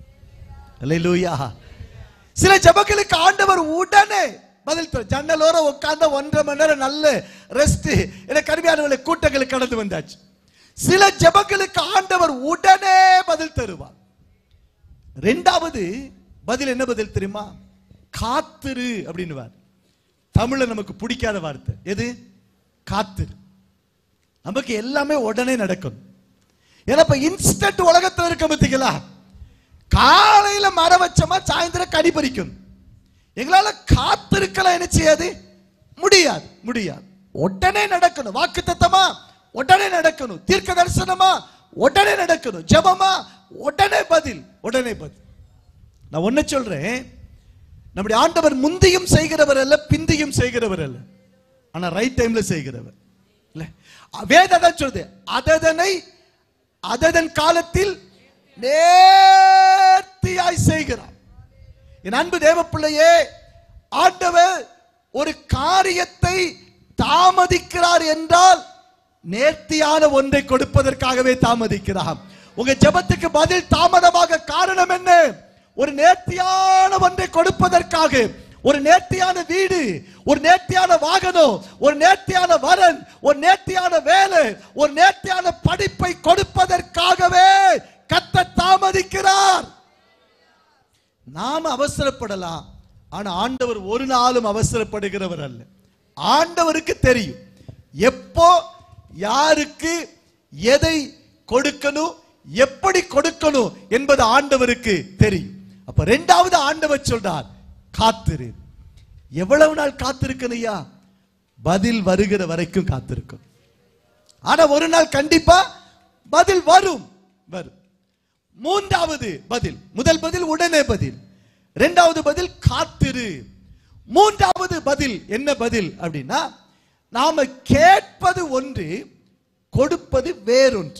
அல்லேலூயா சில ஜபங்களுக்கு ஆண்டவர் உடனே பதில் தரும் ஜன்னலோர உட்கார்ந்த ஒன்றரை மணி நேரம் நல்ல ரெஸ்ட் என கருமையானவர்களை கூட்டங்களுக்கு கடந்து வந்தாச்சு சில ஜபங்களுக்கு ஆண்டவர் உடனே பதில் தருவார் ரெண்டாவது பதில் என்ன பதில் தெரியுமா காத்திரு அப்படின்னுவார் தமிழ்ல நமக்கு பிடிக்காத வார்த்தை எது காத்திரு நமக்கு எல்லாமே உடனே நடக்கும் ஏன்னா இப்ப இன்ஸ்டன்ட் உலகத்துல இருக்க பத்தீங்களா காலையில மரம் வச்சோமா சாயந்தரம் கனி பறிக்கும் எங்களால காத்திருக்கலாம் என்ன செய்யாது முடியாது முடியாது உடனே நடக்கணும் வாக்கு தத்தமா உடனே நடக்கணும் தீர்க்க தரிசனமா உடனே நடக்கணும் ஜெபமா உடனே பதில் உடனே பதில் நான் ஒண்ணு சொல்றேன் நம்முடைய ஆண்டவர் முந்தியும் செய்கிறவர் அல்ல பிந்தியும் செய்கிறவர் அல்ல ஆனா ரைட் டைம்ல செய்கிறவர் இல்ல வேதம் தான் சொல்லுது அததனை அததன் காலத்தில் நேர்த்தியாய் செய்கிறார் என் அன்பு தேவ பிள்ளையே ஆண்டவர் ஒரு காரியத்தை தாமதிக்கிறார் என்றால் நேர்த்தியான ஒன்றை கொடுப்பதற்காகவே தாமதிக்கிறார் உங்க ஜெபத்துக்கு பதில் தாமதமாக காரணம் என்ன ஒரு நேர்த்தியான ஒன்றை கொடுப்பதற்காக ஒரு நேர்த்தியான வீடு ஒரு நேர்த்தியான வாகனம் ஒரு நேர்த்தியான வரன் ஒரு நேர்த்தியான வேலை ஒரு நேர்த்தியான படிப்பை கொடுப்பதற்காகவே கத்த தாமதிக்கிறார் நாம அவசரப்படலாம் ஆனா ஆண்டவர் ஒரு நாளும் அவசரப்படுகிறவர் அல்ல ஆண்டவருக்கு தெரியும் எப்போ யாருக்கு எதை கொடுக்கணும் எப்படி கொடுக்கணும் என்பது ஆண்டவருக்கு தெரியும் அப்ப ரெண்டாவது ஆண்டவர் சொல்றார் காத்திரு எவ்வளவு நாள் காத்திருக்கணையா பதில் வருகிற வரைக்கும் காத்திருக்கும் ஆனா ஒரு நாள் கண்டிப்பா பதில் வரும் வரும் மூன்றாவது பதில் முதல் பதில் உடனே பதில் இரண்டாவது பதில் காத்திரு மூன்றாவது பதில் என்ன பதில் அப்படின்னா நாம கேட்பது ஒன்று கொடுப்பது வேறொன்று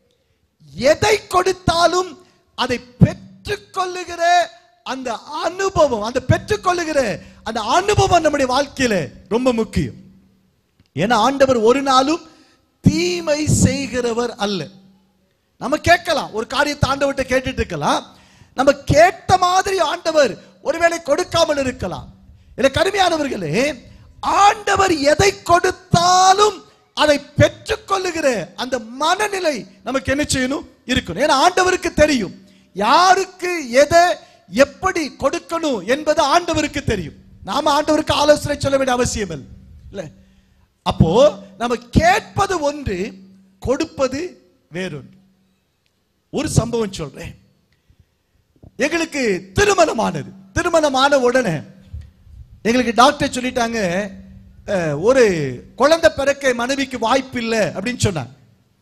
எதை கொடுத்தாலும் அதை பெற்றுக்கொள்ளுகிற அந்த அனுபவம் அந்த பெற்றுக்கொள்ளுகிற அந்த அனுபவம் நம்முடைய வாழ்க்கையில ரொம்ப முக்கியம் ஏன்னா ஆண்டவர் ஒரு நாளும் தீமை செய்கிறவர் அல்ல நம்ம கேட்கலாம் ஒரு காரியத்தை ஆண்டவர்கிட்ட கேட்டுட்டு இருக்கலாம் நம்ம கேட்ட மாதிரி ஆண்டவர் ஒருவேளை கொடுக்காமல் இருக்கலாம் இல்ல கருமையானவர்களே ஆண்டவர் எதை கொடுத்தாலும் அதை பெற்றுக்கொள்ளுகிற அந்த மனநிலை நமக்கு என்ன செய்யணும் இருக்கணும் ஏன்னா ஆண்டவருக்கு தெரியும் யாருக்கு எதை எப்படி கொடுக்கணும் என்பது ஆண்டவருக்கு தெரியும் நாம ஆண்டவருக்கு ஆலோசனை சொல்ல வேண்டிய அவசியம் இல்லை இல்ல அப்போ நம்ம கேட்பது ஒன்று கொடுப்பது வேறொன்று ஒரு சம்பவம் சொல்றேன் எங்களுக்கு திருமணமானது திருமணமான உடனே எங்களுக்கு டாக்டர் சொல்லிட்டாங்க அஹ், ஒரு குழந்தை பிறக்க மனைவிக்கு வாய்ப்பு இல்லை அப்படின்னு சொன்னாங்க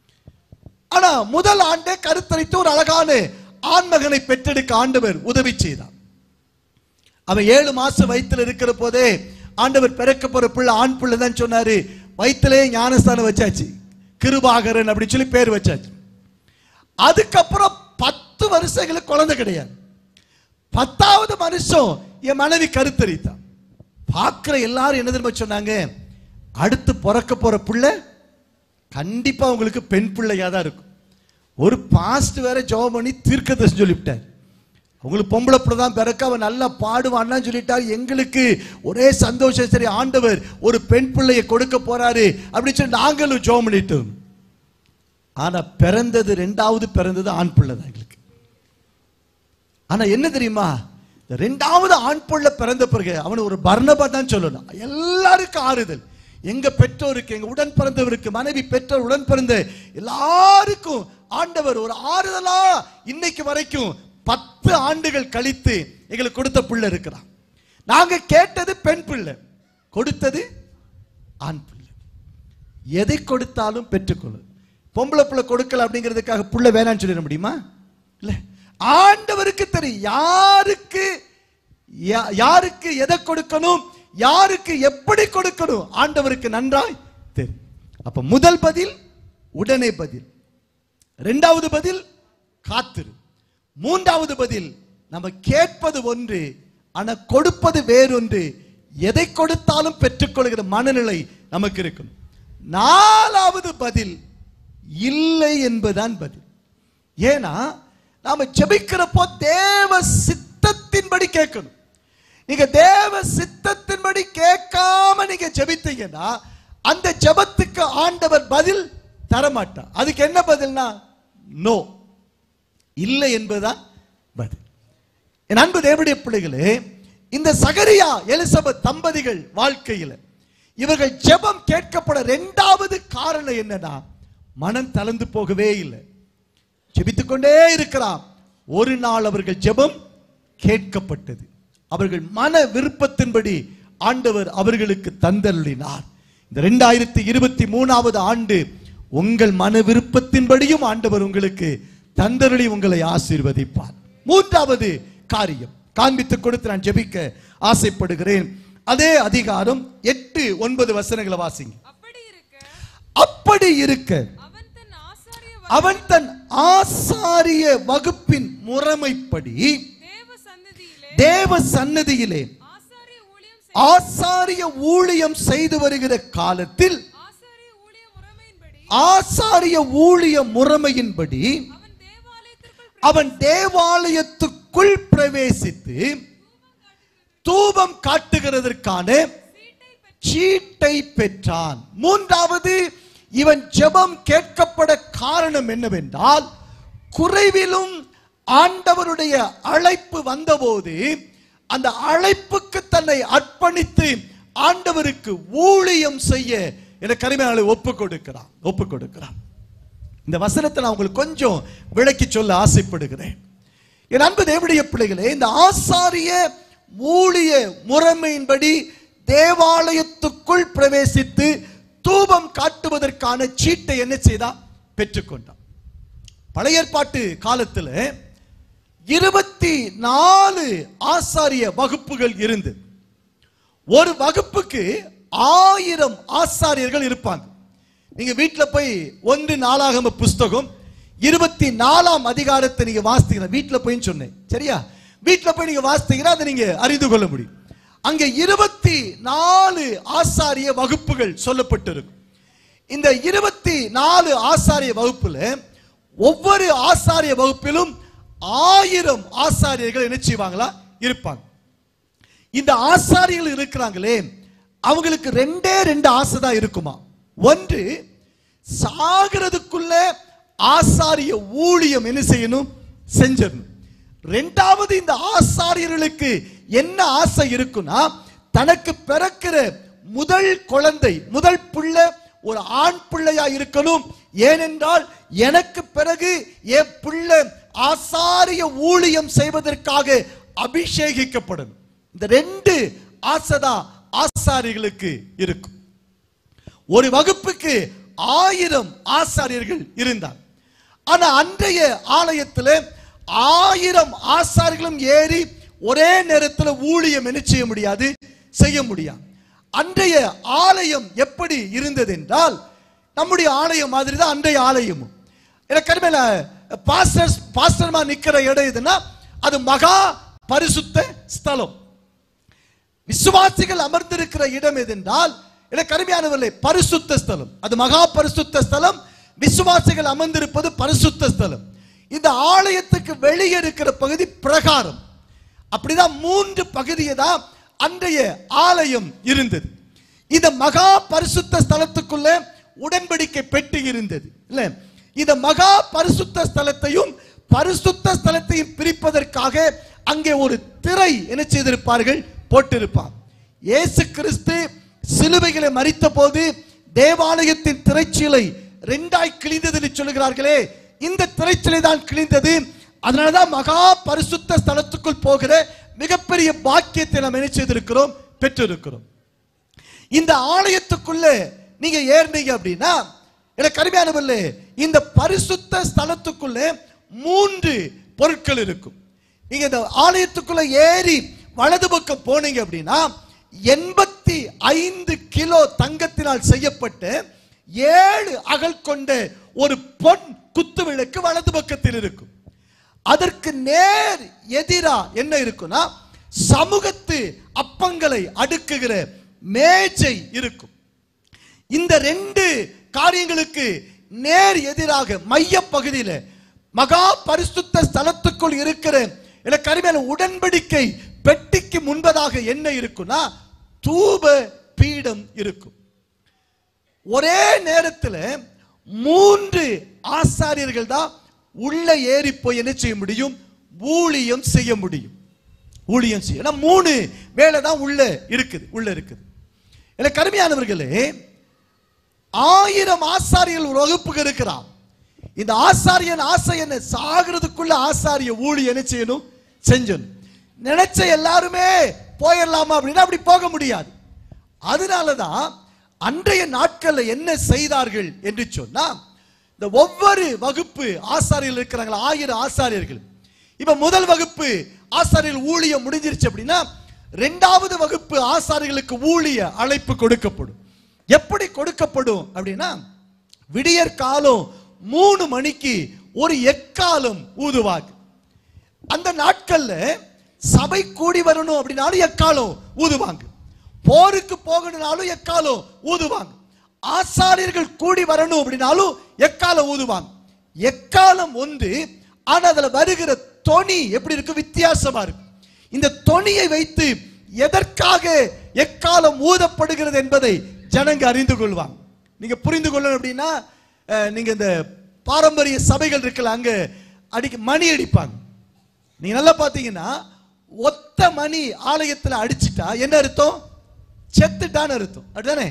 ஆனா முதல் ஆண்டே கருத்தரித்து ஒரு அழகான ஆண்மகனை பெற்றெடுக்க ஆண்டவர் உதவி செய்தார் அவன் ஏழு மாசம் வயித்துல இருக்கிற போதே ஆண்டவர் பிறக்க போற பிள்ளை ஆண் பிள்ளை தான் சொன்னாரு வயிற்றிலே ஞானஸ்தானம் வச்சாச்சு கிருபாகரன் அப்படின்னு சொல்லி பேர் வச்சாச்சு அதுக்கப்புறம் பத்து வருஷங்களுக்கு குழந்தை கிடையாது பத்தாவது மனுஷன் என் மனைவி கருத்தரித்தான் பார்க்கிற எல்லாரும் என்ன தெரியுமா சொன்னாங்க அடுத்து பிறக்க போற பிள்ளை கண்டிப்பா உங்களுக்கு பெண் பிள்ளையா தான் இருக்கும் ஒரு பாஸ்ட் வேற ஜெபம் பண்ணி தீர்க்கதரிசி சொல்லிவிட்டார் உங்களுக்கு பொம்பளை பிள்ளை தான் பிறக்க அவன் நல்லா பாடுவான்னு சொல்லிட்டார் எங்களுக்கு ஒரே சந்தோஷம் சரி ஆண்டவர் ஒரு பெண் பிள்ளையை கொடுக்க போறாரு அப்படின்னு சொல்லி நாங்களும் ஜெபம் பண்ணிட்டோம் ஆனா பிறந்தது ரெண்டாவது பிறந்தது ஆண் பிள்ளை தான் எங்களுக்கு ஆனா என்ன தெரியுமா இந்த ரெண்டாவது ஆண் பிள்ளை பிறந்த பிறகு அவன் ஒரு பர்ணபா தான் சொல்லணும் எல்லாருக்கும் ஆறுதல் எங்க பெற்றோருக்கு எங்க உடன் பிறந்தவருக்கு மனைவி பெற்றோர் உடன் பிறந்த எல்லாருக்கும் ஆண்டவர் ஒரு ஆறுதலா இன்னைக்கு வரைக்கும் பத்து ஆண்டுகள் கழித்து எங்களுக்கு கொடுத்த பிள்ளை இருக்கிறான் நாங்க கேட்டது பெண் பிள்ளை கொடுத்தது ஆண் பிள்ளை எதை கொடுத்தாலும் பெற்றுக்கொள்ளும் பொம்பளை பிள்ளை கொடுக்கல அப்படிங்கிறதுக்காக புள்ள வேணாம்னு சொல்லிட முடியுமா இல்ல ஆண்டவருக்கு தெரியும் யாருக்கு யா- யாருக்கு எதை கொடுக்கணும் யாருக்கு எப்படி கொடுக்கணும் ஆண்டவருக்கு நன்றாய் தெரியும் அப்ப முதல் பதில் உடனே பதில் இரண்டாவது பதில் காத்திரு மூன்றாவது பதில் நம்ம கேட்பது ஒன்று ஆனா கொடுப்பது வேறொன்று எதை கொடுத்தாலும் பெற்றுக்கொள்கிற மனநிலை நமக்கு இருக்கும் நாலாவது பதில் இல்லை என்பதுதான் பதில் ஏன்னா நாம ஜெபிக்கிறப்போ தேவ சித்தத்தின்படி கேட்கணும் நீங்க தேவ சித்தத்தின்படி கேட்காம நீங்க ஜெபித்தீங்கன்னா அந்த ஜெபத்துக்கு ஆண்டவர் பதில் தரமாட்டார் அதுக்கு என்ன பதில்னா நோ இல்லை என்பதுதான் பதில் என் அன்பு தேவனுடைய பிள்ளைகளே இந்த சகரியா எலிசபெத் தம்பதிகள் வாழ்க்கையில் இவர்கள் ஜெபம் கேட்கப்பட இரண்டாவது காரணம் என்னன்னா மனம் தளர்ந்து போகவே இல்லை ஜெபித்துக் கொண்டே இருக்கிறார் ஒரு நாள் அவர்கள் ஜெபம் கேட்கப்பட்டது அவர்கள் மன விருப்பத்தின்படி ஆண்டவர் அவர்களுக்கு தந்தருளினார் இந்த ரெண்டாயிரத்தி இருபத்தி மூணாவது ஆண்டு உங்கள் மன விருப்பத்தின்படியும் ஆண்டவர் உங்களுக்கு தந்தருளி உங்களை ஆசீர்வதிப்பார் மூன்றாவது காரியம் காண்பித்துக் கொடுத்து நான் ஜெபிக்க ஆசைப்படுகிறேன் அதே அதிகாரம் எட்டு ஒன்பது வசனங்களை வாசிங்க அப்படி இருக்க அப்படி இருக்க அவன் தன் ஆசாரிய அவன் தன் ஆசாரிய வகுப்பின் முறைமைப்படி தேவ சன்னதியிலே தேவ சன்னதியிலே ஆசாரிய ஊழியம் செய்- ஆசாரிய ஊழியம் செய்து வருகிற காலத்தில் ஆசாரிய ஊழிய முறைமையின்படி ஆசாரிய ஊழிய முறைமையின்படி அவன் தேவாலயத்திற்குள் அவன் தேவாலயத்துக்குள் பிரவேசித்து தூபம் காட்டுகிறதற்கான சீட்டை பெற்றான் மூன்றாவது இவன் ஜெபம் கேட்கப்பட காரணம் என்னவென்றால் குறைவிலும் ஆண்டவருடைய அழைப்பு வந்தபோது அந்த அழைப்புக்கு தன்னை அர்ப்பணித்து ஆண்டவருக்கு ஊழியம் செய்ய என கரிமையாளை ஒப்பு கொடுக்கிறான் ஒப்பு கொடுக்கிறான் இந்த வசனத்தை நான் உங்களுக்கு கொஞ்சம் விளக்கி சொல்ல ஆசைப்படுகிறேன் என் அன்பு தேவடைய பிள்ளைகளே இந்த ஆசாரிய ஊழிய முறைமையின்படி தேவாலயத்துக்குள் பிரவேசித்து தூபம் காட்டுவதற்கான சீட்டை என்ன செய்தான் பெற்றுக்கொண்டான் பழைய ஏற்பாட்டு காலத்தில் இருபத்தி நாலு ஆசாரிய வகுப்புகள் இருந்து ஒரு வகுப்புக்கு ஆயிரம் ஆசாரியர்கள் இருப்பாங்க நீங்க வீட்டுல போய் ஒன்று நாளாகம புஸ்தகம் இருபத்தி நாலாம் அதிகாரத்தை நீங்க வாசித்தீங்கன்னா வீட்டுல போய் சொன்னேன் சரியா வீட்டுல போய் நீங்க வாசித்தீங்கன்னா அதை நீங்க அறிந்து கொள்ள முடியும் அங்க இருபத்தி நாலு ஆசாரிய வகுப்புகள் சொல்லப்பட்டிருக்கும் இந்த இருபத்தி நாலு ஆசாரிய வகுப்புல ஒவ்வொரு ஆசாரிய வகுப்பிலும் ஆயிரம் ஆசாரியர்கள் என்ன செய்வாங்களா இருப்பாங்க இந்த ஆசாரியர்கள் இருக்கிறாங்களே அவங்களுக்கு ரெண்டே ரெண்டு ஆசை தான் இருக்குமா ஒன்று சாகிறதுக்குள்ள ஆசாரிய ஊழியம் என்ன செய்யணும் செஞ்சிடணும் ரெண்டாவது இந்த ஆசாரியர்களுக்கு என்ன ஆசை இருக்குன்னா தனக்கு பிறக்கிற முதல் குழந்தை முதல் பிள்ளை ஒரு ஆண் பிள்ளையா இருக்கணும் ஏனென்றால் எனக்கு பிறகு என் பிள்ளை ஆசாரிய ஊழியம் செய்வதற்காக அபிஷேகிக்கப்படணும் இந்த ரெண்டு ஆசைதான் ஆசாரியர்களுக்கு இருக்கும் ஒரு வகுப்புக்கு ஆயிரம் ஆசாரியர்கள் இருந்தார் ஆனா அன்றைய ஆலயத்தில் ஆயிரம் ஆசாரிகளும் ஏறி ஒரே நேரத்தில் ஊழியம் என்ன செய்ய முடியாது செய்ய முடியாது அன்றைய ஆலயம் எப்படி இருந்தது என்றால் நம்முடைய ஆலயம் மாதிரி தான் அன்றைய ஆலயமும் எனக்கு கருமையில பாஸ்டர்ஸ் பாஸ்டர்மா நிக்கிற இடம் எதுன்னா அது மகா பரிசுத்த ஸ்தலம் விசுவாசிகள் அமர்ந்திருக்கிற இடம் எதென்றால் எனக்கு அருமையானவர்களே பரிசுத்த ஸ்தலம் அது மகா பரிசுத்த ஸ்தலம் விசுவாசிகள் அமர்ந்திருப்பது பரிசுத்த ஸ்தலம் இந்த ஆலயத்துக்கு வெளியே இருக்கிற பகுதி பிரகாரம் அப்படிதான் மூன்று பகுதியை தான் அன்றைய ஆலயம் இருந்தது இந்த மகா பரிசுத்த ஸ்தலத்துக்குள்ள உடன்படிக்கை பெட்டி இருந்தது இல்ல இந்த மகா பரிசுத்த ஸ்தலத்தையும் பரிசுத்த ஸ்தலத்தையும் பிரிப்பதற்காக அங்கே ஒரு திரை என்ன செய்திருப்பார்கள் போட்டிருப்பார் இயேசு கிறிஸ்து சிலுவைகளை மறித்த போது தேவாலயத்தின் திரைச்சீலை ரெண்டாய் கிழிந்தது என்று சொல்லுகிறார்களே இந்த திரைச்சீலை தான் கிழிந்தது அதனாலதான் மகா பரிசுத்த ஸ்தலத்துக்குள் போகிற மிகப்பெரிய பாக்கியத்தை நாம் என்ன செய்திருக்கிறோம் பெற்றிருக்கிறோம் இந்த ஆலயத்துக்குள்ள நீங்க ஏறினீங்க அப்படின்னா எனக்கு அருமையானவர்களே இந்த பரிசுத்த ஸ்தலத்துக்குள்ள மூன்று பொருட்கள் இருக்கும் நீங்க இந்த ஆலயத்துக்குள்ள ஏறி வலது பக்கம் போனீங்க அப்படின்னா எண்பத்தி ஐந்து கிலோ தங்கத்தினால் செய்யப்பட்ட ஏழு அகல் கொண்ட ஒரு பொன் குத்து விளக்கு வலது பக்கத்தில் இருக்கும் அதற்கு நேர் எதிரா என்ன இருக்குன்னா சமூகத்து அப்பங்களை அடுக்குகிற மேஜை இருக்கும் இந்த ரெண்டு காரியங்களுக்கு நேர் எதிராக மைய பகுதியில் மகா பரிசுத்த ஸ்தலத்துக்குள் இருக்கிற எனக்கு அருமையான உடன்படிக்கை பெட்டிக்கு முன்பதாக என்ன இருக்குன்னா தூப பீடம் இருக்கும் ஒரே நேரத்தில் மூன்று ஆசாரியர்கள் தான் உள்ள ஏறி போய் என்ன செய்ய முடியும் ஊழியம் செய்ய முடியும் ஊழியம் செய்யும் ஏன்னா மூணு வேலை தான் உள்ள இருக்குது உள்ள இருக்குது எனக்கு கருமையானவர்களே ஆயிரம் ஆசாரியர்கள் ஒரு வகுப்புக்கு இருக்கிறான் இந்த ஆசாரியன் ஆசை என்ன சாகிறதுக்குள்ள ஆசாரிய ஊழி என்ன செய்யணும் செஞ்சணும் நினைச்ச எல்லாருமே போயிடலாமா அப்படின்னா அப்படி போக முடியாது அதனாலதான் அன்றைய நாட்கள்ல என்ன செய்தார்கள் என்று சொன்னா இந்த ஒவ்வொரு வகுப்பு ஆசாரியர்கள் இருக்கிறாங்களா ஆயிரம் ஆசாரியர்கள் இப்ப முதல் வகுப்பு ஆசாரியர்கள் ஊழியம் முடிஞ்சிருச்சு அப்படின்னா ரெண்டாவது வகுப்பு ஆசாரியர்களுக்கு ஊழிய அழைப்பு கொடுக்கப்படும் எப்படி கொடுக்கப்படும் அப்படின்னா விடியற் காலம் மூணு மணிக்கு ஒரு எக்காலம் ஊதுவாங்க அந்த நாட்கள்ல சபை கூடி வரணும் அப்படின்னாலும் எக்காலம் ஊதுவாங்க போருக்கு போகணும்னாலும் எக்காலம் ஊதுவாங்க ஆசாரியர்கள் கூடி வரணும் அப்படின்னாலும் எக்காலம் ஊதுவாங்க எக்காலம் ஒன்று ஆனா அதுல வருகிற தொனி எப்படி இருக்கு வித்தியாசமா இருக்கு இந்த தொனியை வைத்து எதற்காக எக்காலம் ஊதப்படுகிறது என்பதை ஜனங்க அறிந்து கொள்வாங்க நீங்க புரிந்து கொள்ளணும் அப்படின்னா அஹ், நீங்க இந்த பாரம்பரிய சபைகள் இருக்குல்ல அங்க அடிக்க மணி அடிப்பாங்க நீங்க நல்லா பாத்தீங்கன்னா ஒத்த மணி ஆலயத்துல அடிச்சிட்டா என்ன அர்த்தம் செத்துட்டான்னு அர்த்தம் அப்படிதானே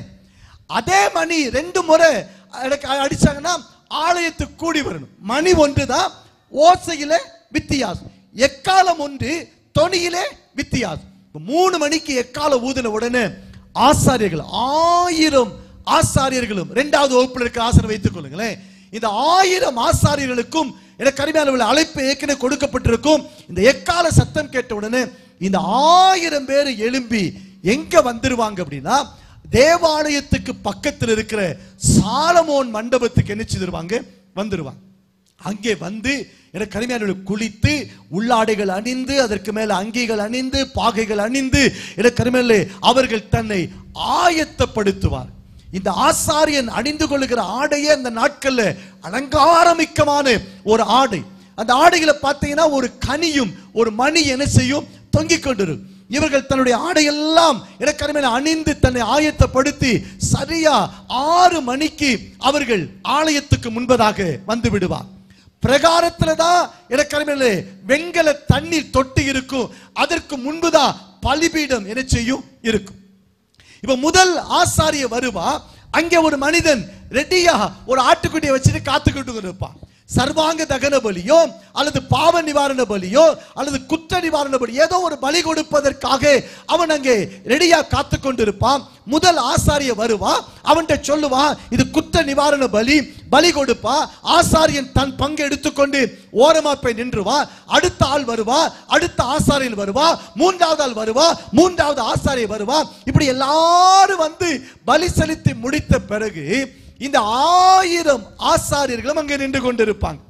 அதே மணி ரெண்டு முறை எனக்கு அடிச்சாங்கன்னா ஆலயத்துக்கு கூடி வரணும் மணி ஒன்று தான் ஓசையில வித்தியாசம் எக்காலம் ஒன்று தொனியிலே வித்தியாசம் இப்ப மூணு மணிக்கு எக்காலம் ஊதின உடனே ஆசாரியர்கள் ஆயிரம் ஆசாரியர்களும் இரண்டாவது வகுப்பில் இருக்கிற ஆசிரியர் வைத்துக் கொள்ளுங்களேன் இந்த ஆயிரம் ஆசாரியர்களுக்கும் எனக்கு கருமையான அழைப்பு ஏற்கனவே கொடுக்கப்பட்டிருக்கும் இந்த எக்கால சத்தம் கேட்ட உடனே இந்த ஆயிரம் பேர் எழும்பி எங்க வந்துருவாங்க அப்படின்னா தேவாலயத்துக்கு பக்கத்தில் இருக்கிற சாலமோன் மண்டபத்துக்கு என்ன செய்திருவாங்க வந்துருவாங்க அங்கே வந்து எனக்கு கருமையான குளித்து உள்ளாடைகள் அணிந்து அதற்கு மேல அங்கிகள் அணிந்து பாகைகள் அணிந்து எனக்கு கருமையில அவர்கள் தன்னை ஆயத்தப்படுத்துவார் இந்த ஆசாரியன் அணிந்து கொள்ளுகிற ஆடையே அந்த நாட்கள்ல அலங்காரமிக்கமான ஒரு ஆடை அந்த ஆடைகளை பார்த்தீங்கன்னா ஒரு கனியும் ஒரு மணி என்ன செய்யும் தொங்கிக் கொண்டிருக்கும் இவர்கள் தன்னுடைய ஆடையெல்லாம் இடக்கருமையில அணிந்து தன்னை ஆயத்தப்படுத்தி சரியா ஆறு மணிக்கு அவர்கள் ஆலயத்துக்கு முன்பதாக வந்து விடுவார் பிரகாரத்துல தான் இடக்கருமையில வெண்கல தண்ணீர் தொட்டி இருக்கும் அதற்கு முன்புதான் பலிபீடம் என்ன செய்யும் இருக்கும் இப்ப முதல் ஆசாரிய வருவா அங்கே ஒரு மனிதன் ரெடியா ஒரு ஆட்டுக்குட்டியை வச்சுட்டு காத்துக்கிட்டு இருப்பான் சர்வாங்க தகன பலியோ அல்லது பாவ நிவாரண பலியோ அல்லது குற்ற நிவாரண பலி ஏதோ ஒரு பலி கொடுப்பதற்காக அவன் அங்கே ரெடியா காத்து கொண்டிருப்பான் முதல் ஆசாரிய வருவா அவன்கிட்ட சொல்லுவா இது குற்ற நிவாரண பலி பலி கொடுப்பா ஆசாரியன் தன் பங்கு எடுத்துக்கொண்டு ஓரமா போய் நின்றுவா அடுத்த ஆள் வருவா அடுத்த ஆசாரியர் வருவா மூன்றாவது ஆள் வருவா மூன்றாவது ஆசாரியர் வருவா இப்படி எல்லாரும் வந்து பலி செலுத்தி முடித்த பிறகு இந்த ஆயிரம் ஆசாரியர்களும் அங்கே நின்று கொண்டிருப்பாங்க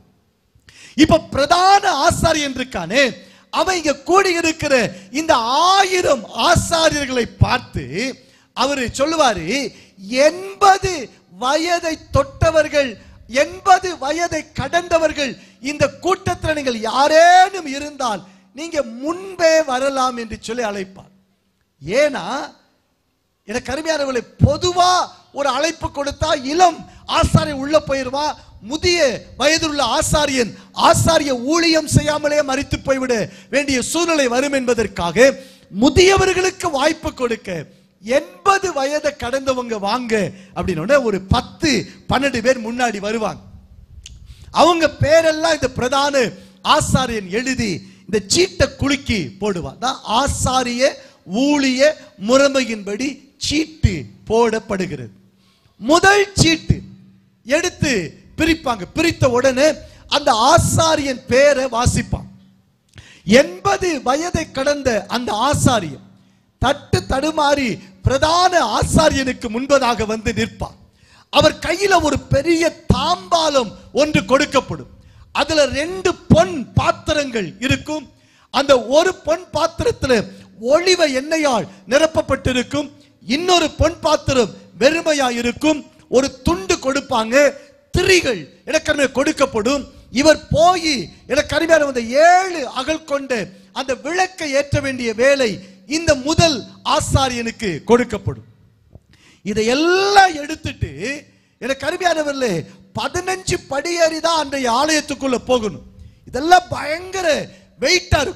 இப்ப பிரதான ஆசாரியன் இருக்கானே அவன் இங்க கூடி இருக்கிற இந்த ஆயிரம் ஆசாரியர்களை பார்த்து அவரு சொல்லுவாரு எண்பது வயதை தொட்டவர்கள் எண்பது வயதை கடந்தவர்கள் இந்த கூட்டத்தில் நீங்கள் யாரேனும் இருந்தால் நீங்க முன்பே வரலாம் என்று சொல்லி அழைப்பார் ஏன்னா எனக்கு அருமையானவர்களை பொதுவா ஒரு அழைப்பு கொடுத்தா இளம் ஆசாரியன் உள்ள போயிருவா முதிய வயதுள்ள ஆசாரியன் ஆசாரிய ஊழியம் செய்யாமலே மறித்து போய்விட வேண்டிய சூழ்நிலை வரும் என்பதற்காக முதியவர்களுக்கு வாய்ப்பு கொடுக்க எண்பது வயதை கடந்தவங்க வாங்க அப்படின்னு உடனே ஒரு பத்து பன்னெண்டு பேர் முன்னாடி வருவாங்க அவங்க பேரெல்லாம் இந்த பிரதான ஆசாரியன் எழுதி இந்த சீட்டை குலுக்கி போடுவான் தான் ஆசாரிய ஊழிய முறைமையின்படி சீட்டு போடப்படுகிறது முதல் சீட்டு எடுத்து பிரிப்பாங்க பிரித்த உடனே அந்த ஆசாரியன் பேரை வாசிப்பான் எண்பது வயதை கடந்த அந்த ஆசாரியன் தட்டு தடுமாறி பிரதான ஆசாரியனுக்கு முன்பதாக வந்து நிற்பார் அவர் கையில ஒரு பெரிய தாம்பாலம் ஒன்று கொடுக்கப்படும் அதுல ரெண்டு பொன் பாத்திரங்கள் இருக்கும் அந்த ஒரு பொன் பாத்திரத்துல ஒளிவ எண்ணெயால் நிரப்பப்பட்டிருக்கும் இன்னொரு பொன் பாத்திரம் வெறுமையா இருக்கும் ஒரு துண்டு கொடுப்பாங்க திரிகள் இடக்கருமை கொடுக்கப்படும் இவர் போய் இடக்கருமையான அந்த ஏழு அகல் கொண்ட அந்த விளக்கை ஏற்ற வேண்டிய வேலை இந்த முதல் ஆசாரியனுக்கு கொடுக்கப்படும் இதை எல்லாம் எடுத்துட்டு எனக்கு அருமையானவர்களே பதினஞ்சு படியேறி தான் அன்றைய ஆலயத்துக்குள்ள போகணும் இதெல்லாம் பயங்கர வெயிட்டா இருக்கும்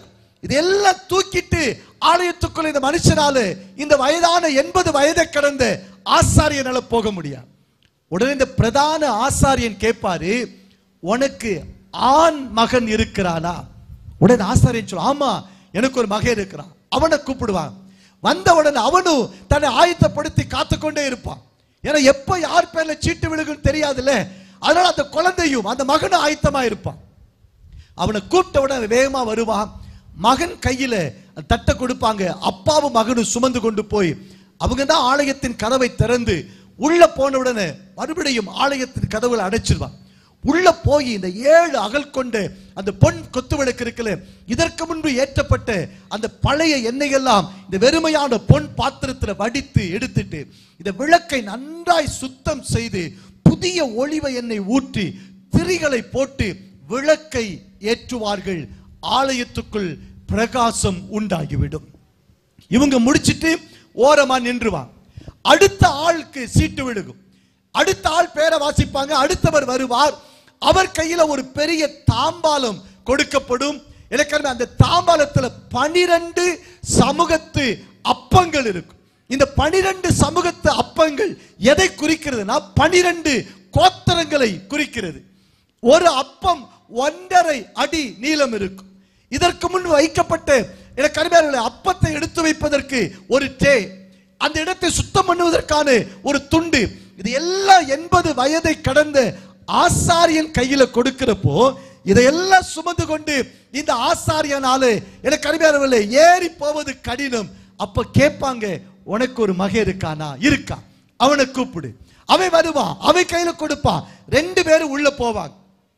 இதெல்லாம் தூக்கிட்டு ஆலயத்துக்குள்ள இந்த மனுஷனால இந்த வயதான எண்பது வயதை கடந்த ஆசாரியனால போக முடியாது உடனே இந்த பிரதான ஆசாரியன் கேட்பாரு உனக்கு ஆண் மகன் இருக்கிறானா உடனே ஆசாரியன் சொல்ல ஆமா எனக்கு ஒரு மகன் இருக்கிறான் அவனை கூப்பிடுவான் வந்த உடனே அவனும் தன்னை ஆயத்தப்படுத்தி காத்துக்கொண்டே இருப்பான் ஏன்னா எப்ப யார் பேர்ல சீட்டு விழுகுன்னு தெரியாதுல்ல அதனால அந்த குழந்தையும் அந்த மகனும் ஆயத்தமா இருப்பான் அவனை கூப்பிட்ட உடனே வேகமா வருவான் மகன் கையில தட்டை கொடுப்பாங்க அப்பாவும் மகனும் சுமந்து கொண்டு போய் அவங்க தான் ஆலயத்தின் கதவை திறந்து உள்ள போன உடனே மறுபடியும் ஆலயத்தின் கதவுகளை அடைச்சிருவான் உள்ள போய் இந்த ஏழு அகல் கொண்ட அந்த பொன் கொத்து விளக்கு இருக்குல்ல இதற்கு முன்பு ஏற்றப்பட்ட அந்த பழைய எண்ணெய் எல்லாம் இந்த வெறுமையான பொன் பாத்திரத்துல வடித்து எடுத்துட்டு இந்த விளக்கை நன்றாய் சுத்தம் செய்து புதிய ஒளிவ எண்ணெய் ஊற்றி திரிகளை போட்டு விளக்கை ஏற்றுவார்கள் ஆலயத்துக்குள் பிரகாசம் உண்டாகிவிடும் இவங்க முடிச்சிட்டு ஓரமா நின்றுவான் அடுத்த ஆளுக்கு சீட்டு விழுகும் அடுத்த ஆள் பேரை வாசிப்பாங்க அடுத்தவர் வருவார் அவர் கையில ஒரு பெரிய தாம்பாலம் கொடுக்கப்படும் எனக்கு அந்த தாம்பாலத்துல பனிரெண்டு சமூகத்து அப்பங்கள் இருக்கும் இந்த பனிரெண்டு சமூகத்து அப்பங்கள் எதை குறிக்கிறதுனா பனிரெண்டு கோத்திரங்களை குறிக்கிறது ஒரு அப்பம் ஒன்றரை அடி நீளம் இருக்கும் இதற்கு முன் வைக்கப்பட்ட எனக்கு அருமையானவர்களே, அப்பத்தை எடுத்து வைப்பதற்கு ஒரு டே அந்த இடத்தை சுத்தம் பண்ணுவதற்கான ஒரு துண்டு இது எல்லாம் எண்பது வயதை கடந்த ஆசாரியன் கையில கொடுக்கிறப்போ இதையெல்லாம் சுமந்து கொண்டு இந்த ஆசாரியனால எனக்கு அருமையானவர்களே ஏறி போவது கடினம் அப்ப கேட்பாங்க உனக்கு ஒரு மகன் இருக்கானா இருக்கா அவனை கூப்பிடு அவன் வருவான் அவன் கையில கொடுப்பான் ரெண்டு பேரும் உள்ள போவாங்க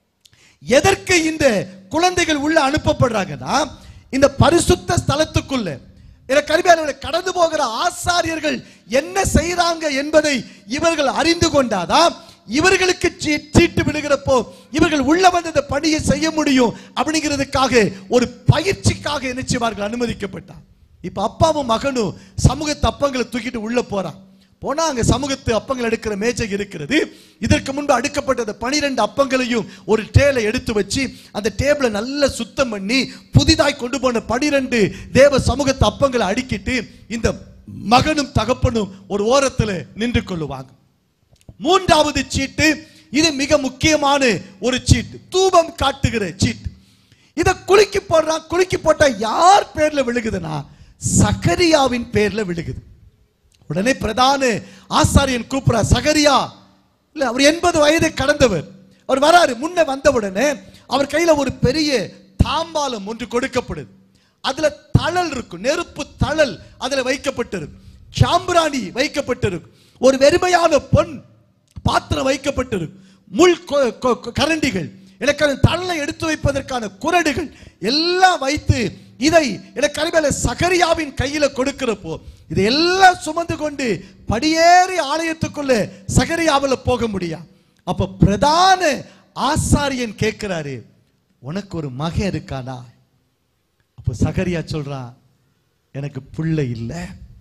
எதற்கு இந்த குழந்தைகள் உள்ள அனுப்பப்படுறாங்கன்னா இந்த பரிசுத்த ஸ்தலத்துக்குள்ள எனக்கு அருமையானவர்களே, கடந்து போகிற ஆசாரியர்கள் என்ன செய்றாங்க என்பதை இவர்கள் அறிந்து கொண்டாதான் இவர்களுக்கு சீ- சீட்டு விடுகிறப்போ இவர்கள் உள்ள வந்து இந்த பணியை செய்ய முடியும் அப்படிங்கிறதுக்காக ஒரு பயிற்சிக்காக என்ன செய்வார்கள் அனுமதிக்கப்பட்டார் இப்ப அப்பாவும் மகனும் சமூகத்து அப்பங்களை தூக்கிட்டு உள்ள போறான் போனா அங்க சமூகத்து அப்பங்கள் எடுக்கிற மேஜை இருக்கிறது இதற்கு முன்பு அடுக்கப்பட்ட பனிரெண்டு அப்பங்களையும் ஒரு டேல எடுத்து வச்சு அந்த டேபிளை நல்லா சுத்தம் பண்ணி புதிதாய் கொண்டு போன பனிரெண்டு தேவ சமூகத்து அப்பங்களை அடுக்கிட்டு இந்த மகனும் தகப்பனும் ஒரு ஓரத்துல நின்று கொள்ளுவாங்க மூன்றாவது சீட்டு இது மிக முக்கியமான ஒரு சீட்டு தூபம் காட்டுகிற சீட்டு இத குலுக்கி போடுறான் குலுக்கி போட்டா யார் பேர்ல விழுகுதுன்னா சகரியாவின் பேர்ல விழுகுது உடனே பிரதான ஆசாரியன் கூப்பிடுறா சகரியா இல்ல அவர் எண்பது வயதை கடந்தவர் அவர் வராரு முன்ன வந்த உடனே அவர் கையில ஒரு பெரிய தாம்பாலம் ஒன்று கொடுக்கப்படுது அதுல தழல் இருக்கும் நெருப்பு தழல் அதுல வைக்கப்பட்டிருக்கும் சாம்பிராணி வைக்கப்பட்டிருக்கும் ஒரு வெறுமையான பொன் பாத்திரம் வைக்கப்பட்டிருக்கும் முள் கொ- கொ- கொ- கரண்டிகள் எனக்கு அந்த தழலை எடுத்து வைப்பதற்கான குரடுகள் எல்லாம் வைத்து இதை எனக்கு அறிவியல சகரியாவின் கையில கொடுக்கிறப்போ இதை எல்லாம் சுமந்து கொண்டு படியேறி ஆலயத்துக்குள்ள சகரியாவில் போக முடியாது அப்ப பிரதான ஆசாரியன் கேட்கிறாரு உனக்கு ஒரு மகன் இருக்கானா அப்போ சகரியா சொல்றான் எனக்கு பிள்ளை இல்லை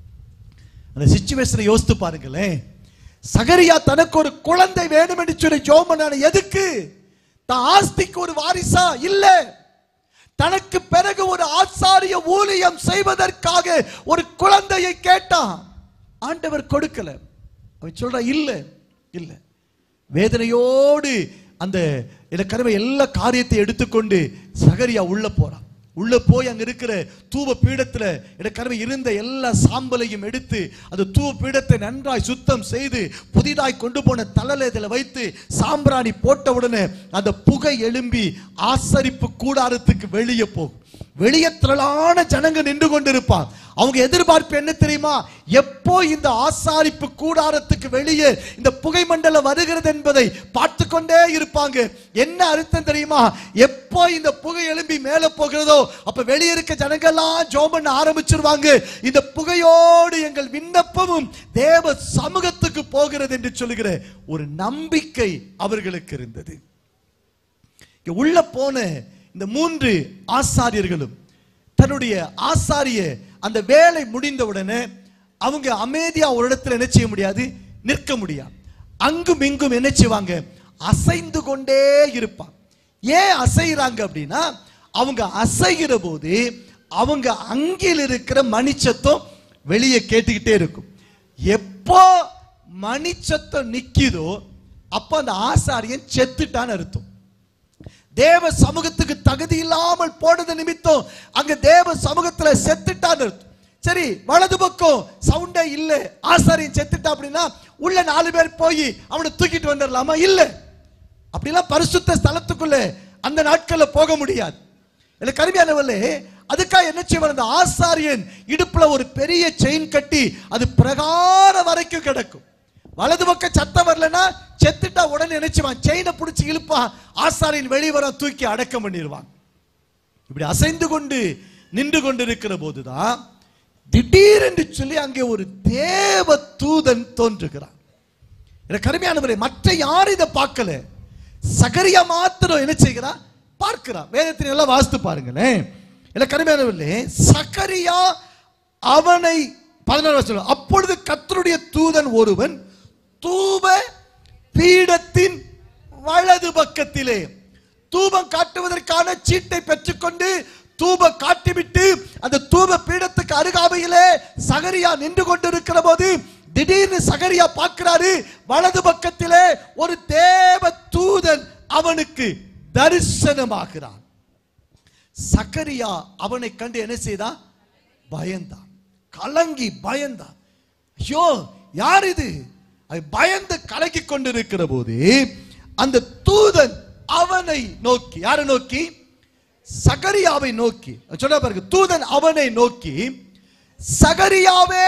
அந்த சிச்சுவேஷனை யோசித்து பாருங்களேன் சகரியா தனக்கு ஒரு குழந்தை வேணும் என்று சொல்லி ஜோம் பண்ணான எதுக்கு தான் ஆஸ்திக்கு ஒரு வாரிசா இல்ல தனக்கு பிறகு ஒரு ஆசாரிய ஊழியம் செய்வதற்காக ஒரு குழந்தையை கேட்டான் ஆண்டவர் கொடுக்கல அவன் சொல்றா இல்ல இல்ல வேதனையோடு அந்த இடக்கரவை எல்லா காரியத்தை எடுத்துக்கொண்டு சகரியா உள்ள போறான் உள்ள போய் அங்க இருக்கிற தூப பீடத்துல இடக்கரவை இருந்த எல்லா சாம்பலையும் எடுத்து அந்த தூப பீடத்தை நன்றாய் சுத்தம் செய்து புதிதாய் கொண்டு போன தலலை இதுல வைத்து சாம்பிராணி போட்ட உடனே அந்த புகை எழும்பி ஆசரிப்பு கூடாரத்துக்கு வெளியே போகும் வெளியே திரளான ஜனங்க நின்று கொண்டிருப்பான் அவங்க எதிர்பார்ப்பு என்ன தெரியுமா எப்போ இந்த ஆசாரிப்பு கூடாரத்துக்கு வெளியே இந்த புகை மண்டலம் வருகிறது என்பதை பார்த்து கொண்டே இருப்பாங்க என்ன அர்த்தம் தெரியுமா எப்போ இந்த புகை எழும்பி மேல போகிறதோ அப்ப வெளியே இருக்க ஜனங்கள்லாம் ஜோம் பண்ண ஆரம்பிச்சிருவாங்க இந்த புகையோடு எங்கள் விண்ணப்பமும் தேவ சமூகத்துக்கு போகிறது என்று சொல்லுகிற ஒரு நம்பிக்கை அவர்களுக்கு இருந்தது இங்க உள்ள போன இந்த மூன்று ஆசாரியர்களும் தன்னுடைய ஆசாரிய அந்த வேலை முடிந்த உடனே அவங்க அமைதியா ஒரு இடத்துல என்ன செய்ய முடியாது நிற்க முடியாது அங்கும் இங்கும் என்ன செய்வாங்க அசைந்து கொண்டே இருப்பாங்க ஏன் அசைகிறாங்க அப்படின்னா அவங்க அசைகிற போது அவங்க அங்கில் இருக்கிற மணிச்சத்தம் வெளியே கேட்டுக்கிட்டே இருக்கும் எப்போ மணிச்சத்தம் நிக்குதோ அப்போ அந்த ஆசாரியன் செத்துட்டான்னு அர்த்தம் தேவ சமூகத்துக்கு தகுதி இல்லாமல் போனது நிமித்தம் அங்க தேவ சமூகத்துல செத்துட்டான்னு அர்த்தம் சரி வலது பக்கம் சவுண்டே இல்ல ஆசாரியன் செத்துட்டா அப்படின்னா உள்ள நாலு பேர் போய் அவனை தூக்கிட்டு வந்துடலாமா இல்ல அப்படிலாம் பரிசுத்த ஸ்தலத்துக்குள்ள அந்த நாட்கள்ல போக முடியாது எனக்கு கருமையானவர்களே அதுக்காக என்ன செய்வார் அந்த ஆசாரியன் இடுப்புல ஒரு பெரிய செயின் கட்டி அது பிரகார வரைக்கும் கிடக்கும் வலது பக்கம் சத்தம் வரலன்னா செத்துட்டா உடனே நினைச்சுவான் செயினை பிடிச்சி இழுப்பான் ஆசாரியின் வெளிவர தூக்கி அடக்கம் பண்ணிடுவான் இப்படி அசைந்து கொண்டு நின்று கொண்டிருக்கிற போதுதான் திடீரென்று சொல்லி அங்கே ஒரு தேவ தூதன் தோன்றுகிறான் எனக்கு கருமையானவரே மற்ற யாரும் இதை பார்க்கல சகரியா மாத்திரம் என்ன செய்கிறான் பார்க்கிறான் வேதத்தின் எல்லாம் வாசித்து பாருங்களேன் எனக்கு கருமையானவர்களே சகரியா அவனை பதினாறு வருஷம் அப்பொழுது கர்த்தருடைய தூதன் ஒருவன் தூப பீடத்தின் வலது பக்கத்திலே தூபம் காட்டுவதற்கான சீட்டை பெற்றுக்கொண்டு தூப காட்டிவிட்டு அந்த தூப பீடத்துக்கு அருகாமையிலே சகரியா நின்று கொண்டிருக்கிற போது திடீர்னு சகரியா பார்க்கிறாரு வலது பக்கத்திலே ஒரு தேவ தூதன் அவனுக்கு தரிசனமாகிறான் சகரியா அவனை கண்டு என்ன செய்தான் பயந்தான் கலங்கி பயந்தான் ஐயோ யார் இது அவன் பயந்து கலங்கி கொண்டிருக்கிற போது அந்த தூதன் அவனை நோக்கி யாரை நோக்கி சகரியாவை நோக்கி சொல்ல பாருங்க தூதன் அவனை நோக்கி சகரியாவே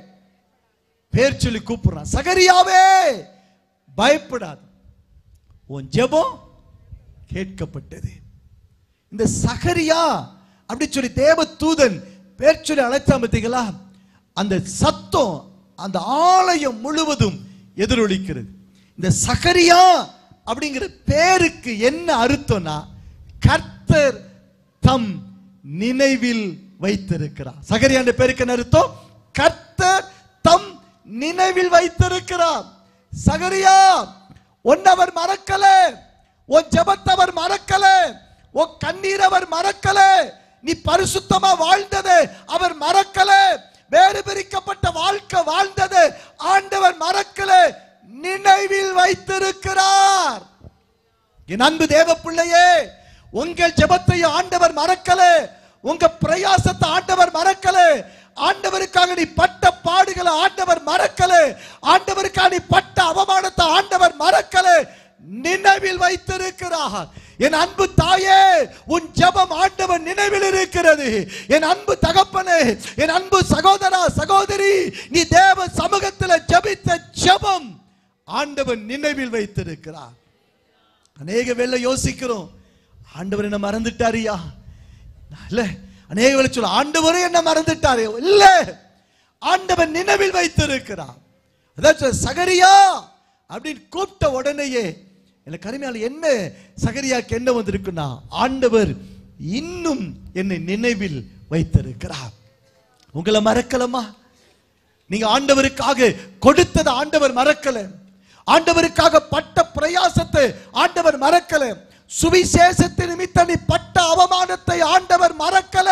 பேர் சொல்லி கூப்பிடுறான் சகரியாவே பயப்படாது உன் ஜெபம் கேட்கப்பட்டது இந்த சகரியா அப்படி சொல்லி தேவ தூதன் பேர் சொல்லி அழைத்தான் பார்த்தீங்களா அந்த சத்தம் அந்த ஆலயம் முழுவதும் எதிரொலிக்கிறது இந்த சகரியா அப்படிங்கிற பேருக்கு என்ன அர்த்தம்னா கர்த்தர் தம் நினைவில் வைத்திருக்கிறார் சகரியா பேருக்கு என்ன அர்த்தம் கர்த்தர் தம் நினைவில் வைத்திருக்கிறார் சகரியா உன்னை அவர் மறக்கல உன் ஜெபத்தை அவர் மறக்கல உன் கண்ணீர் அவர் மறக்கல நீ பரிசுத்தமா வாழ்ந்தது அவர் மறக்கல வேறு பிரிக்கப்பட்ட வாழ்க்கை வாழ்ந்தது ஆண்டவர் மறக்கல நினைவில் வைத்திருக்கிறார் என் அன்பு தேவ பிள்ளையே உங்கள் ஜெபத்தை ஆண்டவர் மறக்கல உங்க பிரயாசத்தை ஆண்டவர் மறக்கல ஆண்டவருக்காக நீ பட்ட பாடுகளை ஆண்டவர் மறக்கல ஆண்டவருக்காக நீ பட்ட அவமானத்தை ஆண்டவர் மறக்கல நினைவில் வைத்திருக்கிறார் என் அன்பு தாயே உன் ஜெபம் ஆண்டவர் நினைவில் இருக்கிறது என் அன்பு தகப்பனே என் அன்பு சகோதரா சகோதரி நீ தேவ சமூகத்தில் ஜெபித்த ஜெபம் ஆண்டவர் நினைவில் வைத்திருக்கிறார் அநேக வேளை யோசிக்கிறோம் ஆண்டவர் என்ன மறந்துட்டாரியா இல்ல அநேக வேளை சொல்ல ஆண்டவரே என்ன மறந்துட்டாரே இல்ல ஆண்டவர் நினைவில் வைத்திருக்கிறார் அதான் சகரியா அப்படின்னு கூப்பிட்ட உடனேயே எனக்கு கருமையால் என்ன சகரியாக்கு என்ன வந்திருக்குன்னா ஆண்டவர் இன்னும் என்னை நினைவில் வைத்திருக்கிறார் உங்களை மறக்கலமா நீங்க ஆண்டவருக்காக கொடுத்தது ஆண்டவர் மறக்கல ஆண்டவருக்காக பட்ட பிரயாசத்தை ஆண்டவர் மறக்கல சுவிசேஷத்தை நிமித்த நீ பட்ட அவமானத்தை ஆண்டவர் மறக்கல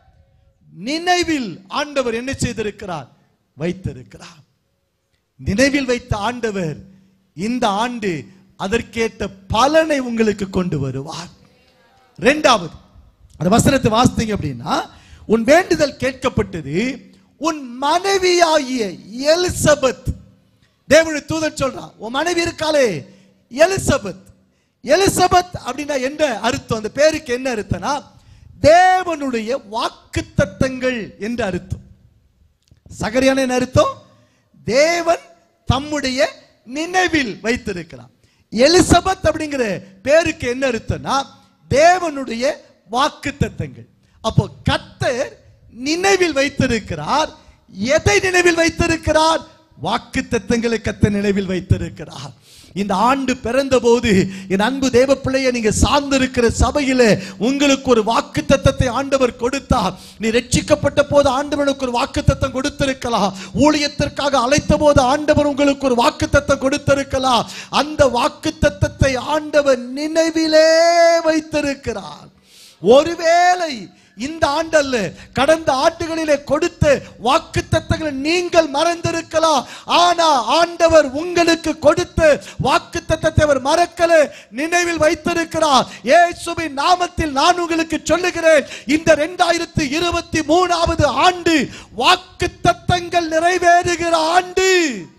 நினைவில் ஆண்டவர் என்ன செய்திருக்கிறார் வைத்திருக்கிறார் நினைவில் வைத்த ஆண்டவர் இந்த ஆண்டு அதற்கேற்ற பலனை உங்களுக்கு கொண்டு வருவார் இரண்டாவது அந்த வசனத்தை வாசித்தீங்க அப்படின்னா உன் வேண்டுதல் கேட்கப்பட்டது உன் மனைவியாகிய எலிசபெத் தேவனுடைய தூதன் சொல்றான் உன் மனைவி இருக்காளே எலிசபெத் எலிசபெத் அப்படின்னா என்ன அர்த்தம் அந்த பேருக்கு என்ன அர்த்தம்னா தேவனுடைய வாக்குத்தத்தங்கள் என்று அர்த்தம் சகரியான என்ன அர்த்தம் தேவன் தம்முடைய நினைவில் வைத்திருக்கிறார் எலிசபெத் அப்படிங்கிற பேருக்கு என்ன அர்த்தம்னா தேவனுடைய வாக்குத்தத்தங்கள் அப்போ கர்த்தர் நினைவில் வைத்திருக்கிறார் எதை நினைவில் வைத்திருக்கிறார் வாக்குத்தத்தங்களை கத்த நினைவில் வைத்திருக்கிறார் இந்த ஆண்டு பிறந்த போது என் அன்பு தேவ பிள்ளையை நீங்க சார்ந்திருக்கிற சபையில உங்களுக்கு ஒரு வாக்கு தத்தத்தை ஆண்டவர் கொடுத்தார் நீ ரட்சிக்கப்பட்ட போது ஆண்டவனுக்கு ஒரு வாக்கு தத்தம் கொடுத்திருக்கலாம் ஊழியத்திற்காக அழைத்த போது ஆண்டவர் உங்களுக்கு ஒரு வாக்கு தத்தம் கொடுத்திருக்கலாம் அந்த வாக்கு தத்தத்தை ஆண்டவர் நினைவிலே வைத்திருக்கிறார் ஒருவேளை இந்த ஆண்டல்ல கடந்த ஆண்டுகளிலே கொடுத்த வாக்கு தத்தங்களை நீங்கள் மறந்திருக்கலாம் ஆனா ஆண்டவர் உங்களுக்கு கொடுத்த வாக்கு தத்தத்தை அவர் மறக்கல நினைவில் வைத்திருக்கிறார் இயேசுவின் நாமத்தில் நான் உங்களுக்கு சொல்லுகிறேன் இந்த இரண்டாயிரத்தி இருபத்தி மூணாவது ஆண்டு வாக்கு தத்தங்கள் நிறைவேறுகிற ஆண்டு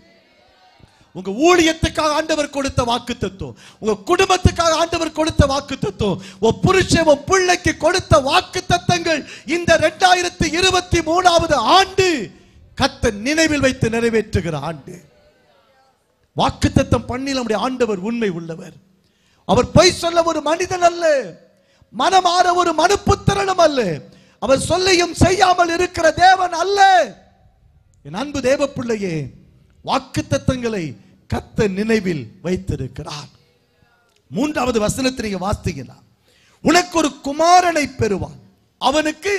உங்க ஊழியத்துக்காக ஆண்டவர் கொடுத்த வாக்கு தத்துவம் உங்க குடும்பத்துக்காக ஆண்டவர் கொடுத்த வாக்கு தத்துவம் உன் புருஷன் உன் பிள்ளைக்கு கொடுத்த வாக்கு தத்தங்கள் இந்த ரெண்டாயிரத்தி இருபத்தி மூணாவது ஆண்டு கத்த நினைவில் வைத்து நிறைவேற்றுகிற ஆண்டு வாக்கு தத்தம் பண்ணி நம்முடைய ஆண்டவர் உண்மை உள்ளவர் அவர் பொய் சொல்ல ஒரு மனிதன் அல்ல மனமாற ஒரு மனுப்புத்திரனும் அல்ல அவர் சொல்லியும் செய்யாமல் இருக்கிற தேவன் அல்ல என் அன்பு தேவ பிள்ளையே வாக்கு தத்தங்களை கத்த நினைவில் வைத்திருக்கிறார் மூன்றாவது வசனத்தை நீங்க வாசித்தீங்கன்னா உனக்கு ஒரு குமாரனை பெறுவான் அவனுக்கு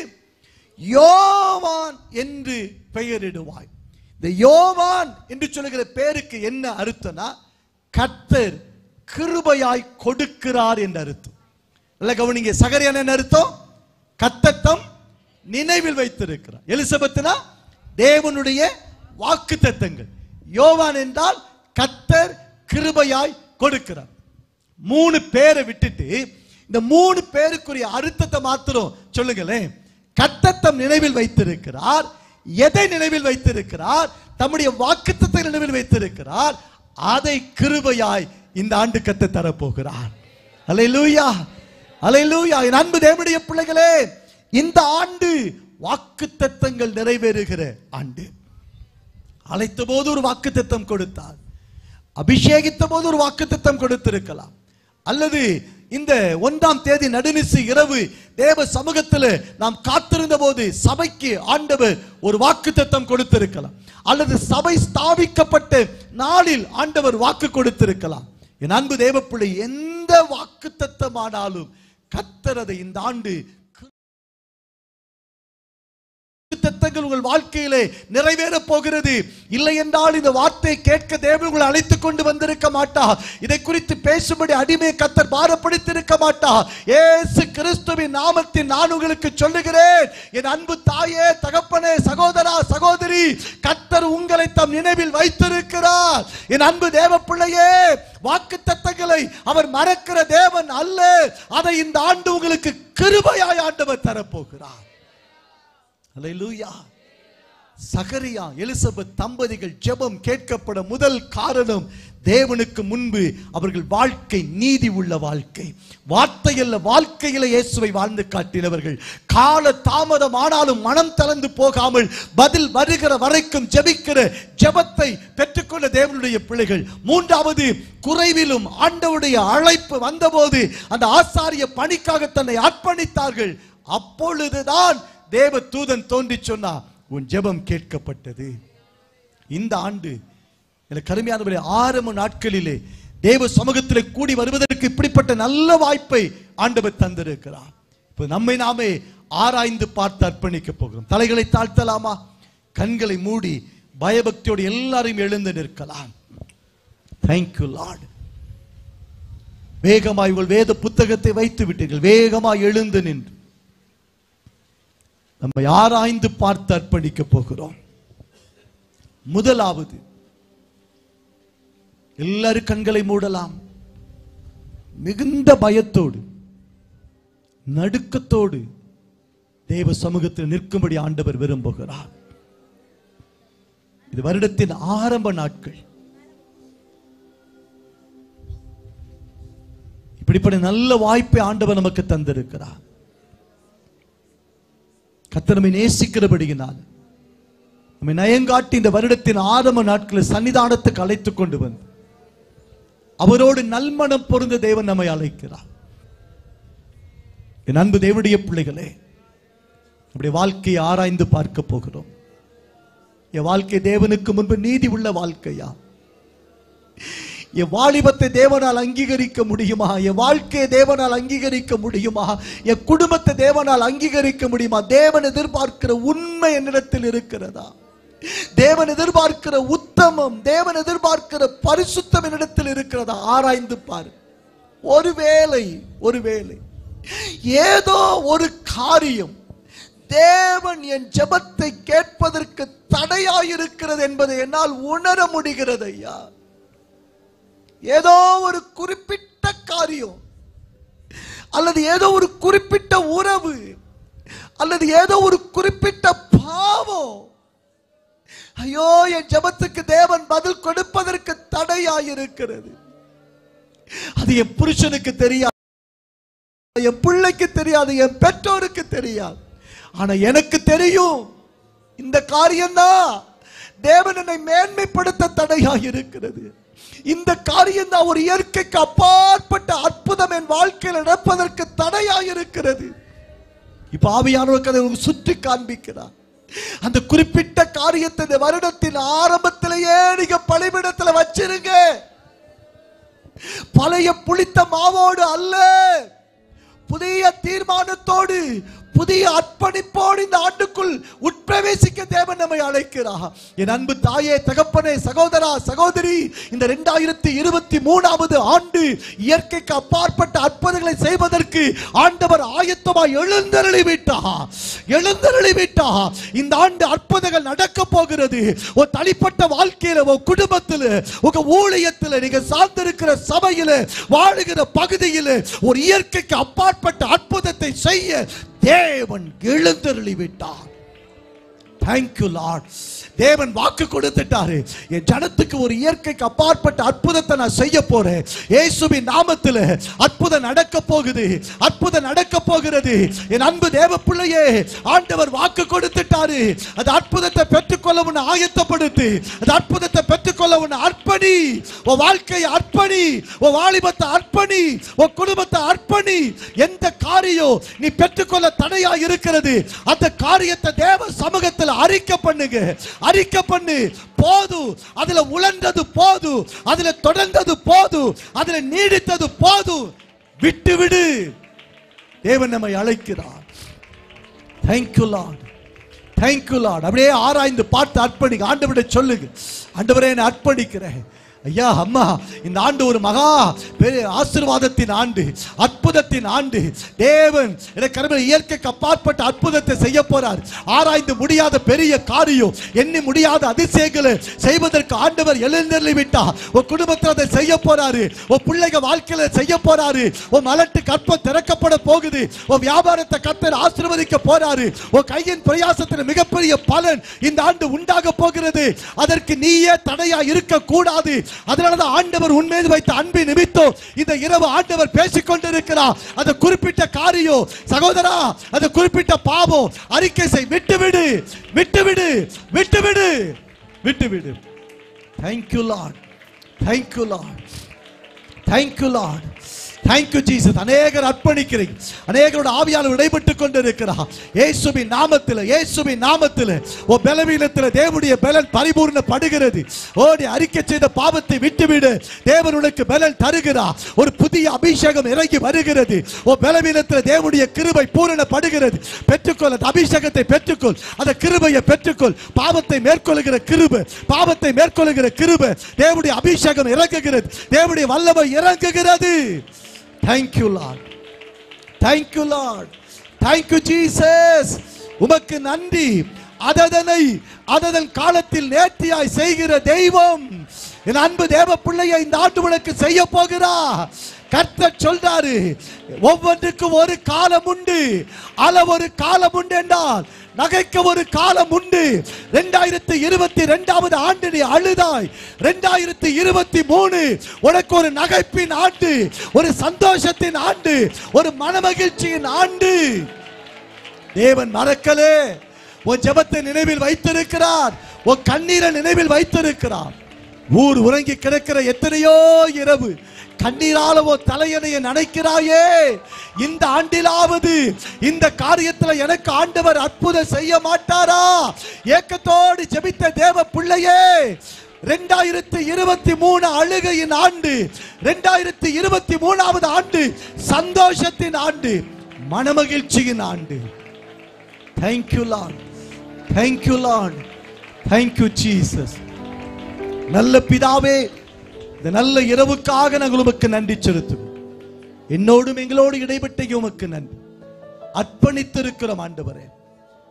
யோவான் என்று பெயரிடுவாய் இந்த யோவான் என்று சொல்லுகிற பேருக்கு என்ன அர்த்தம்னா கர்த்தர் கிருபையாய் கொடுக்கிறார் என்று அர்த்தம் நல்ல கவனிங்க சகரியான என்ன அர்த்தம் கத்தத்தம் நினைவில் வைத்திருக்கிறார் எலிசபெத்னா தேவனுடைய வாக்கு தத்தங்கள் யோவான் என்றால் கத்தர் கிருபையாய் கொடுக்கிறார் மூணு பேரை விட்டுட்டு இந்த மூணு பேருக்குரிய அர்த்தத்தை மாத்திரம் சொல்லுங்களேன் கத்தத்தம் நினைவில் வைத்திருக்கிறார் எதை நினைவில் வைத்திருக்கிறார் தம்முடைய வாக்குத்தத்தை நினைவில் வைத்திருக்கிறார் அதை கிருபையாய் இந்த ஆண்டு கத்த தரப்போகிறார் அல்லேலூயா அல்லேலூயா என் அன்பு தேவனுடைய பிள்ளைகளே இந்த ஆண்டு வாக்குத்தத்தங்கள் நிறைவேறுகிற ஆண்டு அழைத்த போது ஒரு வாக்குத்தத்தம் கொடுத்தார் அபிஷேகித்த போது ஒரு வாக்குத்தத்தம் கொடுத்திருக்கலாம் அல்லது இந்த ஒன்றாம் தேதி நடுநிசி இரவு தேவ சமூகத்தில் நாம் காத்திருந்த போது சபைக்கு ஆண்டவர் ஒரு வாக்குத்தத்தம் கொடுத்திருக்கலாம் அல்லது சபை ஸ்தாபிக்கப்பட்ட நாளில் ஆண்டவர் வாக்கு கொடுத்திருக்கலாம் என் அன்பு தேவப்பிள்ளை எந்த வாக்குத்தத்தமானாலும் கத்தர் அதை இந்த ஆண்டு தத்தங்கள் உங்கள் வாழ்க்கையிலே நிறைவேற போகிறது இல்லை என்றால் இந்த வார்த்தை கேட்க தேவன் உங்களை அழைத்துக் கொண்டு வந்திருக்க மாட்டா இதை குறித்து பேசும்படி அடிமை கத்தர் பாரப்படுத்திருக்க மாட்டா ஏசு கிறிஸ்துவின் நாமத்தில் நான் உங்களுக்கு சொல்லுகிறேன் என் அன்பு தாயே தகப்பனே சகோதரா சகோதரி கத்தர் உங்களை தம் நினைவில் வைத்திருக்கிறார் என் அன்பு தேவ பிள்ளையே வாக்கு தத்தங்களை அவர் மறக்கிற தேவன் அல்ல அதை இந்த ஆண்டு உங்களுக்கு கிருபையாய் ஆண்டவர் தரப்போகிறார் அல்லேலூயா சகரியா எலிசபெத் தம்பதிகள் ஜெபம் கேட்கப்பட முதல் காரணம் தேவனுக்கு முன்பு அவர்கள் வாழ்க்கை நீதி உள்ள வாழ்க்கை வார்த்தையல்ல வாழ்க்கையில இயேசுவை வாழ்ந்து காட்டினவர்கள் கால தாமதம் ஆனாலும் மனம் தளர்ந்து போகாமல் பதில் வருகிற வரைக்கும் ஜெபிக்கிற ஜெபத்தை பெற்றுக்கொண்ட தேவனுடைய பிள்ளைகள் மூன்றாவது குறைவிலும் ஆண்டவருடைய அழைப்பு வந்தபோது அந்த ஆசாரிய பணிக்காக தன்னை அர்ப்பணித்தார்கள் அப்பொழுதுதான் தேவ தூதன் தோன்றி சொன்னா உன் ஜெபம் கேட்கப்பட்டது இந்த ஆண்டு எனக்கு கருமையானவர்களே ஆரம்ப நாட்களிலே தேவ சமூகத்திலே கூடி வருவதற்கு இப்படிப்பட்ட நல்ல வாய்ப்பை ஆண்டவர் தந்திருக்கிறார் இப்ப நம்மை நாமே ஆராய்ந்து பார்த்து அர்ப்பணிக்க போகிறோம் தலைகளை தாழ்த்தலாமா கண்களை மூடி பயபக்தியோடு எல்லாரையும் எழுந்து நிற்கலாம் தேங்க்யூ லார்ட் வேகமாய் உங்கள் வேத புத்தகத்தை வைத்து விட்டீர்கள் வேகமாய் எழுந்து நின்று நம்ம ஆராய்ந்து பார்த்து அர்ப்பணிக்க போகிறோம் முதலாவது எல்லாரும் கண்களை மூடலாம் மிகுந்த பயத்தோடு நடுக்கத்தோடு தேவ சமூகத்தில் நிற்கும்படி ஆண்டவர் விரும்புகிறார் இது வருடத்தின் ஆரம்ப நாட்கள் இப்படிப்பட்ட நல்ல வாய்ப்பை ஆண்டவர் நமக்கு தந்திருக்கிறார் கர்த்தர் நம்மை நேசிக்கிறபடியினால் நம்மை நயங்காட்டி இந்த வருடத்தின் ஆரம்ப நாட்களில் சன்னிதானத்துக்கு அழைத்துக் கொண்டு வந்து அவரோடு நல்மனம் பொருந்த தேவன் நம்மை அழைக்கிறார் என் அன்பு தேவனுடைய பிள்ளைகளே நம்முடைய வாழ்க்கையை ஆராய்ந்து பார்க்க போகிறோம் என் வாழ்க்கை தேவனுக்கு முன்பு நீதி உள்ள வாழ்க்கையா என் வாலிபத்தை தேவனால் அங்கீகரிக்க முடியுமா என் வாழ்க்கையை தேவனால் அங்கீகரிக்க முடியுமா என் குடும்பத்தை தேவனால் அங்கீகரிக்க முடியுமா தேவன் எதிர்பார்க்கிற உண்மை என்னிடத்தில் இருக்கிறதா தேவன் எதிர்பார்க்கிற உத்தமம் தேவன் எதிர்பார்க்கிற பரிசுத்தம் என்னிடத்தில் இருக்கிறதா ஆராய்ந்து பாரு ஒருவேளை ஒருவேளை ஏதோ ஒரு காரியம் தேவன் என் ஜெபத்தை கேட்பதற்கு தடையாயிருக்கிறது என்பதை என்னால் உணர முடிகிறது ஐயா ஏதோ ஒரு குறிப்பிட்ட காரியம் அல்லது ஏதோ ஒரு குறிப்பிட்ட உறவு அல்லது ஏதோ ஒரு குறிப்பிட்ட பாவம் ஐயோ என் ஜெபத்துக்கு தேவன் பதில் கொடுப்பதற்கு தடையாயிருக்கிறது அது என் புருஷனுக்கு தெரியாது என் பிள்ளைக்கு தெரியாது என் பெற்றோருக்கு தெரியாது ஆனா எனக்கு தெரியும் இந்த காரியம்தான் தேவன் என்னை மேன்மைப்படுத்த தடையாக இருக்கிறது இந்த காரியம் தான் ஒரு இயற்கைக்கு அப்பாற்பட்ட அற்புதம் என் வாழ்க்கையில் நடப்பதற்கு தடையாக இருக்கிறது இப்ப ஆவியானவருக்கு அதை உங்களுக்கு சுற்றி காண்பிக்கிறார் அந்த குறிப்பிட்ட காரியத்தை இந்த வருடத்தின் ஆரம்பத்திலேயே நீங்க பலிபிடத்துல வச்சிருங்க பழைய புளித்த மாவோடு அல்ல புதிய தீர்மானத்தோடு புதிய அர்ப்பணிப்போடு இந்த ஆண்டுக்குள் உட்பிரவேசிக்க தேவன் நம்மை அழைக்கிறார் என் அன்பு தாயே தகப்பனே சகோதரா சகோதரி இந்த இரண்டாயிரத்தி இருபத்தி மூணாவது ஆண்டு இயற்கைக்கு அப்பாற்பட்ட அற்புதங்களை செய்வதற்கு ஆண்டவர் ஆயத்தமாய் எழுந்தருளி விட்டார் எழுந்தருளி விட்டார் இந்த ஆண்டு அற்புதங்கள் நடக்க போகிறது ஒரு தனிப்பட்ட வாழ்க்கையில உங்க குடும்பத்தில் உங்க ஊழியத்தில் நீங்க சார்ந்திருக்கிற சபையில வாழுகிற பகுதியில் ஒரு இயற்கைக்கு அப்பாற்பட்ட அற்புதத்தை செய்ய தேவன் எழுந்தருளி விட்டார் தேங்க்யூ லார்ட் தேவன் வாக்கு கொடுத்துட்டாரு என் ஜனத்துக்கு ஒரு இயற்கைக்கு அப்பாற்பட்ட அற்புதத்தை நான் செய்ய போறேன் இயேசுவின் நாமத்தில் அற்புதம் நடக்க போகுது அற்புதம் நடக்க போகிறது என் அன்பு தேவ பிள்ளையே ஆண்டவர் வாக்கு கொடுத்துட்டாரு அந்த அற்புதத்தை பெற்றுக்கொள்ள உன்னை ஆயத்தப்படுத்து அந்த அற்புதத்தை பெற்றுக்கொள்ள உன்னை அர்ப்பணி உன் வாழ்க்கையை அர்ப்பணி உன் வாலிபத்தை அர்ப்பணி உன் குடும்பத்தை அர்ப்பணி எந்த காரியம் நீ பெற்றுக்கொள்ள தடையா இருக்கிறது அந்த காரியத்தை தேவ சமூகத்தில் அறிக்கை பண்ணுங்க அறிக்கை பண்ணு போதும் அதுல உழந்தது போதும் அதுல தொடர்ந்தது போதும் அதுல நீடித்தது போதும் விட்டு விடு தேவன் நம்மை அழைக்கிறார் தேங்க்யூ லார்ட் தேங்க்யூ லார்ட் அப்படியே ஆராய்ந்து பார்த்து அர்ப்பணிக்க ஆண்டவரை சொல்லுங்க ஆண்டவரே நான் அர்ப்பணிக்கிறேன் ஐயா அம்மா இந்த ஆண்டு ஒரு மகா பெரிய ஆசீர்வாதத்தின் ஆண்டு அற்புதத்தின் ஆண்டு தேவன் எனக்கு கருமையில் இயற்கைக்கு அப்பாற்பட்ட அற்புதத்தை செய்ய போறார் ஆராய்ந்து முடியாத பெரிய காரியம் எண்ணி முடியாத அதிசயங்களை செய்வதற்கு ஆண்டவர் எழுந்தருளி விட்டா உன் குடும்பத்தில் அதை செய்ய போறாரு உன் பிள்ளைங்க வாழ்க்கையில செய்ய போறாரு உன் மலட்டு கற்பம் திறக்கப்பட போகுது உன் வியாபாரத்தை கத்தர் ஆசீர்வதிக்க போறாரு உன் கையின் பிரயாசத்தில் மிகப்பெரிய பலன் இந்த ஆண்டு உண்டாக போகிறது அதற்கு நீயே தடையா இருக்க கூடாது அதனாலதான் ஆண்டவர் உண்மையில் வைத்த அன்பின் நிமித்தம் இந்த இரவு ஆண்டவர் பேசிக் கொண்டிருக்கிறார் அந்த குறிப்பிட்ட காரியம் சகோதரா அந்த குறிப்பிட்ட பாவம் அறிக்கை செய் விட்டுவிடு விட்டுவிடு விட்டுவிடு விட்டுவிடு thank you Lord thank you Lord thank you Lord thank you Jesus அநேகர் அர்ப்பணிக்கிறீங்க அநேகரோட ஆவியால் இடைப்பட்டு கொண்டிருக்கிறார் இயேசுவின் நாமத்தில் இயேசுவின் நாமத்தில் ஓ பலவீனத்தில் தேவனுடைய பலன் பரிபூர்ணப்படுகிறது ஓடி அறிக்கை செய்த பாவத்தை விட்டுவிடு தேவன் உனக்கு பலன் தருகிறார் ஒரு புதிய அபிஷேகம் இறங்கி வருகிறது ஓ பலவீனத்தில் தேவனுடைய கிருபை பூரணப்படுகிறது பெற்றுக்கொள் அந்த அபிஷேகத்தை பெற்றுக்கொள் அந்த கிருபையை பெற்றுக்கொள் பாவத்தை மேற்கொள்ளுகிற கிருபை பாவத்தை மேற்கொள்ளுகிற கிருபை தேவனுடைய அபிஷேகம் இறங்குகிறது தேவனுடைய வல்லமை இறங்குகிறது thank you Lord thank you Lord thank you Jesus உமக்கு நன்றி அததனை அததன் காலத்தில் நேர்த்தியாய் செய்கிற தெய்வம் என் அன்பு தேவ பிள்ளையை இந்த ஆண்டு உனக்கு செய்ய போகிறா கர்த்தர் சொல்றாரு ஒவ்வொன்றுக்கும் ஒரு காலம் உண்டு அளவு ஒரு காலம் உண்டு என்றால் நகைக்க ஒரு காலம் உண்டு ரெண்டாயிரத்தி இருபத்தி ரெண்டாவது ஆண்டு நீ அழுதாய் ரெண்டாயிரத்தி இருபத்தி மூணு உனக்கு ஒரு நகைப்பின் ஆண்டு ஒரு சந்தோஷத்தின் ஆண்டு ஒரு மனமகிழ்ச்சியின் ஆண்டு தேவன் மறக்கலே உன் ஜெபத்தை நினைவில் வைத்திருக்கிறார் உன் கண்ணீரை நினைவில் வைத்திருக்கிறார் ஊர் உறங்கி கிடக்கிற எத்தனையோ இரவு கண்ணீரால உன் தலையணையை நனைக்கிறாயே இந்த ஆண்டிலாவது இந்த காரியத்துல எனக்கு ஆண்டவர் அற்புதம் செய்ய மாட்டாரா ஏக்கத்தோடு ஜெபித்த தேவ பிள்ளையே ரெண்டாயிரத்தி இருபத்தி மூணு அழுகையின் ஆண்டு ரெண்டாயிரத்தி இருபத்தி மூணாவது ஆண்டு சந்தோஷத்தின் ஆண்டு மனமகிழ்ச்சியின் ஆண்டு thank you Lord thank you Lord thank you Jesus நல்ல பிதாவே இந்த நல்ல இரவுக்காக நாங்கள் உமக்கு நன்றி செலுத்துவோம் என்னோடும் எங்களோடு இடைப்பட்ட உமக்கு நன்றி அர்ப்பணித்திருக்கிறோம் ஆண்டவரே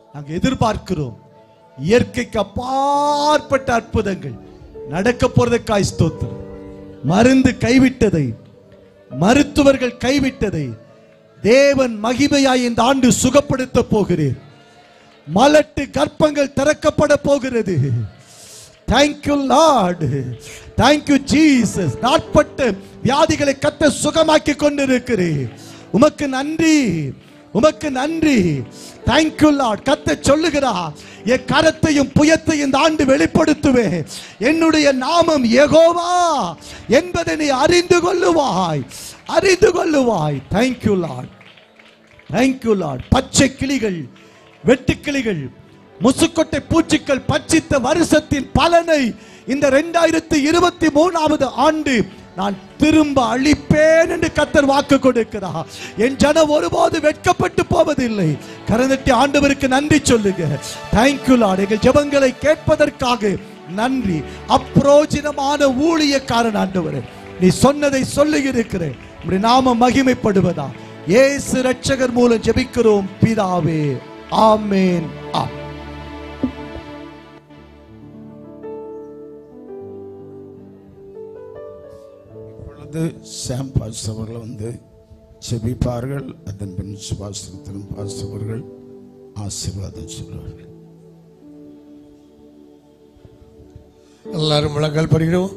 நாங்கள் எதிர்பார்க்கிறோம் இயற்கைக்கு அப்பாற்பட்ட அற்புதங்கள் நடக்க போறதுக்காய் ஸ்தோத்திரம் மருந்து கைவிட்டதை மருத்துவர்கள் கைவிட்டதை தேவன் மகிமையாய் இந்த ஆண்டு சுகப்படுத்த போகிறேன் மலட்டு கர்ப்பங்கள் திறக்கப்பட போகிறது தேங்க்யூ லார்ட் தேங்க்யூ ஜீசஸ் நாட்பட்ட வியாதிகளை கத்த சுகமாக்கி கொண்டிருக்கிறேன் உமக்கு நன்றி உமக்கு நன்றி தேங்க்யூ லார்ட் கத்த சொல்லுகிறா என் கரத்தையும் புயத்தையும் இந்த ஆண்டு வெளிப்படுத்துவேன் என்னுடைய நாமம் யெகோவா என்பதை நீ அறிந்து கொள்ளுவாய் அறிந்து கொள்ளுவாய் தேங்க்யூ லார்ட் தேங்க்யூ லார்ட் பச்சை கிளிகள் வெட்டுக்கிளிகள் முசுக்கொட்டை பூச்சிகள் பச்சித்த வருஷத்தின் பலனை இந்த ரெண்டாயிரத்தி இருபத்தி மூணாவது ஆண்டு நான் திரும்ப அழிப்பேன் என்று கத்தர் வாக்கு கொடுக்கிறார் என் ஜனம் ஒருபோது வெட்கப்பட்டு போவதில்லை கரந்தட்டி ஆண்டவருக்கு நன்றி சொல்லுங்க தேங்க்யூ லார்ட் எங்கள் ஜெபங்களை கேட்பதற்காக நன்றி அப்ரோஜனமான ஊழியக்காரன் ஆண்டவரே நீ சொன்னதை சொல்லி இருக்கிறேன் உம்முடைய நாம மகிமைப்படுவதா இயேசு ரட்சகர் மூலம் ஜெபிக்கிறோம் பிதாவே ஆமென் ஆம் இப்பொழுது சாம் பாஸ் அவர்கள் வந்து செபிப்பார்கள் அதன் பின் சுபாசத்திலும் பாஸ் அவர்கள் ஆசீர்வாதம் சொல்வார்கள் எல்லாரும் முழங்கால் படிக்கணும்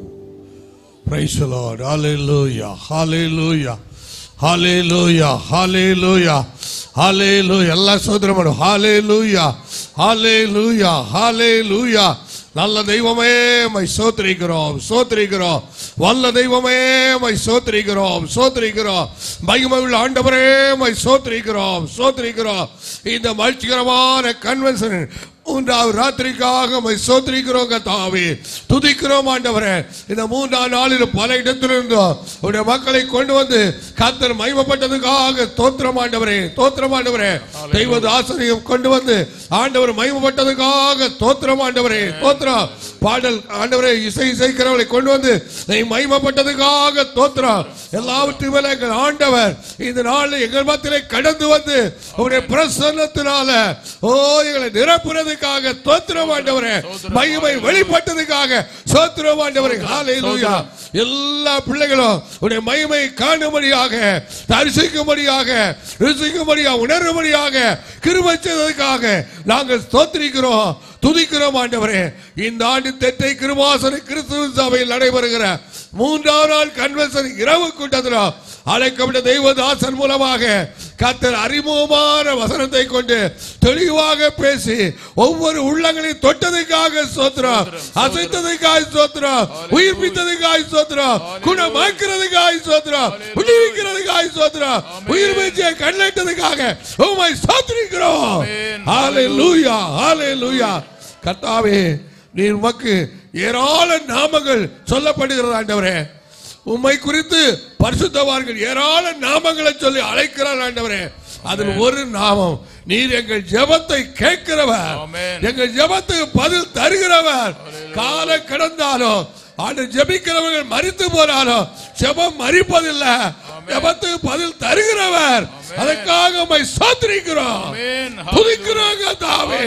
பிரைஸ் லார்ட் ஹalleluya ஹalleluya ஹalleluya ஹalleluya ஹalleluya எல்லா சோதரம் பண்ணும் ஹalleluya ஹalleluya ஹalleluya நல்ல தெய்வமே மை சோத்திரிக்கிறோம் சோத்திரிக்கிறோம் வல்ல தெய்வமே மை சோத்திரிக்கிறோம் சோத்திரிக்கிறோம் மகிமையுள்ள ஆண்டவரே மை சோத்திரிக்கிறோம் சோத்திரிக்கிறோம் இந்த மகிழ்ச்சிகரமான கன்வென்ஷன் மூன்றாவது ராத்திரிக்காக மை சோத்திரிக்கிறோம் கத்தாவே துதிக்கிறோம் ஆண்டவரே இந்த மூன்றாம் நாளில் பல இடத்திலிருந்தோம் உடைய மக்களை கொண்டு வந்து கத்தர் மகிமைப்பட்டதுக்காக தோத்திரம் ஆண்டவரே தோத்திரம் ஆண்டவரே தெய்வ ஆசிரியம் கொண்டு வந்து ஆண்டவர் மகிமைப்பட்டதுக்காக தோத்திரம் ஆண்டவரே தோத்திரம் பாடல் ஆண்டவரே இசை இசைக்கிறவர்களை கொண்டு வந்து நீ மகிமைப்பட்டதுக்காக தோத்திரம் எல்லாவற்றையும் மேல எங்கள் ஆண்டவர் இந்த நாளில் எங்கள் மத்தியிலே கடந்து வந்து உடைய பிரசன்னத்தினால ஓ எங்களை நிரப்புறதுக்காக தோத்திரம் ஆண்டவரே மகிமை வெளிப்பட்டதுக்காக சோத்திரம் ஆண்டவரே ஹalleluya எல்லா பிள்ளைகளும் உடைய மகிமை காணும்படியாக தரிசிக்கும்படியாக ருசிக்கும்படியாக உணரும்படியாக கிருபை செய்ததுக்காக நாங்கள் ஸ்தோத்திரிக்கிறோம் துதிக்கிறோம் ஆண்டவரே இந்த ஆண்டு தெற்றை கிருபாசன கிறிஸ்துவ சபையில் நடைபெறுகிற மூன்றாம் நாள் கன்வென்ஷன் இரவு கூட்டத்தில் அழைக்கப்பட்ட தெய்வதாசன் மூலமாக கத்தர் அறிமுகமான வசனத்தை கொண்டு தெளிவாக பேசி ஒவ்வொரு உள்ளங்களையும் தொட்டதுக்காக சோத்திரம் அசைத்ததுக்காக சோத்திரம் உயிர்ப்பித்ததுக்காக சோத்திரம் குணமாக்கிறதுக்காக சோத்திரம் விடுவிக்கிறதுக்காக சோத்திரம் உயிர் பேச்சியை கண்ணிட்டதுக்காக உமை சோத்திரிக்கிறோம் ஹalleluya ஹalleluya கர்த்தாவே நீர் உமக்கு ஏராள நாமங்கள் சொல்லப்படுகிறது ஆண்டவரே உம்மை குறித்து பரிசுத்தவான்கள் ஏராள நாமங்களை சொல்லி அழைக்கிறார் ஆண்டவரே அதில் ஒரு நாமம் நீர் எங்கள் ஜெபத்தை கேட்கிறவர் எங்கள் ஜெபத்துக்கு பதில் தருகிறவர் கால கடந்தாலும் ஆண்டு ஜெபிக்கிறவர்கள் மறித்து போனாலும் ஜெபம் மறிப்பதில்லை ஜெபத்துக்கு பதில் தருகிறவர் அதற்காக உம்மை சோத்திரிக்கிறோம் துதிக்கிறோம் கர்த்தாவே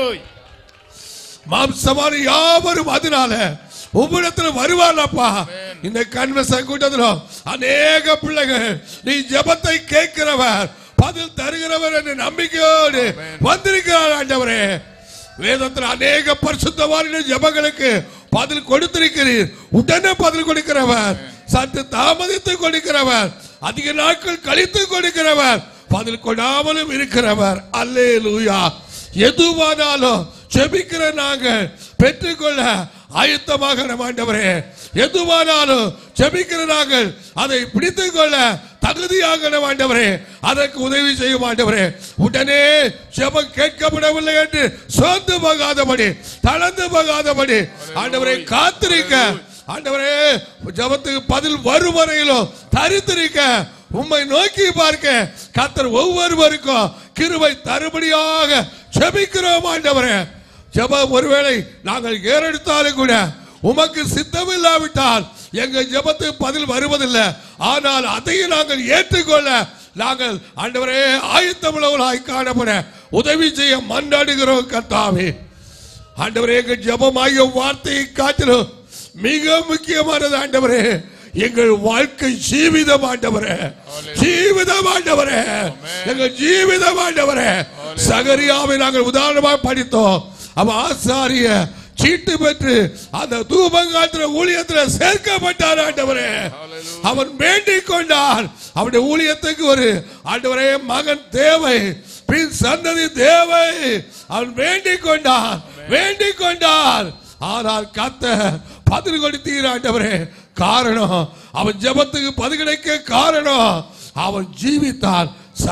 மாம்சமான யாவரும் அதனால உம்மிடத்துல வருவார்லப்பா இந்த கன்வென்ஷன் கூட்டத்தில் அநேக பிள்ளைகள் நீ ஜெபத்தை கேட்கிறவர் பதில் தருகிறவர் என்ற நம்பிக்கையோடு வந்திருக்கிறார் ஆண்டவரே வேதத்தில் அநேக பரிசுத்தவான ஜெபங்களுக்கு பதில் கொடுத்திருக்கிறீர் உடனே பதில் கொடுக்கிறவர் சற்று தாமதித்து கொடுக்கிறவர் அதிக நாட்கள் கழித்து கொடுக்கிறவர் பதில் கொடாமலும் இருக்கிறவர் அல்லே லூயா எதுவானாலும் செபிக்கிற நாங்கள் பெற்றுக்கொள்ள ஆயத்தமாக ஆண்டவரே எதுவானாலும் செபிக்கிற நாங்கள் அதை பிடித்துக் கொள்ள தகுதியாக ஆண்டவரே அதற்கு உதவி செய்யும் ஆண்டவரே உடனே ஜெபம் கேட்கப்படவில்லை என்று சோர்ந்து போகாதபடி தளர்ந்து போகாதபடி ஆண்டவரை காத்திருக்க ஆண்டவரே ஜெபத்துக்கு பதில் வரும் வரையிலும் தரித்திருக்க உம்மை நோக்கி பார்க்க கத்தர் ஒவ்வொருவருக்கும் கிருபை தருபடியாக செபிக்கிறோம் ஆண்டவரே ஜெபம் ஒருவேளை நாங்கள் ஏறெடுத்தாலும் கூட உமக்கு சித்தம் இல்லாவிட்டால் எங்க ஜெபத்துக்கு பதில் வருவதில்லை ஆனால் அதையும் நாங்கள் ஏற்றுக்கொள்ள நாங்கள் ஆண்டவரே ஆயத்தமுள்ளவர்களாய் காணப்பட உதவி செய்ய மன்றாடுகிறோம் கர்த்தாவே ஆண்டவரே எங்கள் ஜபமாகிய வார்த்தையை காட்டிலும் மிக முக்கியமானது ஆண்டவரே எங்கள் வாழ்க்கை ஜீவிதம் ஆண்டவரே ஜீவிதம் ஆண்டவரே எங்கள் ஜீவிதம் ஆண்டவரே சகரியாவை நாங்கள் உதாரணமாக படித்தோம் அவன் ஆசாரிய சீட்டு பெற்று அந்த தூபங்காத்திர ஊழியத்தில் சேர்க்கப்பட்டார் ஆண்டவரே அவன் வேண்டிக் கொண்டான் அவனுடைய ஊழியத்துக்கு ஒரு ஆண்டவரே மகன் தேவை பின் சந்ததி தேவை அவன் வேண்டிக் கொண்டான் வேண்டிக் கொண்டான் ஆனால் கத்த பதில் கொடுத்தீர் ஆண்டவரே காரணம் அவன் ஜெபத்துக்கு பதில் கிடைக்க காரணம் அவன் ஜீவித்தான்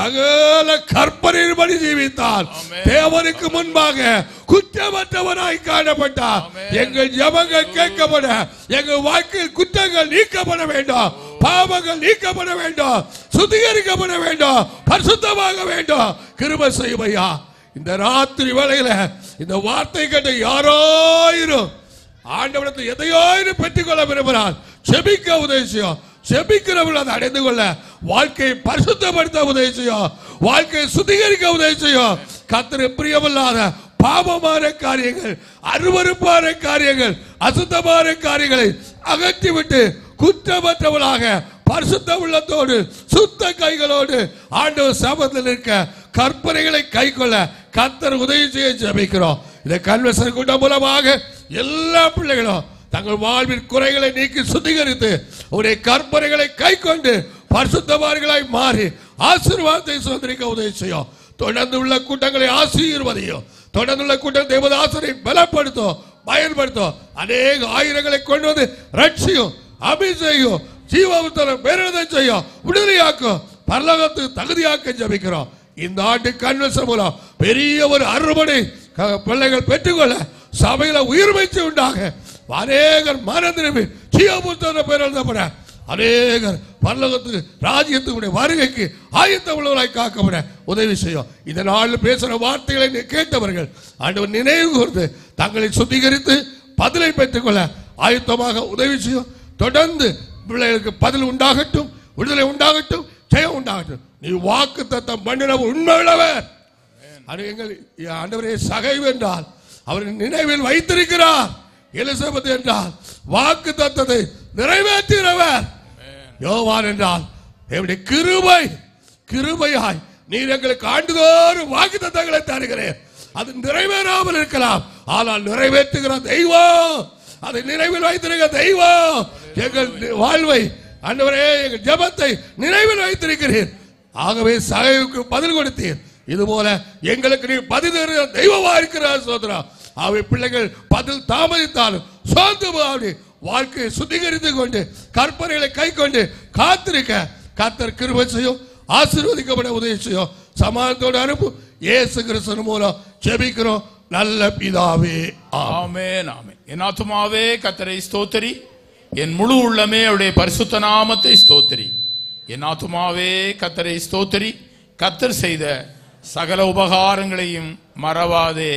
சகல கற்பனையின்படி ஜீவித்தான் தேவனுக்கு முன்பாக குற்றமற்றவனாய் காணப்பட்டார் எங்கள் ஜபங்கள் கேட்கப்பட எங்கள் வாழ்க்கையில் குற்றங்கள் நீக்கப்பட வேண்டும் பாவங்கள் நீக்கப்பட வேண்டும் சுத்திகரிக்கப்பட வேண்டும் பரிசுத்தமாக வேண்டும் கிருப செய்வையா இந்த ராத்திரி வேளையில இந்த வார்த்தை கேட்ட யாராயிரும் ஆண்டவனத்தை எதையாயிரும் பெற்றுக்கொள்ள விரும்புகிறார் செபிக்க உதவி செய்யும் செபிக்கிறவர்கள் அதை அடைந்து கொள்ள வாழ்க்கையை பரிசுத்தப்படுத்த உதவி செய்யும் வாழ்க்கையை சுத்திகரிக்க உதவி செய்யும் கத்திர பிரியமில்லாத பாவமான காரியங்கள் அருவருப்பான காரியங்கள் அசுத்தமான காரியங்களை அகற்றிவிட்டு குற்றமற்றவளாக பரிசுத்த உள்ளத்தோடு சுத்த கைகளோடு ஆண்டவர் சபத்தில் இருக்க கற்பனைகளை கை கொள்ள கத்தர் உதவி செய்ய ஜெபிக்கிறோம் இந்த கல்வசர் கூட்டம் மூலமாக எல்லா பிள்ளைகளும் தங்கள் வாழ்வின் குறைகளை நீக்கி சுத்திகரித்து உடைய கற்பனைகளை கை கொண்டு பரிசுத்தவான்களாய் மாறி ஆசீர்வாதத்தை சுதந்திரிக்க உதவி செய்யும் தொடர்ந்து உள்ள கூட்டங்களை ஆசீர்வதியும் தொடர்ந்துள்ள கூட்டம் தேவதாசனை பலப்படுத்தும் பயன்படுத்தும் அநேக ஆயிரங்களை கொண்டு வந்து ரட்சியும் அபிஷேகம் ஜீவாவத்தனம் பேரதை செய்யும் விடுதலையாக்கும் பரலோகத்துக்கு தகுதியாக்க ஜபிக்கிறோம் இந்த ஆண்டு கன்வென்ஷன் மூலம் பெரிய ஒரு அறுபடை க- பிள்ளைகள் பெற்றுக்கொள்ள சபையில உயிர் வைத்து உண்டாக அநேகர் மனம் திரும்பி ஜீவபுத்தன பேர் எழுதப்பட அநேகர் பரலோகத்துக்கு ராஜ்யத்துடைய வருகைக்கு ஆயத்த உள்ளவராய் காக்கப்பட உதவி செய்யும் இந்த நாளில் பேசுற வார்த்தைகளை நீ கேட்டவர்கள் ஆண்டவர் நினைவு கூர்ந்து தங்களை சுத்திகரித்து பதிலை பெற்றுக்கொள்ள ஆயத்தமாக உதவி செய்யும் தொடர்ந்து பிள்ளைகளுக்கு பதில் உண்டாகட்டும் விடுதலை உண்டாகட்டும் ஜெயம் உண்டாகட்டும் நீ வாக்கு தத்தம் பண்ணினவர் உண்மை உள்ளவர் அது எங்கள் ஆண்டவரே சகைவு என்றால் அவர் நினைவில் வைத்திருக்கிறார் எலிசபெத் என்றால் வாக்கு தத்தத்தை நிறைவேற்றுகிறவர் யோவான் என்றால் என்னுடைய கிருபை கிருபையாய் நீர் எங்களுக்கு ஆண்டுதோறும் வாக்கு தத்தங்களை தருகிறேன் அது நிறைவேறாமல் இருக்கலாம் ஆனால் நிறைவேற்றுகிற தெய்வம் அதை நினைவில் வைத்திருக்கிற தெய்வம் எங்கள் வாழ்வை ஆண்டவரே எங்கள் ஜெபத்தை நினைவில் வைத்திருக்கிறீர் ஆகவே சகைவுக்கு பதில் கொடுத்தீர் இது போல எங்களுக்கு நீ பதில் தருகிற தெய்வமா இருக்கிறார் சோதரா அவை பிள்ளைகள் பதில் தாமதித்தாலும் சோர்ந்து போகாது வாழ்க்கையை சுத்திகரித்து கொண்டு கற்பனைகளை கை கொண்டு காத்திருக்க கத்தர் கிருபை செய்யும் ஆசீர்வதிக்கப்பட உதவி செய்யும் சமாதானத்தோடு அனுப்பு இயேசு கிறிஸ்தன் மூலம் ஜெபிக்கிறோம் நல்ல பிதாவே ஆமென் ஆமென் என் ஆத்துமாவே கத்தரை ஸ்தோத்தரி என் முழு உள்ளமே அவருடைய பரிசுத்த நாமத்தை ஸ்தோத்தரி என் ஆத்துமாவே கத்தரை ஸ்தோத்தரி கத்தர் செய்த சகல உபகாரங்களையும் மறவாதே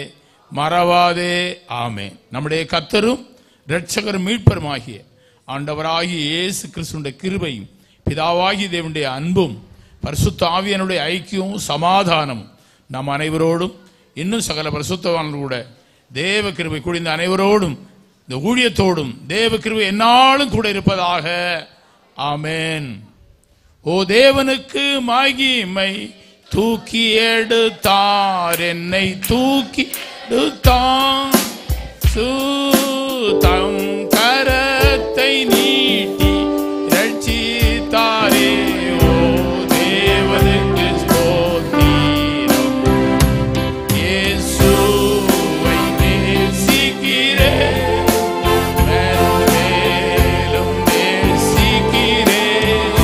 மறவாதே ஆமே நம்முடைய கத்தரும் இரட்சகர் மீட்பருமாகிய ஆண்டவராகிய இயேசு கிறிஸ்துடைய கிருபையும் பிதாவாகிய தேவனுடைய அன்பும் பரிசுத்த ஆவியனுடைய ஐக்கியமும் சமாதானமும் நம் அனைவரோடும் இன்னும் சகல பரிசுத்தவான்கள் கூட தேவ கிருபை குடிந்த அனைவரோடும் இந்த ஊழியத்தோடும் தேவ கிருபை என்னாலும் கூட இருப்பதாக ஆமென் ஓ தேவனுக்கு மகிமை தூக்கி எடுத்தார் என்னை தூக்கி எடுத்தார் தம் கரத்தை நீட்டி ரட்சித்தாரே ஓ தேவனுக்கு ஸ்தோத்திரம் இயேசுவை நேசிக்கிறேன் மேலும் நேசிக்கிறேன்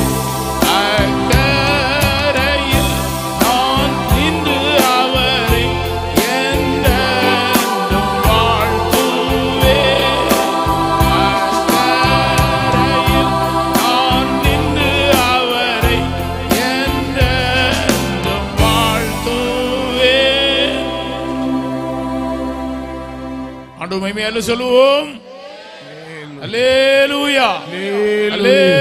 அக்கரையில் நான் நின்று அவரை என்றென்றும் வாழ்த்துவேன் அக்கரையில் நான் நின்று அவரை என்றென்றும் வாழ்த்துவேன் ஆண்டு மகிமையால சொல்லுவோம் அல்லேலூயா அல்லேலூயா